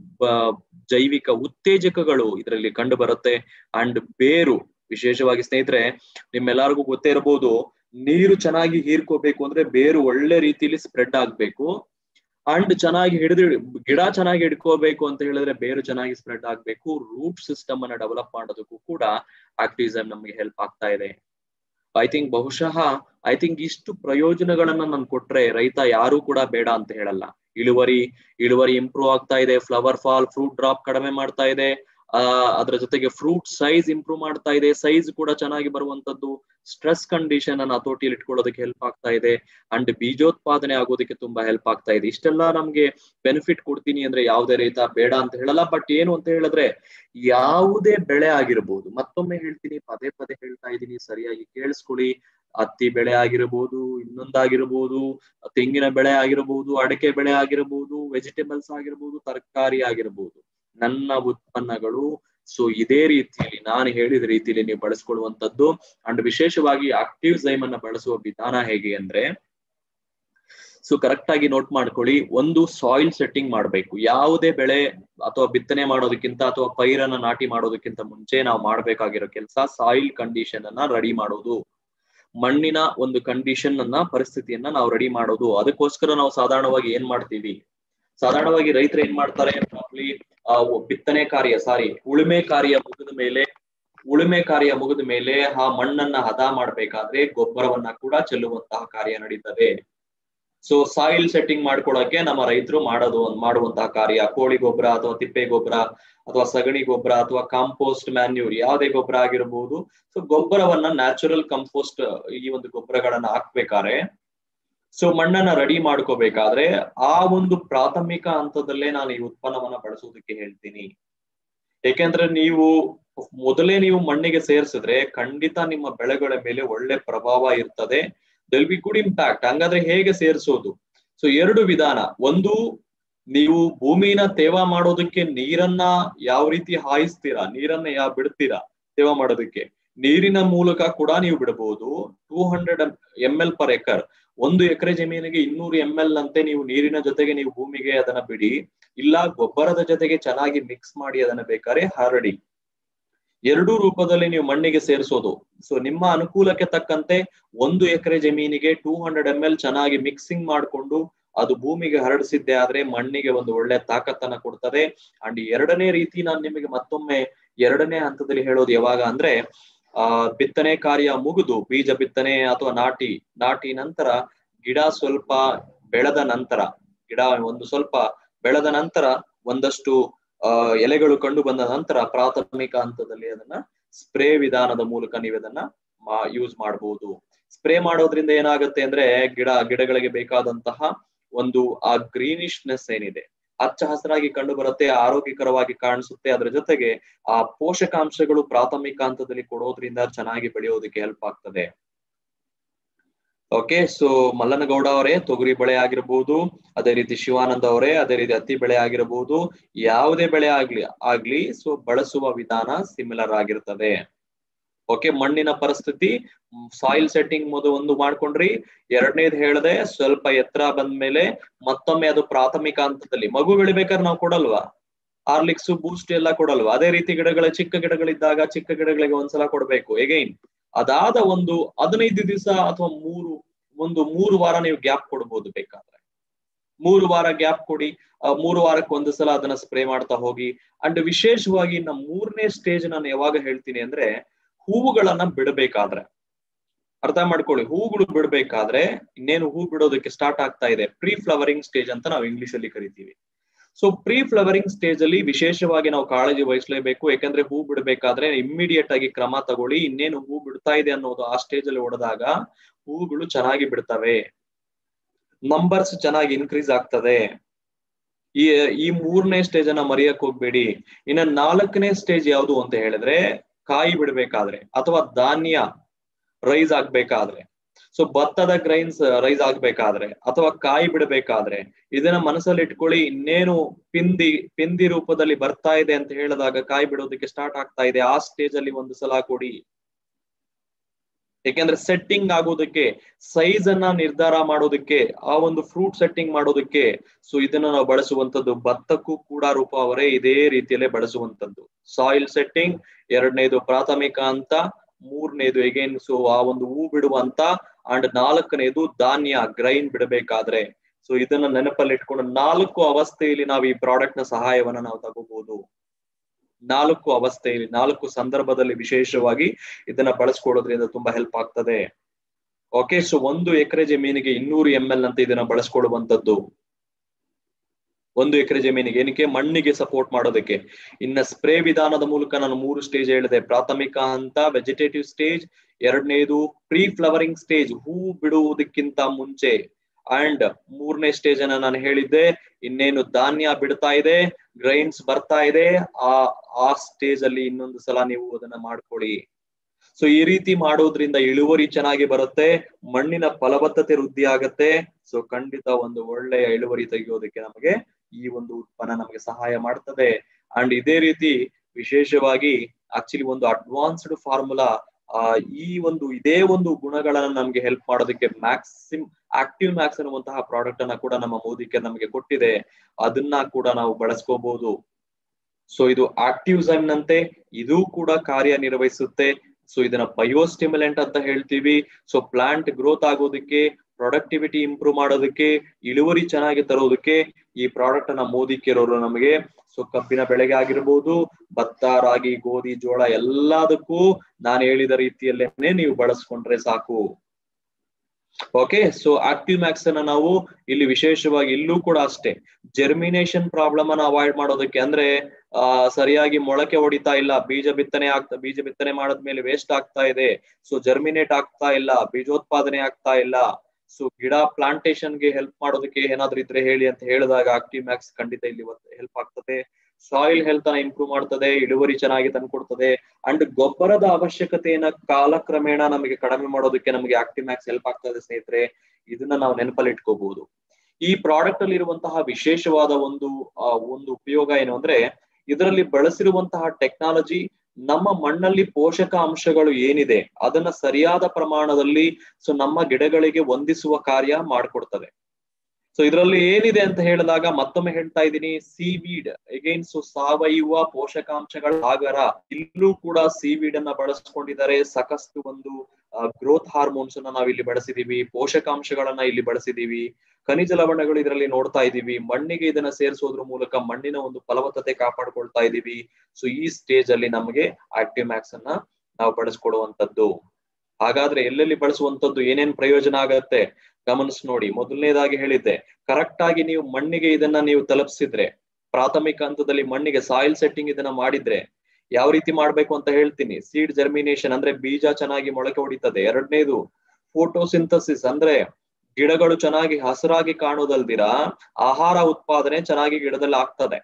ಜೈವಿಕ ಉತ್ತೇಜಕಗಳು ಇದರಲ್ಲಿ ಕಂಡು ಬರುತ್ತೆ ಅಂಡ್ ಬೇರು ವಿಶೇಷವಾಗಿ ಸ್ನೇಹಿತರೆ ನಿಮ್ಮೆಲ್ಲರಿಗೂ ಗೊತ್ತೇ ಇರಬಹುದು ನೀರು ಚೆನ್ನಾಗಿ ಹೀರ್ಕೋಬೇಕು ಅಂದ್ರೆ ಬೇರು ಒಳ್ಳೆ ರೀತಿಯಲ್ಲಿ ಸ್ಪ್ರೆಡ್ ಆಗ್ಬೇಕು ಅಂಡ್ ಚೆನ್ನಾಗಿ ಹಿಡಿದು ಗಿಡ ಚೆನ್ನಾಗಿ ಹಿಡ್ಕೋಬೇಕು ಅಂತ ಹೇಳಿದ್ರೆ ಬೇರು ಚೆನ್ನಾಗಿ ಸ್ಪ್ರೆಡ್ ಆಗ್ಬೇಕು ರೂಟ್ ಸಿಸ್ಟಮ್ ಅನ್ನ ಡೆವಲಪ್ ಮಾಡೋದಕ್ಕೂ ಕೂಡ ಆಕ್ಟಿವಿಸಮ್ ನಮಗೆ ಹೆಲ್ಪ್ ಆಗ್ತಾ ಇದೆ ಐ ಥಿಂಕ್ ಬಹುಶಃ ಐ ಥಿಂಕ್ ಇಷ್ಟು ಪ್ರಯೋಜನಗಳನ್ನ ನಾನು ಕೊಟ್ರೆ ರೈತ ಯಾರು ಕೂಡ ಬೇಡ ಅಂತ ಹೇಳಲ್ಲ ಇಳುವರಿ ಇಳುವರಿ ಇಂಪ್ರೂವ್ ಆಗ್ತಾ ಇದೆ ಫ್ಲವರ್ ಫಾಲ್ ಫ್ರೂಟ್ ಡ್ರಾಪ್ ಕಡಿಮೆ ಮಾಡ್ತಾ ಇದೆ ಆ ಅದರ ಜೊತೆಗೆ ಫ್ರೂಟ್ ಸೈಜ್ ಇಂಪ್ರೂವ್ ಮಾಡ್ತಾ ಇದೆ ಸೈಜ್ ಕೂಡ ಚೆನ್ನಾಗಿ ಬರುವಂತದ್ದು ಸ್ಟ್ರೆಸ್ ಕಂಡೀಷನ್ ಅನ್ನ ಹತೋಟಿಯಲ್ಲಿ ಇಟ್ಕೊಳ್ಳೋದಕ್ಕೆ ಹೆಲ್ಪ್ ಆಗ್ತಾ ಇದೆ ಅಂಡ್ ಬೀಜೋತ್ಪಾದನೆ ಆಗೋದಕ್ಕೆ ತುಂಬಾ ಹೆಲ್ಪ್ ಆಗ್ತಾ ಇದೆ ಇಷ್ಟೆಲ್ಲ ನಮ್ಗೆ ಬೆನಿಫಿಟ್ ಕೊಡ್ತೀನಿ ಅಂದ್ರೆ ಯಾವುದೇ ರೈತ ಬೇಡ ಅಂತ ಹೇಳಲ್ಲ ಬಟ್ ಏನು ಅಂತ ಹೇಳಿದ್ರೆ ಯಾವುದೇ ಬೆಳೆ ಆಗಿರ್ಬೋದು ಮತ್ತೊಮ್ಮೆ ಹೇಳ್ತೀನಿ ಪದೇ ಪದೇ ಹೇಳ್ತಾ ಇದ್ದೀನಿ ಸರಿಯಾಗಿ ಕೇಳಿಸ್ಕೊಳ್ಳಿ ಹತ್ತಿ ಬೆಳೆ ಆಗಿರಬಹುದು ಇನ್ನೊಂದಾಗಿರ್ಬೋದು ತೆಂಗಿನ ಬೆಳೆ ಆಗಿರಬಹುದು ಅಡಿಕೆ ಬೆಳೆ ಆಗಿರಬಹುದು ವೆಜಿಟೇಬಲ್ಸ್ ಆಗಿರ್ಬೋದು ತರಕಾರಿ ಆಗಿರ್ಬೋದು ನನ್ನ ಉತ್ಪನ್ನಗಳು ಸೊ ಇದೇ ರೀತಿಯಲ್ಲಿ ನಾನು ಹೇಳಿದ ರೀತಿಯಲ್ಲಿ ನೀವು ಬಳಸ್ಕೊಳ್ಳುವಂತದ್ದು ಅಂಡ್ ವಿಶೇಷವಾಗಿ ಆಕ್ಟಿವ್ ಝೈಮ್ ಅನ್ನ ಬಳಸುವ ವಿಧಾನ ಹೇಗೆ ಅಂದ್ರೆ ಸೊ ಕರೆಕ್ಟ್ ಆಗಿ ನೋಟ್ ಮಾಡ್ಕೊಳ್ಳಿ ಒಂದು ಸಾಯಿಲ್ ಸೆಟ್ಟಿಂಗ್ ಮಾಡಬೇಕು ಯಾವುದೇ ಬೆಳೆ ಅಥವಾ ಬಿತ್ತನೆ ಮಾಡೋದಕ್ಕಿಂತ ಅಥವಾ ಪೈರನ್ನ ನಾಟಿ ಮಾಡೋದಕ್ಕಿಂತ ಮುಂಚೆ ನಾವು ಮಾಡ್ಬೇಕಾಗಿರೋ ಕೆಲಸ ಸಾಯಿಲ್ ಕಂಡೀಷನ್ ಅನ್ನ ರೆಡಿ ಮಾಡೋದು ಮಣ್ಣಿನ ಒಂದು ಕಂಡೀಷನ್ ಅನ್ನ ಪರಿಸ್ಥಿತಿಯನ್ನ ನಾವು ರೆಡಿ ಮಾಡೋದು ಅದಕ್ಕೋಸ್ಕರ ನಾವು ಸಾಧಾರಣವಾಗಿ ಏನ್ ಮಾಡ್ತೀವಿ ಸಾಧಾರಣವಾಗಿ ರೈತರು ಏನ್ ಮಾಡ್ತಾರೆ ಪ್ರಾಬ್ಲಿ ಬಿತ್ತನೆ ಕಾರ್ಯ ಸಾರಿ ಉಳುಮೆ ಕಾರ್ಯ ಮುಗಿದ ಮೇಲೆ ಉಳುಮೆ ಕಾರ್ಯ ಮುಗಿದ ಮೇಲೆ ಆ ಮಣ್ಣನ್ನ ಹದ ಮಾಡ್ಬೇಕಾದ್ರೆ ಗೊಬ್ಬರವನ್ನ ಕೂಡ ಚೆಲ್ಲುವಂತಹ ಕಾರ್ಯ ನಡೀತದೆ ಸೊ ಸಾಯಿಲ್ ಸೆಟ್ಟಿಂಗ್ ಮಾಡ್ಕೊಳಕ್ಕೆ ನಮ್ಮ ರೈತರು ಮಾಡೋದು ಮಾಡುವಂತಹ ಕಾರ್ಯ ಕೋಳಿ ಗೊಬ್ಬರ ಅಥವಾ ತಿಪ್ಪೆ ಗೊಬ್ಬರ ಅಥವಾ ಸಗಣಿ ಗೊಬ್ಬರ ಅಥವಾ ಕಾಂಪೋಸ್ಟ್ ಮ್ಯಾನ್ಯೂರ್ ಯಾವುದೇ ಗೊಬ್ಬರ ಆಗಿರಬಹುದು ಸೊ ಗೊಬ್ಬರವನ್ನ ನ್ಯಾಚುರಲ್ ಕಂಪೋಸ್ಟ್ ಈ ಒಂದು ಗೊಬ್ಬರಗಳನ್ನ ಹಾಕ್ಬೇಕಾದ್ರೆ ಸೊ ಮಣ್ಣನ್ನ ರೆಡಿ ಮಾಡ್ಕೋಬೇಕಾದ್ರೆ ಆ ಒಂದು ಪ್ರಾಥಮಿಕ ಹಂತದಲ್ಲೇ ನಾನು ಈ ಉತ್ಪನ್ನವನ್ನ ಬಳಸೋದಕ್ಕೆ ಹೇಳ್ತೀನಿ ಏಕೆಂದ್ರೆ ನೀವು ಮೊದಲೇ ನೀವು ಮಣ್ಣಿಗೆ ಸೇರಿಸಿದ್ರೆ ಖಂಡಿತ ನಿಮ್ಮ ಬೆಳೆಗಳ ಮೇಲೆ ಒಳ್ಳೆ ಪ್ರಭಾವ ಇರ್ತದೆ ದೆಲ್ ಬಿ ಗುಡ್ ಇಂಪ್ಯಾಕ್ಟ್ ಹಂಗಾದ್ರೆ ಹೇಗೆ ಸೇರಿಸೋದು ಸೊ ಎರಡು ವಿಧಾನ ಒಂದು ನೀವು ಭೂಮಿನ ತೇವ ಮಾಡೋದಕ್ಕೆ ನೀರನ್ನ ಯಾವ ರೀತಿ ಹಾಯಿಸ್ತೀರಾ ನೀರನ್ನ ಯಾವ ಬಿಡ್ತೀರಾ ತೇವ ಮಾಡೋದಕ್ಕೆ ನೀರಿನ ಮೂಲಕ ಕೂಡ ನೀವು ಬಿಡಬಹುದು two hundred M L per acre ಒಂದು ಎಕರೆ ಜಮೀನಿಗೆ ಇನ್ನೂರು ಎಂ ಎಲ್ ಅಂತೆ ನೀವು ನೀರಿನ ಜೊತೆಗೆ ನೀವು ಭೂಮಿಗೆ ಅದನ್ನ ಬಿಡಿ ಇಲ್ಲ ಗೊಬ್ಬರದ ಜೊತೆಗೆ ಚೆನ್ನಾಗಿ ಮಿಕ್ಸ್ ಮಾಡಿ ಅದನ್ನ ಬೇಕಾದ್ರೆ ಹರಡಿ ಎರಡೂ ರೂಪದಲ್ಲಿ ನೀವು ಮಣ್ಣಿಗೆ ಸೇರಿಸೋದು ಸೊ ನಿಮ್ಮ ಅನುಕೂಲಕ್ಕೆ ತಕ್ಕಂತೆ ಒಂದು ಎಕರೆ ಜಮೀನಿಗೆ ಟೂ ಹಂಡ್ರೆಡ್ ಎಂ ಎಲ್ ಚೆನ್ನಾಗಿ ಮಿಕ್ಸಿಂಗ್ ಮಾಡಿಕೊಂಡು ಅದು ಭೂಮಿಗೆ ಹರಡಿಸಿದ್ದೆ ಆದ್ರೆ ಮಣ್ಣಿಗೆ ಒಂದು ಒಳ್ಳೆ ತಾಕತ್ತನ್ನ ಕೊಡ್ತದೆ ಅಂಡ್ ಎರಡನೇ ರೀತಿ ನಾನು ನಿಮಗೆ ಮತ್ತೊಮ್ಮೆ ಎರಡನೇ ಹಂತದಲ್ಲಿ ಹೇಳೋದು ಯಾವಾಗ ಅಂದ್ರೆ ಆ ಬಿತ್ತನೆ ಕಾರ್ಯ ಮುಗಿದು ಬೀಜ ಬಿತ್ತನೆ ಅಥವಾ ನಾಟಿ ನಾಟಿ ನಂತರ ಗಿಡ ಸ್ವಲ್ಪ ಬೆಳೆದ ನಂತರ ಗಿಡ ಒಂದು ಸ್ವಲ್ಪ ಬೆಳೆದ ನಂತರ ಒಂದಷ್ಟು ಆ ಎಲೆಗಳು ಕಂಡು ಬಂದ ನಂತರ ಪ್ರಾಥಮಿಕ ಹಂತದಲ್ಲಿ ಅದನ್ನ ಸ್ಪ್ರೇ ವಿಧಾನದ ಮೂಲಕ ನೀವು ಅದನ್ನ ಯೂಸ್ ಮಾಡಬಹುದು ಸ್ಪ್ರೇ ಮಾಡೋದ್ರಿಂದ ಏನಾಗುತ್ತೆ ಅಂದ್ರೆ ಗಿಡ ಗಿಡಗಳಿಗೆ ಬೇಕಾದಂತಹ ಒಂದು ಆ ಗ್ರೀನಿಶ್ನೆಸ್ ಏನಿದೆ ಹಚ್ಚ ಹಸಿರಾಗಿ ಕಂಡು ಬರುತ್ತೆ ಆರೋಗ್ಯಕರವಾಗಿ ಕಾಣಿಸುತ್ತೆ ಅದ್ರ ಜೊತೆಗೆ ಆ ಪೋಷಕಾಂಶಗಳು ಪ್ರಾಥಮಿಕ ಹಂತದಲ್ಲಿ ಕೊಡೋದ್ರಿಂದ ಚೆನ್ನಾಗಿ ಬೆಳೆಯೋದಕ್ಕೆ ಹೆಲ್ಪ್ ಆಗ್ತದೆ ಓಕೆ ಸೊ ಮಲ್ಲನಗೌಡ ಅವರೇ ತೊಗರಿ ಬೆಳೆ ಆಗಿರ್ಬೋದು ಅದೇ ರೀತಿ ಶಿವಾನಂದ ಅವರೇ ಅದೇ ರೀತಿ ಹತ್ತಿ ಬೆಳೆ ಆಗಿರಬಹುದು ಯಾವುದೇ ಬೆಳೆ ಆಗ್ಲಿ ಆಗ್ಲಿ ಸೊ ಬಳಸುವ ವಿಧಾನ ಸಿಮಿಲರ್ ಆಗಿರ್ತದೆ ಓಕೆ ಮಣ್ಣಿನ ಪರಿಸ್ಥಿತಿ ಸಾಯಿಲ್ ಸೆಟ್ಟಿಂಗ್ ಮೊದಲು ಒಂದು ಮಾಡ್ಕೊಂಡ್ರಿ ಎರಡನೇದು ಹೇಳದೆ ಸ್ವಲ್ಪ ಎತ್ತರ ಬಂದ್ಮೇಲೆ ಮತ್ತೊಮ್ಮೆ ಅದು ಪ್ರಾಥಮಿಕ ಹಂತದಲ್ಲಿ ಮಗು ಬೆಳಿಬೇಕಾದ್ರೆ ನಾವು ಕೊಡಲ್ವಾ ಆರ್ಲಿಕ್ಸ್ ಬೂಸ್ಟ್ ಎಲ್ಲ ಕೊಡಲ್ವಾ ಅದೇ ರೀತಿ ಗಿಡಗಳ ಚಿಕ್ಕ ಗಿಡಗಳಿದ್ದಾಗ ಚಿಕ್ಕ ಗಿಡಗಳಿಗೆ ಒಂದ್ಸಲ ಕೊಡ್ಬೇಕು ಎಗೈನ್ ಅದಾದ ಒಂದು ಹದಿನೈದು ದಿವಸ ಅಥವಾ ಮೂರು ಒಂದು ಮೂರು ವಾರ ನೀವು ಗ್ಯಾಪ್ ಕೊಡ್ಬೋದು ಬೇಕಾದ್ರೆ ಮೂರು ವಾರ ಗ್ಯಾಪ್ ಕೊಡಿ ಮೂರು ವಾರಕ್ಕೆ ಒಂದು ಸಲ ಅದನ್ನ ಸ್ಪ್ರೇ ಮಾಡ್ತಾ ಹೋಗಿ ಅಂಡ್ ವಿಶೇಷವಾಗಿ ನಮ್ಮ ಮೂರನೇ ಸ್ಟೇಜ್ ನಾನು ಯಾವಾಗ ಹೇಳ್ತೀನಿ ಅಂದ್ರೆ ಹೂವುಗಳನ್ನ ಬಿಡಬೇಕಾದ್ರೆ ಅರ್ಥ ಮಾಡ್ಕೊಳ್ಳಿ ಹೂಗಳು ಬಿಡ್ಬೇಕಾದ್ರೆ ಇನ್ನೇನು ಹೂ ಬಿಡೋದಕ್ಕೆ ಸ್ಟಾರ್ಟ್ ಆಗ್ತಾ ಇದೆ ಪ್ರೀ ಫ್ಲವರಿಂಗ್ ಸ್ಟೇಜ್ ಅಂತ ನಾವು ಇಂಗ್ಲಿಷ್ ಅಲ್ಲಿ ಕರಿತೀವಿ ಸೊ ಪ್ರೀ ಫ್ಲವರಿಂಗ್ ಸ್ಟೇಜ್ ಅಲ್ಲಿ ವಿಶೇಷವಾಗಿ ನಾವು ಕಾಳಜಿ ವಹಿಸಲೇಬೇಕು ಯಾಕಂದ್ರೆ ಹೂ ಬಿಡಬೇಕಾದ್ರೆ ಇಮ್ಮಿಡಿಯೇಟ್ ಆಗಿ ಕ್ರಮ ತಗೊಳ್ಳಿ ಇನ್ನೇನು ಹೂ ಬಿಡ್ತಾ ಇದೆ ಅನ್ನೋದು ಆ ಸ್ಟೇಜ್ ಅಲ್ಲಿ ಹೊಡೆದಾಗ ಹೂಗಳು ಚೆನ್ನಾಗಿ ಬಿಡ್ತವೆ ನಂಬರ್ಸ್ ಚೆನ್ನಾಗಿ ಇನ್ಕ್ರೀಸ್ ಆಗ್ತದೆ ಈ ಈ ಮೂರನೇ ಸ್ಟೇಜ್ ಅನ್ನ ಮರೆಯಕ್ ಹೋಗ್ಬೇಡಿ ಇನ್ನ ನಾಲ್ಕನೇ ಸ್ಟೇಜ್ ಯಾವುದು ಅಂತ ಹೇಳಿದ್ರೆ ಕಾಯಿ ಬಿಡ್ಬೇಕಾದ್ರೆ ಅಥವಾ ಧಾನ್ಯ ರೈಸ್ ಆಗ್ಬೇಕಾದ್ರೆ ಸೊ ಭತ್ತದ ಗ್ರೈನ್ಸ್ ರೈಸ್ ಆಗ್ಬೇಕಾದ್ರೆ ಅಥವಾ ಕಾಯಿ ಬಿಡಬೇಕಾದ್ರೆ ಇದನ್ನ ಮನಸ್ಸಲ್ಲಿ ಇಟ್ಕೊಳ್ಳಿ ಇನ್ನೇನು ಪಿಂದಿ ಪಿಂದಿ ರೂಪದಲ್ಲಿ ಬರ್ತಾ ಇದೆ ಅಂತ ಹೇಳಿದಾಗ ಕಾಯಿ ಬಿಡೋದಕ್ಕೆ ಸ್ಟಾರ್ಟ್ ಆಗ್ತಾ ಇದೆ ಆ ಸ್ಟೇಜ್ ಅಲ್ಲಿ ಒಂದು ಸಲ ಕೊಡಿ ಯಾಕೆಂದ್ರೆ ಸೆಟ್ಟಿಂಗ್ ಆಗೋದಕ್ಕೆ ಸೈಜ್ ಅನ್ನ ನಿರ್ಧಾರ ಮಾಡೋದಕ್ಕೆ ಆ ಒಂದು ಫ್ರೂಟ್ ಸೆಟ್ಟಿಂಗ್ ಮಾಡೋದಕ್ಕೆ ಸೊ ಇದನ್ನ ನಾವು ಬಳಸುವಂತದ್ದು ಭತ್ತಕ್ಕೂ ಕೂಡ ರೂಪ ಅವರೇ ಇದೇ ರೀತಿಯಲ್ಲೇ ಬಳಸುವಂತದ್ದು ಸಾಯಿಲ್ ಸೆಟ್ಟಿಂಗ್ ಎರಡನೇದು ಪ್ರಾಥಮಿಕ ಅಂತ ಮೂರನೇದು ಎಗೇನ್ ಸೊ ಆ ಒಂದು ಹೂ ಬಿಡುವಂತ ಅಂಡ್ ನಾಲ್ಕನೇದು ಧಾನ್ಯ ಗ್ರೈನ್ ಬಿಡಬೇಕಾದ್ರೆ ಸೊ ಇದನ್ನ ನೆನಪಲ್ಲಿ ಇಟ್ಕೊಂಡು ನಾಲ್ಕು ಅವಸ್ಥೆಯಲ್ಲಿ ನಾವು ಈ ಪ್ರಾಡಕ್ಟ್ ನ ಸಹಾಯವನ್ನ ನಾವು ತಗೋಬಹುದು ನಾಲ್ಕು ಅವಸ್ಥೆಯಲ್ಲಿ ನಾಲ್ಕು ಸಂದರ್ಭದಲ್ಲಿ ವಿಶೇಷವಾಗಿ ಇದನ್ನ ಬಳಸ್ಕೊಳ್ಳೋದ್ರಿಂದ ತುಂಬಾ ಹೆಲ್ಪ್ ಆಗ್ತದೆ ಓಕೆ ಸೊ ಒಂದು ಎಕರೆ ಜಮೀನಿಗೆ ಇನ್ನೂರು ಎಂ ಎಲ್ ಅಂತ ಇದನ್ನ ಬಳಸ್ಕೊಳ್ಳುವಂತದ್ದು ಒಂದು ಎಕರೆ ಜಮೀನಿಗೆ ಏನಕ್ಕೆ ಮಣ್ಣಿಗೆ ಸಪೋರ್ಟ್ ಮಾಡೋದಕ್ಕೆ ಇನ್ನ ಸ್ಪ್ರೇ ವಿಧಾನದ ಮೂಲಕ ನಾನು ಮೂರು ಸ್ಟೇಜ್ ಹೇಳಿದೆ ಪ್ರಾಥಮಿಕ ಹಂತ ವೆಜಿಟೇಟಿವ್ ಸ್ಟೇಜ್ ಎರಡನೇದು ಪ್ರೀ ಫ್ಲವರಿಂಗ್ ಸ್ಟೇಜ್ ಹೂ ಬಿಡುವುದಕ್ಕಿಂತ ಮುಂಚೆ ಅಂಡ್ ಮೂರನೇ ಸ್ಟೇಜ್ ಅನ್ನ ನಾನು ಹೇಳಿದ್ದೆ ಇನ್ನೇನು ಧಾನ್ಯ ಬಿಡ್ತಾ ಇದೆ ಗ್ರೈನ್ಸ್ ಬರ್ತಾ ಇದೆ ಆ ಆ ಸ್ಟೇಜ್ ಅಲ್ಲಿ ಇನ್ನೊಂದು ಸಲ ನೀವು ಅದನ್ನ ಮಾಡ್ಕೊಳ್ಳಿ ಸೊ ಈ ರೀತಿ ಮಾಡೋದ್ರಿಂದ ಇಳುವರಿ ಚೆನ್ನಾಗಿ ಬರುತ್ತೆ ಮಣ್ಣಿನ ಫಲವತ್ತತೆ ವೃದ್ಧಿ ಆಗತ್ತೆ ಸೊ ಖಂಡಿತ ಒಂದು ಒಳ್ಳೆಯ ಇಳುವರಿ ತೆಗೆಯೋದಕ್ಕೆ ನಮಗೆ ಈ ಒಂದು ಉತ್ಪನ್ನ ನಮಗೆ ಸಹಾಯ ಮಾಡ್ತದೆ ಅಂಡ್ ಇದೇ ರೀತಿ ವಿಶೇಷವಾಗಿ ಆಕ್ಚುಲಿ ಒಂದು ಅಡ್ವಾನ್ಸ್ಡ್ ಫಾರ್ಮುಲಾ ಆ ಈ ಒಂದು ಇದೇ ಒಂದು ಗುಣಗಳನ್ನ ನಮ್ಗೆ ಹೆಲ್ಪ್ ಮಾಡೋದಕ್ಕೆ ಮ್ಯಾಕ್ಸಿಮ್ ಆಕ್ಟಿವ್ ಮ್ಯಾಕ್ಸ್ ಅನ್ನುವಂತಹ ಪ್ರಾಡಕ್ಟ್ ಅನ್ನ ಕೂಡ ನಮ್ಮ ಮೋದಿಕೆ ನಮಗೆ ಕೊಟ್ಟಿದೆ ಅದನ್ನ ಕೂಡ ನಾವು ಬಳಸ್ಕೋಬಹುದು ಸೊ ಇದು ಆಕ್ಟಿವ್ ನಂತೆ ಇದು ಕೂಡ ಕಾರ್ಯನಿರ್ವಹಿಸುತ್ತೆ ಸೊ ಇದನ್ನ ಬಯೋಸ್ಟಿಮ್ಯುಲೆಂಟ್ ಅಂತ ಹೇಳ್ತೀವಿ ಸೊ ಪ್ಲಾಂಟ್ ಗ್ರೋತ್ ಆಗೋದಕ್ಕೆ ಪ್ರೊಡಕ್ಟಿವಿಟಿ ಇಂಪ್ರೂವ್ ಮಾಡೋದಕ್ಕೆ ಇಳುವರಿ ಚೆನ್ನಾಗಿ ತರೋದಕ್ಕೆ ಈ ಪ್ರಾಡಕ್ಟ್ ಅನ್ನ ಮೋದಿಕೆರೋರು ನಮಗೆ ಸೊ ಕಬ್ಬಿನ ಬೆಳೆಗೆ ಆಗಿರ್ಬೋದು ಭತ್ತ ರಾಗಿ ಗೋಧಿ ಜೋಳ ಎಲ್ಲದಕ್ಕೂ ನಾನು ಹೇಳಿದ ರೀತಿಯಲ್ಲೇನೆ ನೀವು ಬಳಸ್ಕೊಂಡ್ರೆ ಸಾಕು ಓಕೆ ಸೊ ಆಕ್ಟಿವ್ ಮ್ಯಾಕ್ಸ್ ಅನ್ನ ನಾವು ಇಲ್ಲಿ ವಿಶೇಷವಾಗಿ ಇಲ್ಲೂ ಕೂಡ ಅಷ್ಟೇ ಜರ್ಮಿನೇಷನ್ ಪ್ರಾಬ್ಲಮ್ ಅನ್ನ ಅವಾಯ್ಡ್ ಮಾಡೋದಕ್ಕೆ ಅಂದ್ರೆ ಆ ಸರಿಯಾಗಿ ಮೊಳಕೆ ಹೊಡಿತಾ ಇಲ್ಲ ಬೀಜ ಬಿತ್ತನೆ ಆಗ್ತಾ ಬೀಜ ಬಿತ್ತನೆ ಮಾಡದ್ಮೇಲೆ ವೇಸ್ಟ್ ಆಗ್ತಾ ಇದೆ ಸೊ ಜರ್ಮಿನೇಟ್ ಆಗ್ತಾ ಇಲ್ಲ ಬೀಜೋತ್ಪಾದನೆ ಆಗ್ತಾ ಇಲ್ಲ ಸೊ ಗಿಡ ಪ್ಲಾಂಟೇಶನ್ ಗೆ ಹೆಲ್ಪ್ ಮಾಡೋದಕ್ಕೆ ಏನಾದ್ರೂ ಇದ್ರೆ ಹೇಳಿ ಅಂತ ಹೇಳಿದಾಗ ಆಕ್ಟಿವ್ ಮ್ಯಾಕ್ಸ್ ಖಂಡಿತ ಇಲ್ಲಿ ಹೆಲ್ಪ್ ಆಗ್ತದೆ ಸಾಯಿಲ್ ಹೆಲ್ತ್ ಅನ್ನ ಇಂಪ್ರೂವ್ ಮಾಡ್ತದೆ ಇಳುವರಿ ಚೆನ್ನಾಗಿ ತಂದ್ಕೊಡ್ತದೆ ಅಂಡ್ ಗೊಬ್ಬರದ ಅವಶ್ಯಕತೆಯನ್ನ ಕಾಲಕ್ರಮೇಣ ನಮಗೆ ಕಡಿಮೆ ಮಾಡೋದಕ್ಕೆ ನಮಗೆ ಆಕ್ಟಿಮ್ಯಾಕ್ಸ್ ಹೆಲ್ಪ್ ಆಗ್ತದೆ ಸ್ನೇಹಿತರೆ ಇದನ್ನ ನಾವು ನೆನಪಲ್ಲಿ ಇಟ್ಕೋಬಹುದು ಈ ಪ್ರಾಡಕ್ಟ್ ಅಲ್ಲಿ ಇರುವಂತಹ ವಿಶೇಷವಾದ ಒಂದು ಒಂದು ಉಪಯೋಗ ಏನು ಅಂದ್ರೆ ಇದರಲ್ಲಿ ಬಳಸಿರುವಂತಹ ಟೆಕ್ನಾಲಜಿ ನಮ್ಮ ಮಣ್ಣಲ್ಲಿ ಪೋಷಕ ಅಂಶಗಳು ಏನಿದೆ ಅದನ್ನ ಸರಿಯಾದ ಪ್ರಮಾಣದಲ್ಲಿ ಸೊ ನಮ್ಮ ಗಿಡಗಳಿಗೆ ಹೊಂದಿಸುವ ಕಾರ್ಯ ಮಾಡ್ಕೊಡ್ತದೆ ಸೊ ಇದರಲ್ಲಿ ಏನಿದೆ ಅಂತ ಹೇಳಿದಾಗ ಮತ್ತೊಮ್ಮೆ ಹೇಳ್ತಾ ಇದ್ದೀನಿ ಸೀವೀಡ್ ಎಗೈನ್ ಸೊ ಸಾವಯವ ಪೋಷಕಾಂಶಗಳ ಆಗರ ಇಲ್ಲೂ ಕೂಡ ಸೀವೀಡ್ ಅನ್ನ ಬಳಸ್ಕೊಂಡಿದ್ದಾರೆ ಸಾಕಷ್ಟು ಒಂದು ಗ್ರೋತ್ ಹಾರ್ಮೋನ್ಸ್ ಅನ್ನ ನಾವು ಇಲ್ಲಿ ಬಳಸಿದೀವಿ ಪೋಷಕಾಂಶಗಳನ್ನ ಇಲ್ಲಿ ಬಳಸಿದೀವಿ ಖನಿಜ ಲವಣಗಳು ಇದರಲ್ಲಿ ನೋಡ್ತಾ ಇದೀವಿ ಮಣ್ಣಿಗೆ ಇದನ್ನ ಸೇರಿಸೋದ್ರ ಮೂಲಕ ಮಣ್ಣಿನ ಒಂದು ಫಲವತ್ತತೆ ಕಾಪಾಡ್ಕೊಳ್ತಾ ಇದೀವಿ ಸೊ ಈ ಸ್ಟೇಜ್ ಅಲ್ಲಿ ನಮಗೆ ಆಕ್ಟಿವ್ ಮ್ಯಾಕ್ಸ್ ಅನ್ನ ನಾವು ಬಳಸ್ಕೊಡುವಂತದ್ದು ಹಾಗಾದ್ರೆ ಎಲ್ಲೆಲ್ಲಿ ಬಳಸುವಂತದ್ದು ಏನೇನ್ ಪ್ರಯೋಜನ ಆಗತ್ತೆ ಗಮನಿಸಿ ನೋಡಿ ಮೊದಲನೇದಾಗಿ ಹೇಳಿದ್ದೆ ಕರೆಕ್ಟ್ ಆಗಿ ನೀವು ಮಣ್ಣಿಗೆ ಇದನ್ನ ನೀವು ತಲುಪಿಸಿದ್ರೆ ಪ್ರಾಥಮಿಕ ಹಂತದಲ್ಲಿ ಮಣ್ಣಿಗೆ ಸಾಯಿಲ್ ಸೆಟ್ಟಿಂಗ್ ಇದನ್ನ ಮಾಡಿದ್ರೆ ಯಾವ ರೀತಿ ಮಾಡ್ಬೇಕು ಅಂತ ಹೇಳ್ತೀನಿ ಸೀಡ್ ಜರ್ಮಿನೇಷನ್ ಅಂದ್ರೆ ಬೀಜ ಚೆನ್ನಾಗಿ ಮೊಳಕೆ ಹೊಡಿತದೆ ಎರಡನೇದು ಫೋಟೋಸಿಂಥಸಿಸ್ ಅಂದ್ರೆ ಗಿಡಗಳು ಚೆನ್ನಾಗಿ ಹಸಿರಾಗಿ ಕಾಣೋದಲ್ದಿರ ಆಹಾರ ಉತ್ಪಾದನೆ ಚೆನ್ನಾಗಿ ಗಿಡದಲ್ಲಿ ಆಗ್ತದೆ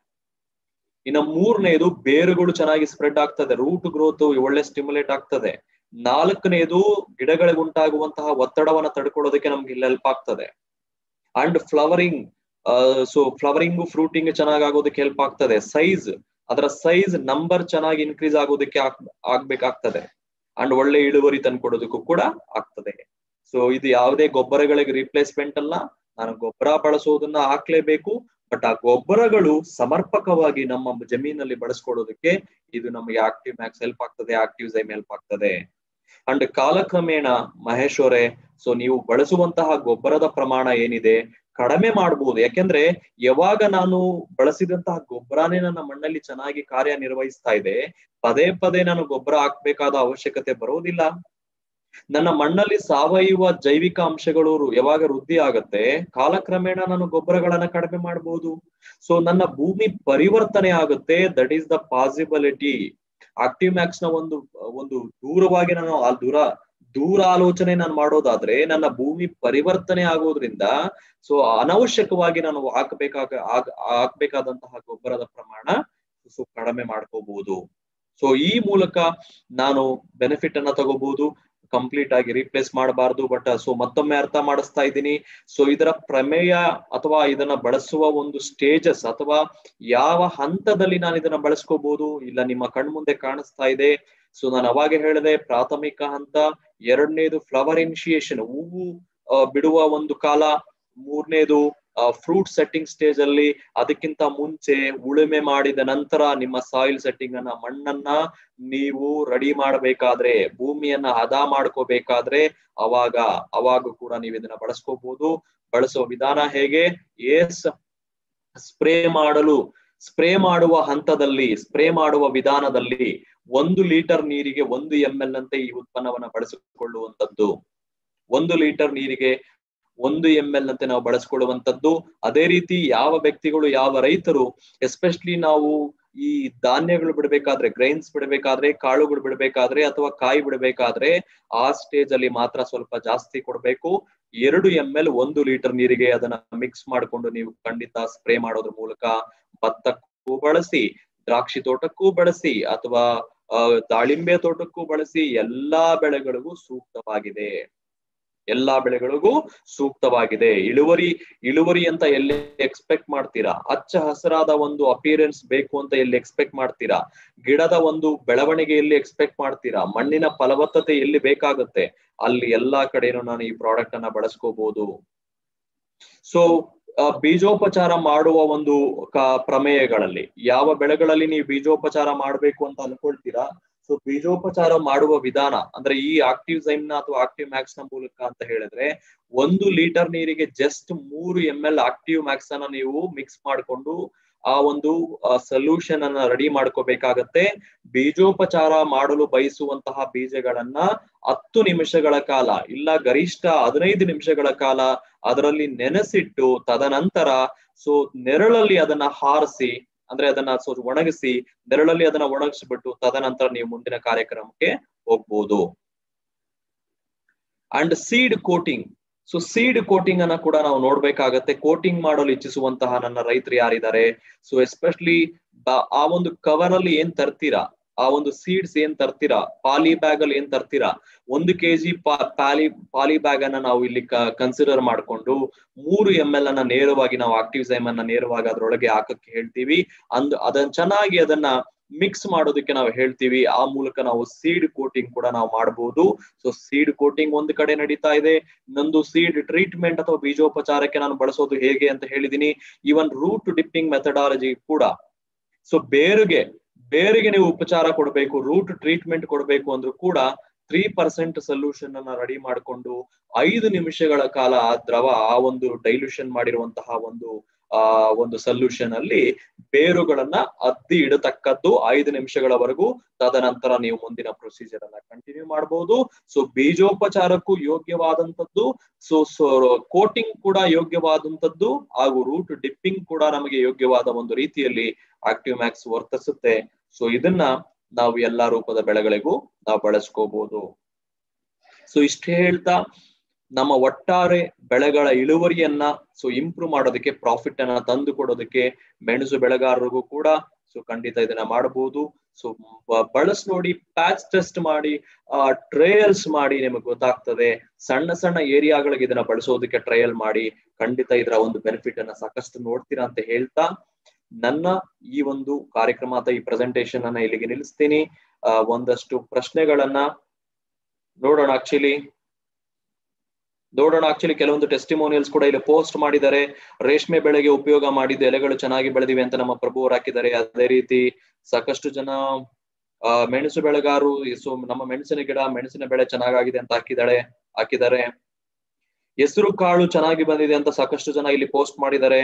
ಇನ್ನು ಮೂರನೇದು ಬೇರುಗಳು ಚೆನ್ನಾಗಿ ಸ್ಪ್ರೆಡ್ ಆಗ್ತದೆ ರೂಟ್ ಗ್ರೋತ್ ಒಳ್ಳೆ ಸ್ಟಿಮ್ಯುಲೇಟ್ ಆಗ್ತದೆ ನಾಲ್ಕನೇದು ಗಿಡಗಳಿಗೆ ಉಂಟಾಗುವಂತಹ ಒತ್ತಡವನ್ನ ತಡ್ಕೊಳ್ಳೋದಕ್ಕೆ ನಮ್ಗೆ ಇಲ್ಲಿ ಹೆಲ್ಪ್ ಆಗ್ತದೆ and flowering so flowering fruiting ಚೆನ್ನಾಗಿ ಆಗೋದಕ್ಕೆ ಹೆಲ್ಪ್ ಆಗ್ತದೆ ಸೈಜ್ ಅದರ ಸೈಜ್ ನಂಬರ್ ಚೆನ್ನಾಗಿ ಇನ್ಕ್ರೀಸ್ ಆಗೋದಕ್ಕೆ ಆಗ್ಬೇಕಾಗ್ತದೆ ಅಂಡ್ ಒಳ್ಳೆ ಇಳುವರಿ ತಂದ್ಕೊಡೋದಕ್ಕೂ ಕೂಡ ಆಗ್ತದೆ ಸೊ ಇದು ಯಾವುದೇ ಗೊಬ್ಬರಗಳಿಗೆ ರಿಪ್ಲೇಸ್ಮೆಂಟ್ ಅಲ್ಲ ನಾನು ಗೊಬ್ಬರ ಬಳಸೋದನ್ನ ಹಾಕ್ಲೇಬೇಕು ಬಟ್ ಆ ಗೊಬ್ಬರಗಳು ಸಮರ್ಪಕವಾಗಿ ನಮ್ಮ ಜಮೀನಲ್ಲಿ ಬಳಸ್ಕೊಡೋದಕ್ಕೆ ಇದು ನಮಗೆ ಆಕ್ಟಿವ್ ಮ್ಯಾಕ್ಸ್ ಹೆಲ್ಪ್ ಆಗ್ತದೆ ಆಕ್ಟಿವ್ ಝೈಮ್ ಹೆಲ್ಪ್ ಆಗ್ತದೆ ಅಂಡ್ ಕಾಲಕ್ರಮೇಣ ಮಹೇಶ್ ಅವರೇ ಸೊ ನೀವು ಬಳಸುವಂತಹ ಗೊಬ್ಬರದ ಪ್ರಮಾಣ ಏನಿದೆ ಕಡಿಮೆ ಮಾಡಬಹುದು ಯಾಕೆಂದ್ರೆ ಯಾವಾಗ ನಾನು ಬಳಸಿದಂತಹ ಗೊಬ್ಬರನೇ ನನ್ನ ಮಣ್ಣಲ್ಲಿ ಚೆನ್ನಾಗಿ ಕಾರ್ಯನಿರ್ವಹಿಸ್ತಾ ಇದೆ ಪದೇ ಪದೇ ನಾನು ಗೊಬ್ಬರ ಹಾಕ್ಬೇಕಾದ ಅವಶ್ಯಕತೆ ಬರೋದಿಲ್ಲ ನನ್ನ ಮಣ್ಣಲ್ಲಿ ಸಾವಯವ ಜೈವಿಕ ಅಂಶಗಳು ಯಾವಾಗ ವೃದ್ಧಿ ಆಗತ್ತೆ ಕಾಲಕ್ರಮೇಣ ನಾನು ಗೊಬ್ಬರಗಳನ್ನ ಕಡಿಮೆ ಮಾಡಬಹುದು ಸೊ ನನ್ನ ಭೂಮಿ ಪರಿವರ್ತನೆ ಆಗುತ್ತೆ that is the possibility active max ನ ಒಂದು ಒಂದು ದೂರವಾಗಿ ನಾನು ಆ ದೂರ ದೂರ ಆಲೋಚನೆ ನಾನು ಮಾಡೋದಾದ್ರೆ ನನ್ನ ಭೂಮಿ ಪರಿವರ್ತನೆ ಆಗೋದ್ರಿಂದ ಸೊ ಅನವಶ್ಯಕವಾಗಿ ನಾನು ಹಾಕಬೇಕಾಗ ಹಾಕ್ಬೇಕಾದಂತಹ ಗೊಬ್ಬರದ ಪ್ರಮಾಣ ಸೊ ಕಡಿಮೆ ಮಾಡ್ಕೋಬಹುದು ಸೊ ಈ ಮೂಲಕ ನಾನು ಬೆನಿಫಿಟ್ ಅನ್ನ ತಗೋಬಹುದು ಕಂಪ್ಲೀಟ್ ಆಗಿ ರೀಪ್ಲೇಸ್ ಮಾಡಬಾರ್ದು ಬಟ್ ಸೊ ಮತ್ತೊಮ್ಮೆ ಅರ್ಥ ಮಾಡಿಸ್ತಾ ಇದ್ದೀನಿ ಸೊ ಇದರ ಪ್ರಮೇಯ ಅಥವಾ ಇದನ್ನ ಬಳಸುವ ಒಂದು ಸ್ಟೇಜಸ್ ಅಥವಾ ಯಾವ ಹಂತದಲ್ಲಿ ನಾನು ಇದನ್ನ ಬಳಸ್ಕೋಬಹುದು ಇಲ್ಲ ನಿಮ್ಮ ಕಣ್ಮುಂದೆ ಕಾಣಿಸ್ತಾ ಇದೆ ಸೊ ನಾನು ಅವಾಗೆ ಹೇಳಿದೆ ಪ್ರಾಥಮಿಕ ಹಂತ ಎರಡನೇದು ಫ್ಲವರ್ ಇನಿಷಿಯೇಷನ್ ಹೂವು ಬಿಡುವ ಒಂದು ಕಾಲ ಮೂರನೇದು ಫ್ರೂಟ್ ಸೆಟ್ಟಿಂಗ್ ಸ್ಟೇಜ್ ಅಲ್ಲಿ ಅದಕ್ಕಿಂತ ಮುಂಚೆ ಉಳುಮೆ ಮಾಡಿದ ನಂತರ ನಿಮ್ಮ ಸಾಯಿಲ್ ಸೆಟ್ಟಿಂಗ್ ಅನ್ನ ಮಣ್ಣನ್ನ ನೀವು ರೆಡಿ ಮಾಡಬೇಕಾದ್ರೆ ಭೂಮಿಯನ್ನ ಹದ ಮಾಡ್ಕೋಬೇಕಾದ್ರೆ ಅವಾಗ ಅವಾಗ ಕೂಡ ನೀವು ಇದನ್ನ ಬಳಸ್ಕೋಬಹುದು ಬಳಸುವ ವಿಧಾನ ಹೇಗೆ ಎಸ್ ಸ್ಪ್ರೇ ಮಾಡಲು ಸ್ಪ್ರೇ ಮಾಡುವ ಹಂತದಲ್ಲಿ ಸ್ಪ್ರೇ ಮಾಡುವ ವಿಧಾನದಲ್ಲಿ ಒಂದು ಲೀಟರ್ ನೀರಿಗೆ ಒಂದು ಎಂ ಎಲ್ ಅಂತೆ ಈ ಉತ್ಪನ್ನವನ್ನ ಬಳಸಿಕೊಳ್ಳುವಂತದ್ದು ಒಂದು ಲೀಟರ್ ನೀರಿಗೆ ಒಂದು ಎಂ ಎಲ್ ಅಂತೆ ನಾವು ಬಳಸ್ಕೊಳ್ಳುವಂತದ್ದು ಅದೇ ರೀತಿ ಯಾವ ವ್ಯಕ್ತಿಗಳು ಯಾವ ರೈತರು ಎಸ್ಪೆಷಲಿ ನಾವು ಈ ಧಾನ್ಯಗಳು ಬಿಡಬೇಕಾದ್ರೆ ಗ್ರೈನ್ಸ್ ಬಿಡಬೇಕಾದ್ರೆ ಕಾಳುಗಳು ಬಿಡಬೇಕಾದ್ರೆ ಅಥವಾ ಕಾಯಿ ಬಿಡಬೇಕಾದ್ರೆ ಆ ಸ್ಟೇಜ್ ಅಲ್ಲಿ ಮಾತ್ರ ಸ್ವಲ್ಪ ಜಾಸ್ತಿ ಕೊಡ್ಬೇಕು ಎರಡು ಎಂ ಎಲ್ ಒಂದು ಲೀಟರ್ ನೀರಿಗೆ ಅದನ್ನ ಮಿಕ್ಸ್ ಮಾಡಿಕೊಂಡು ನೀವು ಖಂಡಿತ ಸ್ಪ್ರೇ ಮಾಡೋದ್ರ ಮೂಲಕ ಭತ್ತಕ್ಕೂ ಬಳಸಿ ದ್ರಾಕ್ಷಿ ತೋಟಕ್ಕೂ ಬಳಸಿ ಅಥವಾ ದಾಳಿಂಬೆ ತೋಟಕ್ಕೂ ಬಳಸಿ ಎಲ್ಲಾ ಬೆಳೆಗಳಿಗೂ ಸೂಕ್ತವಾಗಿದೆ ಎಲ್ಲಾ ಬೆಳೆಗಳಿಗೂ ಸೂಕ್ತವಾಗಿದೆ ಇಳುವರಿ ಇಳುವರಿ ಅಂತ ಎಲ್ಲಿ ಎಕ್ಸ್ಪೆಕ್ಟ್ ಮಾಡ್ತೀರಾ ಹಚ್ಚ ಹಸಿರಾದ ಒಂದು ಅಪಿಯರೆನ್ಸ್ ಬೇಕು ಅಂತ ಎಲ್ಲಿ ಎಕ್ಸ್ಪೆಕ್ಟ್ ಮಾಡ್ತೀರಾ ಗಿಡದ ಒಂದು ಬೆಳವಣಿಗೆ ಎಲ್ಲಿ ಎಕ್ಸ್ಪೆಕ್ಟ್ ಮಾಡ್ತೀರಾ ಮಣ್ಣಿನ ಫಲವತ್ತತೆ ಎಲ್ಲಿ ಬೇಕಾಗುತ್ತೆ ಅಲ್ಲಿ ಎಲ್ಲಾ ಕಡೆನೂ ನಾನು ಈ ಪ್ರಾಡಕ್ಟ್ ಅನ್ನ ಬಳಸ್ಕೋಬಹುದು ಸೊ ಬೀಜೋಪಚಾರ ಮಾಡುವ ಒಂದು ಪ್ರಮೇಯಗಳಲ್ಲಿ ಯಾವ ಬೆಳೆಗಳಲ್ಲಿ ನೀವು ಬೀಜೋಪಚಾರ ಮಾಡ್ಬೇಕು ಅಂತ ಅನ್ಕೊಳ್ತೀರಾ ಸೊ ಬೀಜೋಪಚಾರ ಮಾಡುವ ವಿಧಾನ ಅಂದ್ರೆ ಈ ಆಕ್ಟಿವ್ ಝೈಮ್ ನ ಅಥವಾ ಆಕ್ಟಿವ್ ಮ್ಯಾಕ್ಸ್ ನ ಮೂಲಕ ಅಂತ ಹೇಳಿದ್ರೆ ಒಂದು ಲೀಟರ್ ನೀರಿಗೆ ಜಸ್ಟ್ ಮೂರು ಎಂ ಎಲ್ ಆಕ್ಟಿವ್ ಮ್ಯಾಕ್ಸ್ ಅನ್ನ ನೀವು ಮಿಕ್ಸ್ ಮಾಡಿಕೊಂಡು ಆ ಒಂದು ಸೊಲ್ಯೂಷನ್ ಅನ್ನ ರೆಡಿ ಮಾಡ್ಕೋಬೇಕಾಗತ್ತೆ ಬೀಜೋಪಚಾರ ಮಾಡಲು ಬಯಸುವಂತಹ ಬೀಜಗಳನ್ನ ಹತ್ತು ನಿಮಿಷಗಳ ಕಾಲ ಇಲ್ಲ ಗರಿಷ್ಠ ಹದಿನೈದು ನಿಮಿಷಗಳ ಕಾಲ ಅದರಲ್ಲಿ ನೆನೆಸಿಟ್ಟು ತದನಂತರ ಸೊ ನೆರಳಲ್ಲಿ ಅದನ್ನ ಹಾರಿಸಿ ಅಂದ್ರೆ ಅದನ್ನ ಸ್ವಲ್ಪ ಒಣಗಿಸಿ ನೆರಳಲ್ಲಿ ಅದನ್ನ ಒಣಗಿಸ್ಬಿಟ್ಟು ತದನಂತರ ನೀವು ಮುಂದಿನ ಕಾರ್ಯಕ್ರಮಕ್ಕೆ ಹೋಗ್ಬೋದು and seed coating so seed coating ಅನ್ನ ಕೂಡ ನಾವು ನೋಡ್ಬೇಕಾಗತ್ತೆ ಕೋಟಿಂಗ್ ಮಾಡಲು ಇಚ್ಛಿಸುವಂತಹ ನನ್ನ ರೈತರು ಯಾರಿದ್ದಾರೆ ಸೊ ಎಸ್ಪೆಷಲಿ ಆ ಒಂದು ಕವರ್ ಅಲ್ಲಿ ಏನ್ ತರ್ತೀರಾ ಆ ಒಂದು ಸೀಡ್ಸ್ ಏನ್ ತರ್ತೀರಾ ಪಾಲಿ ಬ್ಯಾಗ್ ಅಲ್ಲಿ ಏನ್ ತರ್ತೀರಾ ಒಂದು ಕೆಜಿ ಪಾಲಿ ಪಾಲಿ ಬ್ಯಾಗ್ ಅನ್ನ ನಾವು ಇಲ್ಲಿ ಕನ್ಸಿಡರ್ ಮಾಡ್ಕೊಂಡು ಮೂರು ಎಂ ಎಲ್ ಅನ್ನ ನೇರವಾಗಿ ನಾವು ಆಕ್ಟಿವ್ ಸೈಮ್ ಅನ್ನ ನೇರವಾಗಿ ಅದ್ರೊಳಗೆ ಹಾಕಕ್ಕೆ ಹೇಳ್ತೀವಿ ಅಂದ್ ಅದನ್ನ ಚೆನ್ನಾಗಿ ಅದನ್ನ ಮಿಕ್ಸ್ ಮಾಡೋದಕ್ಕೆ ನಾವು ಹೇಳ್ತೀವಿ ಆ ಮೂಲಕ ನಾವು ಸೀಡ್ ಕೋಟಿಂಗ್ ಕೂಡ ನಾವು ಮಾಡಬಹುದು ಸೊ ಸೀಡ್ ಕೋಟಿಂಗ್ ಒಂದು ಕಡೆ ನಡೀತಾ ಇದೆ ಇನ್ನೊಂದು ಸೀಡ್ ಟ್ರೀಟ್ಮೆಂಟ್ ಅಥವಾ ಬೀಜೋಪಚಾರಕ್ಕೆ ನಾನು ಬಳಸೋದು ಹೇಗೆ ಅಂತ ಹೇಳಿದೀನಿ ಈವನ್ ರೂಟ್ ಡಿಪ್ಪಿಂಗ್ ಮೆಥಡಾಲಜಿ ಕೂಡ ಸೊ ಬೇರಿಗೆ ಬೇರಿಗೆ ನೀವು ಉಪಚಾರ ಕೊಡಬೇಕು ರೂಟ್ ಟ್ರೀಟ್ಮೆಂಟ್ ಕೊಡಬೇಕು ಅಂದ್ರೂ ಕೂಡ ತ್ರೀ ಪರ್ಸೆಂಟ್ ಸೊಲ್ಯೂಷನ್ ಅನ್ನ ರೆಡಿ ಮಾಡಿಕೊಂಡು ಐದು ನಿಮಿಷಗಳ ಕಾಲ ಆ ದ್ರವ ಆ ಒಂದು ಡೈಲ್ಯೂಷನ್ ಮಾಡಿರುವಂತಹ ಒಂದು ಆ ಒಂದು ಸೊಲ್ಯೂಷನ್ ಅಲ್ಲಿ ಬೇರುಗಳನ್ನ ಅದ್ದಿ ಇಡತಕ್ಕದ್ದು ಐದು ನಿಮಿಷಗಳವರೆಗೂ ತದನಂತರ ನೀವು ಮುಂದಿನ ಪ್ರೊಸೀಜರ್ ಅನ್ನ ಕಂಟಿನ್ಯೂ ಮಾಡಬಹುದು ಸೊ ಬೀಜೋಪಚಾರಕ್ಕೂ ಯೋಗ್ಯವಾದಂತದ್ದು ಸೊ ಸೊ ಕೋಟಿಂಗ್ ಕೂಡ ಯೋಗ್ಯವಾದಂತದ್ದು ಹಾಗೂ ರೂಟ್ ಡಿಪ್ಪಿಂಗ್ ಕೂಡ ನಮಗೆ ಯೋಗ್ಯವಾದ ಒಂದು ರೀತಿಯಲ್ಲಿ ಆಕ್ಟಿವ್ ಮ್ಯಾಕ್ಸ್ ವರ್ತಿಸುತ್ತೆ ಸೊ ಇದನ್ನ ನಾವು ಎಲ್ಲಾ ರೂಪದ ಬೆಳೆಗಳಿಗೂ ನಾವು ಬಳಸ್ಕೋಬಹುದು ಸೊ ಇಷ್ಟ ಹೇಳ್ತಾ ನಮ್ಮ ಒಟ್ಟಾರೆ ಬೆಳೆಗಳ ಇಳುವರಿಯನ್ನ ಸೊ ಇಂಪ್ರೂವ್ ಮಾಡೋದಕ್ಕೆ ಪ್ರಾಫಿಟ್ ಅನ್ನ ತಂದು ಕೊಡೋದಕ್ಕೆ ಮೆಣಸು ಬೆಳೆಗಾರರಿಗೂ ಕೂಡ ಸೊ ಖಂಡಿತ ಇದನ್ನ ಮಾಡಬಹುದು ಸೊ ಬಳಸ್ ನೋಡಿ ಪ್ಯಾಚ್ ಟೆಸ್ಟ್ ಮಾಡಿ ಆ ಟ್ರಯಲ್ಸ್ ಮಾಡಿ ನಿಮಗೆ ಗೊತ್ತಾಗ್ತದೆ ಸಣ್ಣ ಸಣ್ಣ ಏರಿಯಾಗಳಿಗೆ ಇದನ್ನ ಬಳಸೋದಕ್ಕೆ ಟ್ರಯಲ್ ಮಾಡಿ ಖಂಡಿತ ಇದರ ಒಂದು ಬೆನಿಫಿಟ್ ಅನ್ನ ಸಾಕಷ್ಟು ನೋಡ್ತೀರಾ ಅಂತ ಹೇಳ್ತಾ ನನ್ನ ಈ ಒಂದು ಕಾರ್ಯಕ್ರಮ ಅಥವಾ ಈ ಪ್ರೆಸೆಂಟೇಶನ್ ಅನ್ನ ಇಲ್ಲಿಗೆ ನಿಲ್ಲಿಸ್ತೀನಿ ಆ ಒಂದಷ್ಟು ಪ್ರಶ್ನೆಗಳನ್ನ ನೋಡೋಣ ಆಕ್ಚುಲಿ ನೋಡೋಣ ಆಕ್ಚುಲಿ ಕೆಲವೊಂದು ಟೆಸ್ಟಿಮೋನಿಯಲ್ಸ್ ಕೂಡ ಇಲ್ಲಿ ಪೋಸ್ಟ್ ಮಾಡಿದ್ದಾರೆ ರೇಷ್ಮೆ ಬೆಳೆಗೆ ಉಪಯೋಗ ಮಾಡಿದ್ದು ಎಲೆಗಳು ಚೆನ್ನಾಗಿ ಬೆಳೆದಿವೆ ಅಂತ ನಮ್ಮ ಪ್ರಭು ಅವರು ಹಾಕಿದ್ದಾರೆ ಅದೇ ರೀತಿ ಸಾಕಷ್ಟು ಜನ ಆ ಮೆಣಸು ಬೆಳೆಗಾರು ಸೊ ನಮ್ಮ ಮೆಣಸಿನ ಗಿಡ ಮೆಣಸಿನ ಬೆಳೆ ಚೆನ್ನಾಗಿದೆ ಅಂತ ಹಾಕಿದಾಳೆ ಹಾಕಿದ್ದಾರೆ ಹೆಸರು ಕಾಳು ಚೆನ್ನಾಗಿ ಬಂದಿದೆ ಅಂತ ಸಾಕಷ್ಟು ಜನ ಇಲ್ಲಿ ಪೋಸ್ಟ್ ಮಾಡಿದ್ದಾರೆ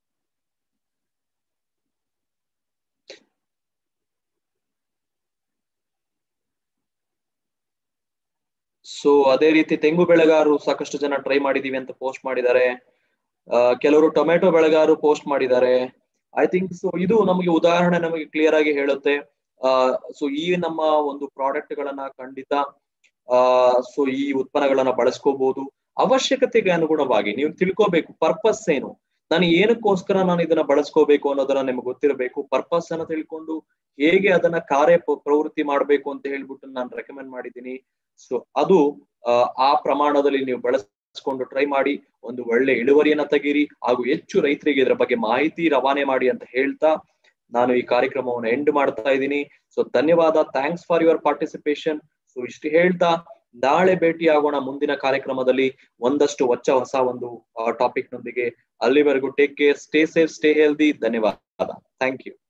ಸೊ ಅದೇ ರೀತಿ ತೆಂಗು ಬೆಳೆಗಾರರು ಸಾಕಷ್ಟು ಜನ ಟ್ರೈ ಮಾಡಿದೀವಿ ಅಂತ ಪೋಸ್ಟ್ ಮಾಡಿದ್ದಾರೆ ಕೆಲವರು ಟೊಮೆಟೊ ಬೆಳೆಗಾರರು ಪೋಸ್ಟ್ ಮಾಡಿದ್ದಾರೆ ಐ ಥಿಂಕ್ ಸೊ ಇದು ನಮಗೆ ಉದಾಹರಣೆ ನಮಗೆ ಕ್ಲಿಯರ್ ಆಗಿ ಹೇಳುತ್ತೆ ಆ ಸೊ ಈ ನಮ್ಮ ಒಂದು ಪ್ರಾಡಕ್ಟ್ ಗಳನ್ನ ಖಂಡಿತ ಆ ಸೊ ಈ ಉತ್ಪನ್ನಗಳನ್ನ ಬಳಸ್ಕೋಬಹುದು ಅವಶ್ಯಕತೆಗೆ ಅನುಗುಣವಾಗಿ ನೀವು ತಿಳ್ಕೋಬೇಕು ಪರ್ಪಸ್ ಏನು ನಾನು ಏನಕ್ಕೋಸ್ಕರ ನಾನು ಇದನ್ನ ಬಳಸ್ಕೋಬೇಕು ಅನ್ನೋದನ್ನ ನಿಮ್ಗೆ ಗೊತ್ತಿರಬೇಕು ಪರ್ಪಸ್ ಅನ್ನ ತಿಳ್ಕೊಂಡು ಹೇಗೆ ಅದನ್ನ ಕಾರ್ಯ ಪ್ರವೃತ್ತಿ ಮಾಡ್ಬೇಕು ಅಂತ ಹೇಳ್ಬಿಟ್ಟು ನಾನು ರೆಕಮೆಂಡ್ ಮಾಡಿದ್ದೀನಿ ಸೊ ಅದು ಆ ಪ್ರಮಾಣದಲ್ಲಿ ನೀವು ಬಳಸ್ಕೊಂಡು ಟ್ರೈ ಮಾಡಿ ಒಂದು ಒಳ್ಳೆ ಇಳುವರಿಯನ್ನ ತೆಗೀರಿ ಹಾಗೂ ಹೆಚ್ಚು ರೈತರಿಗೆ ಇದರ ಬಗ್ಗೆ ಮಾಹಿತಿ ರವಾನೆ ಮಾಡಿ ಅಂತ ಹೇಳ್ತಾ ನಾನು ಈ ಕಾರ್ಯಕ್ರಮವನ್ನು ಎಂಡ್ ಮಾಡ್ತಾ ಇದ್ದೀನಿ ಸೊ ಧನ್ಯವಾದ thanks for your participation so ಇಷ್ಟು ಹೇಳ್ತಾ ನಾಳೆ ಭೇಟಿ ಆಗೋಣ ಮುಂದಿನ ಕಾರ್ಯಕ್ರಮದಲ್ಲಿ ಒಂದಷ್ಟು ಹೊಚ್ಚ ಹೊಸ ಒಂದು ಟಾಪಿಕ್ ನೊಂದಿಗೆ ಅಲ್ಲಿವರೆಗೂ take care stay safe stay healthy ಧನ್ಯವಾದ ಥ್ಯಾಂಕ್ ಯು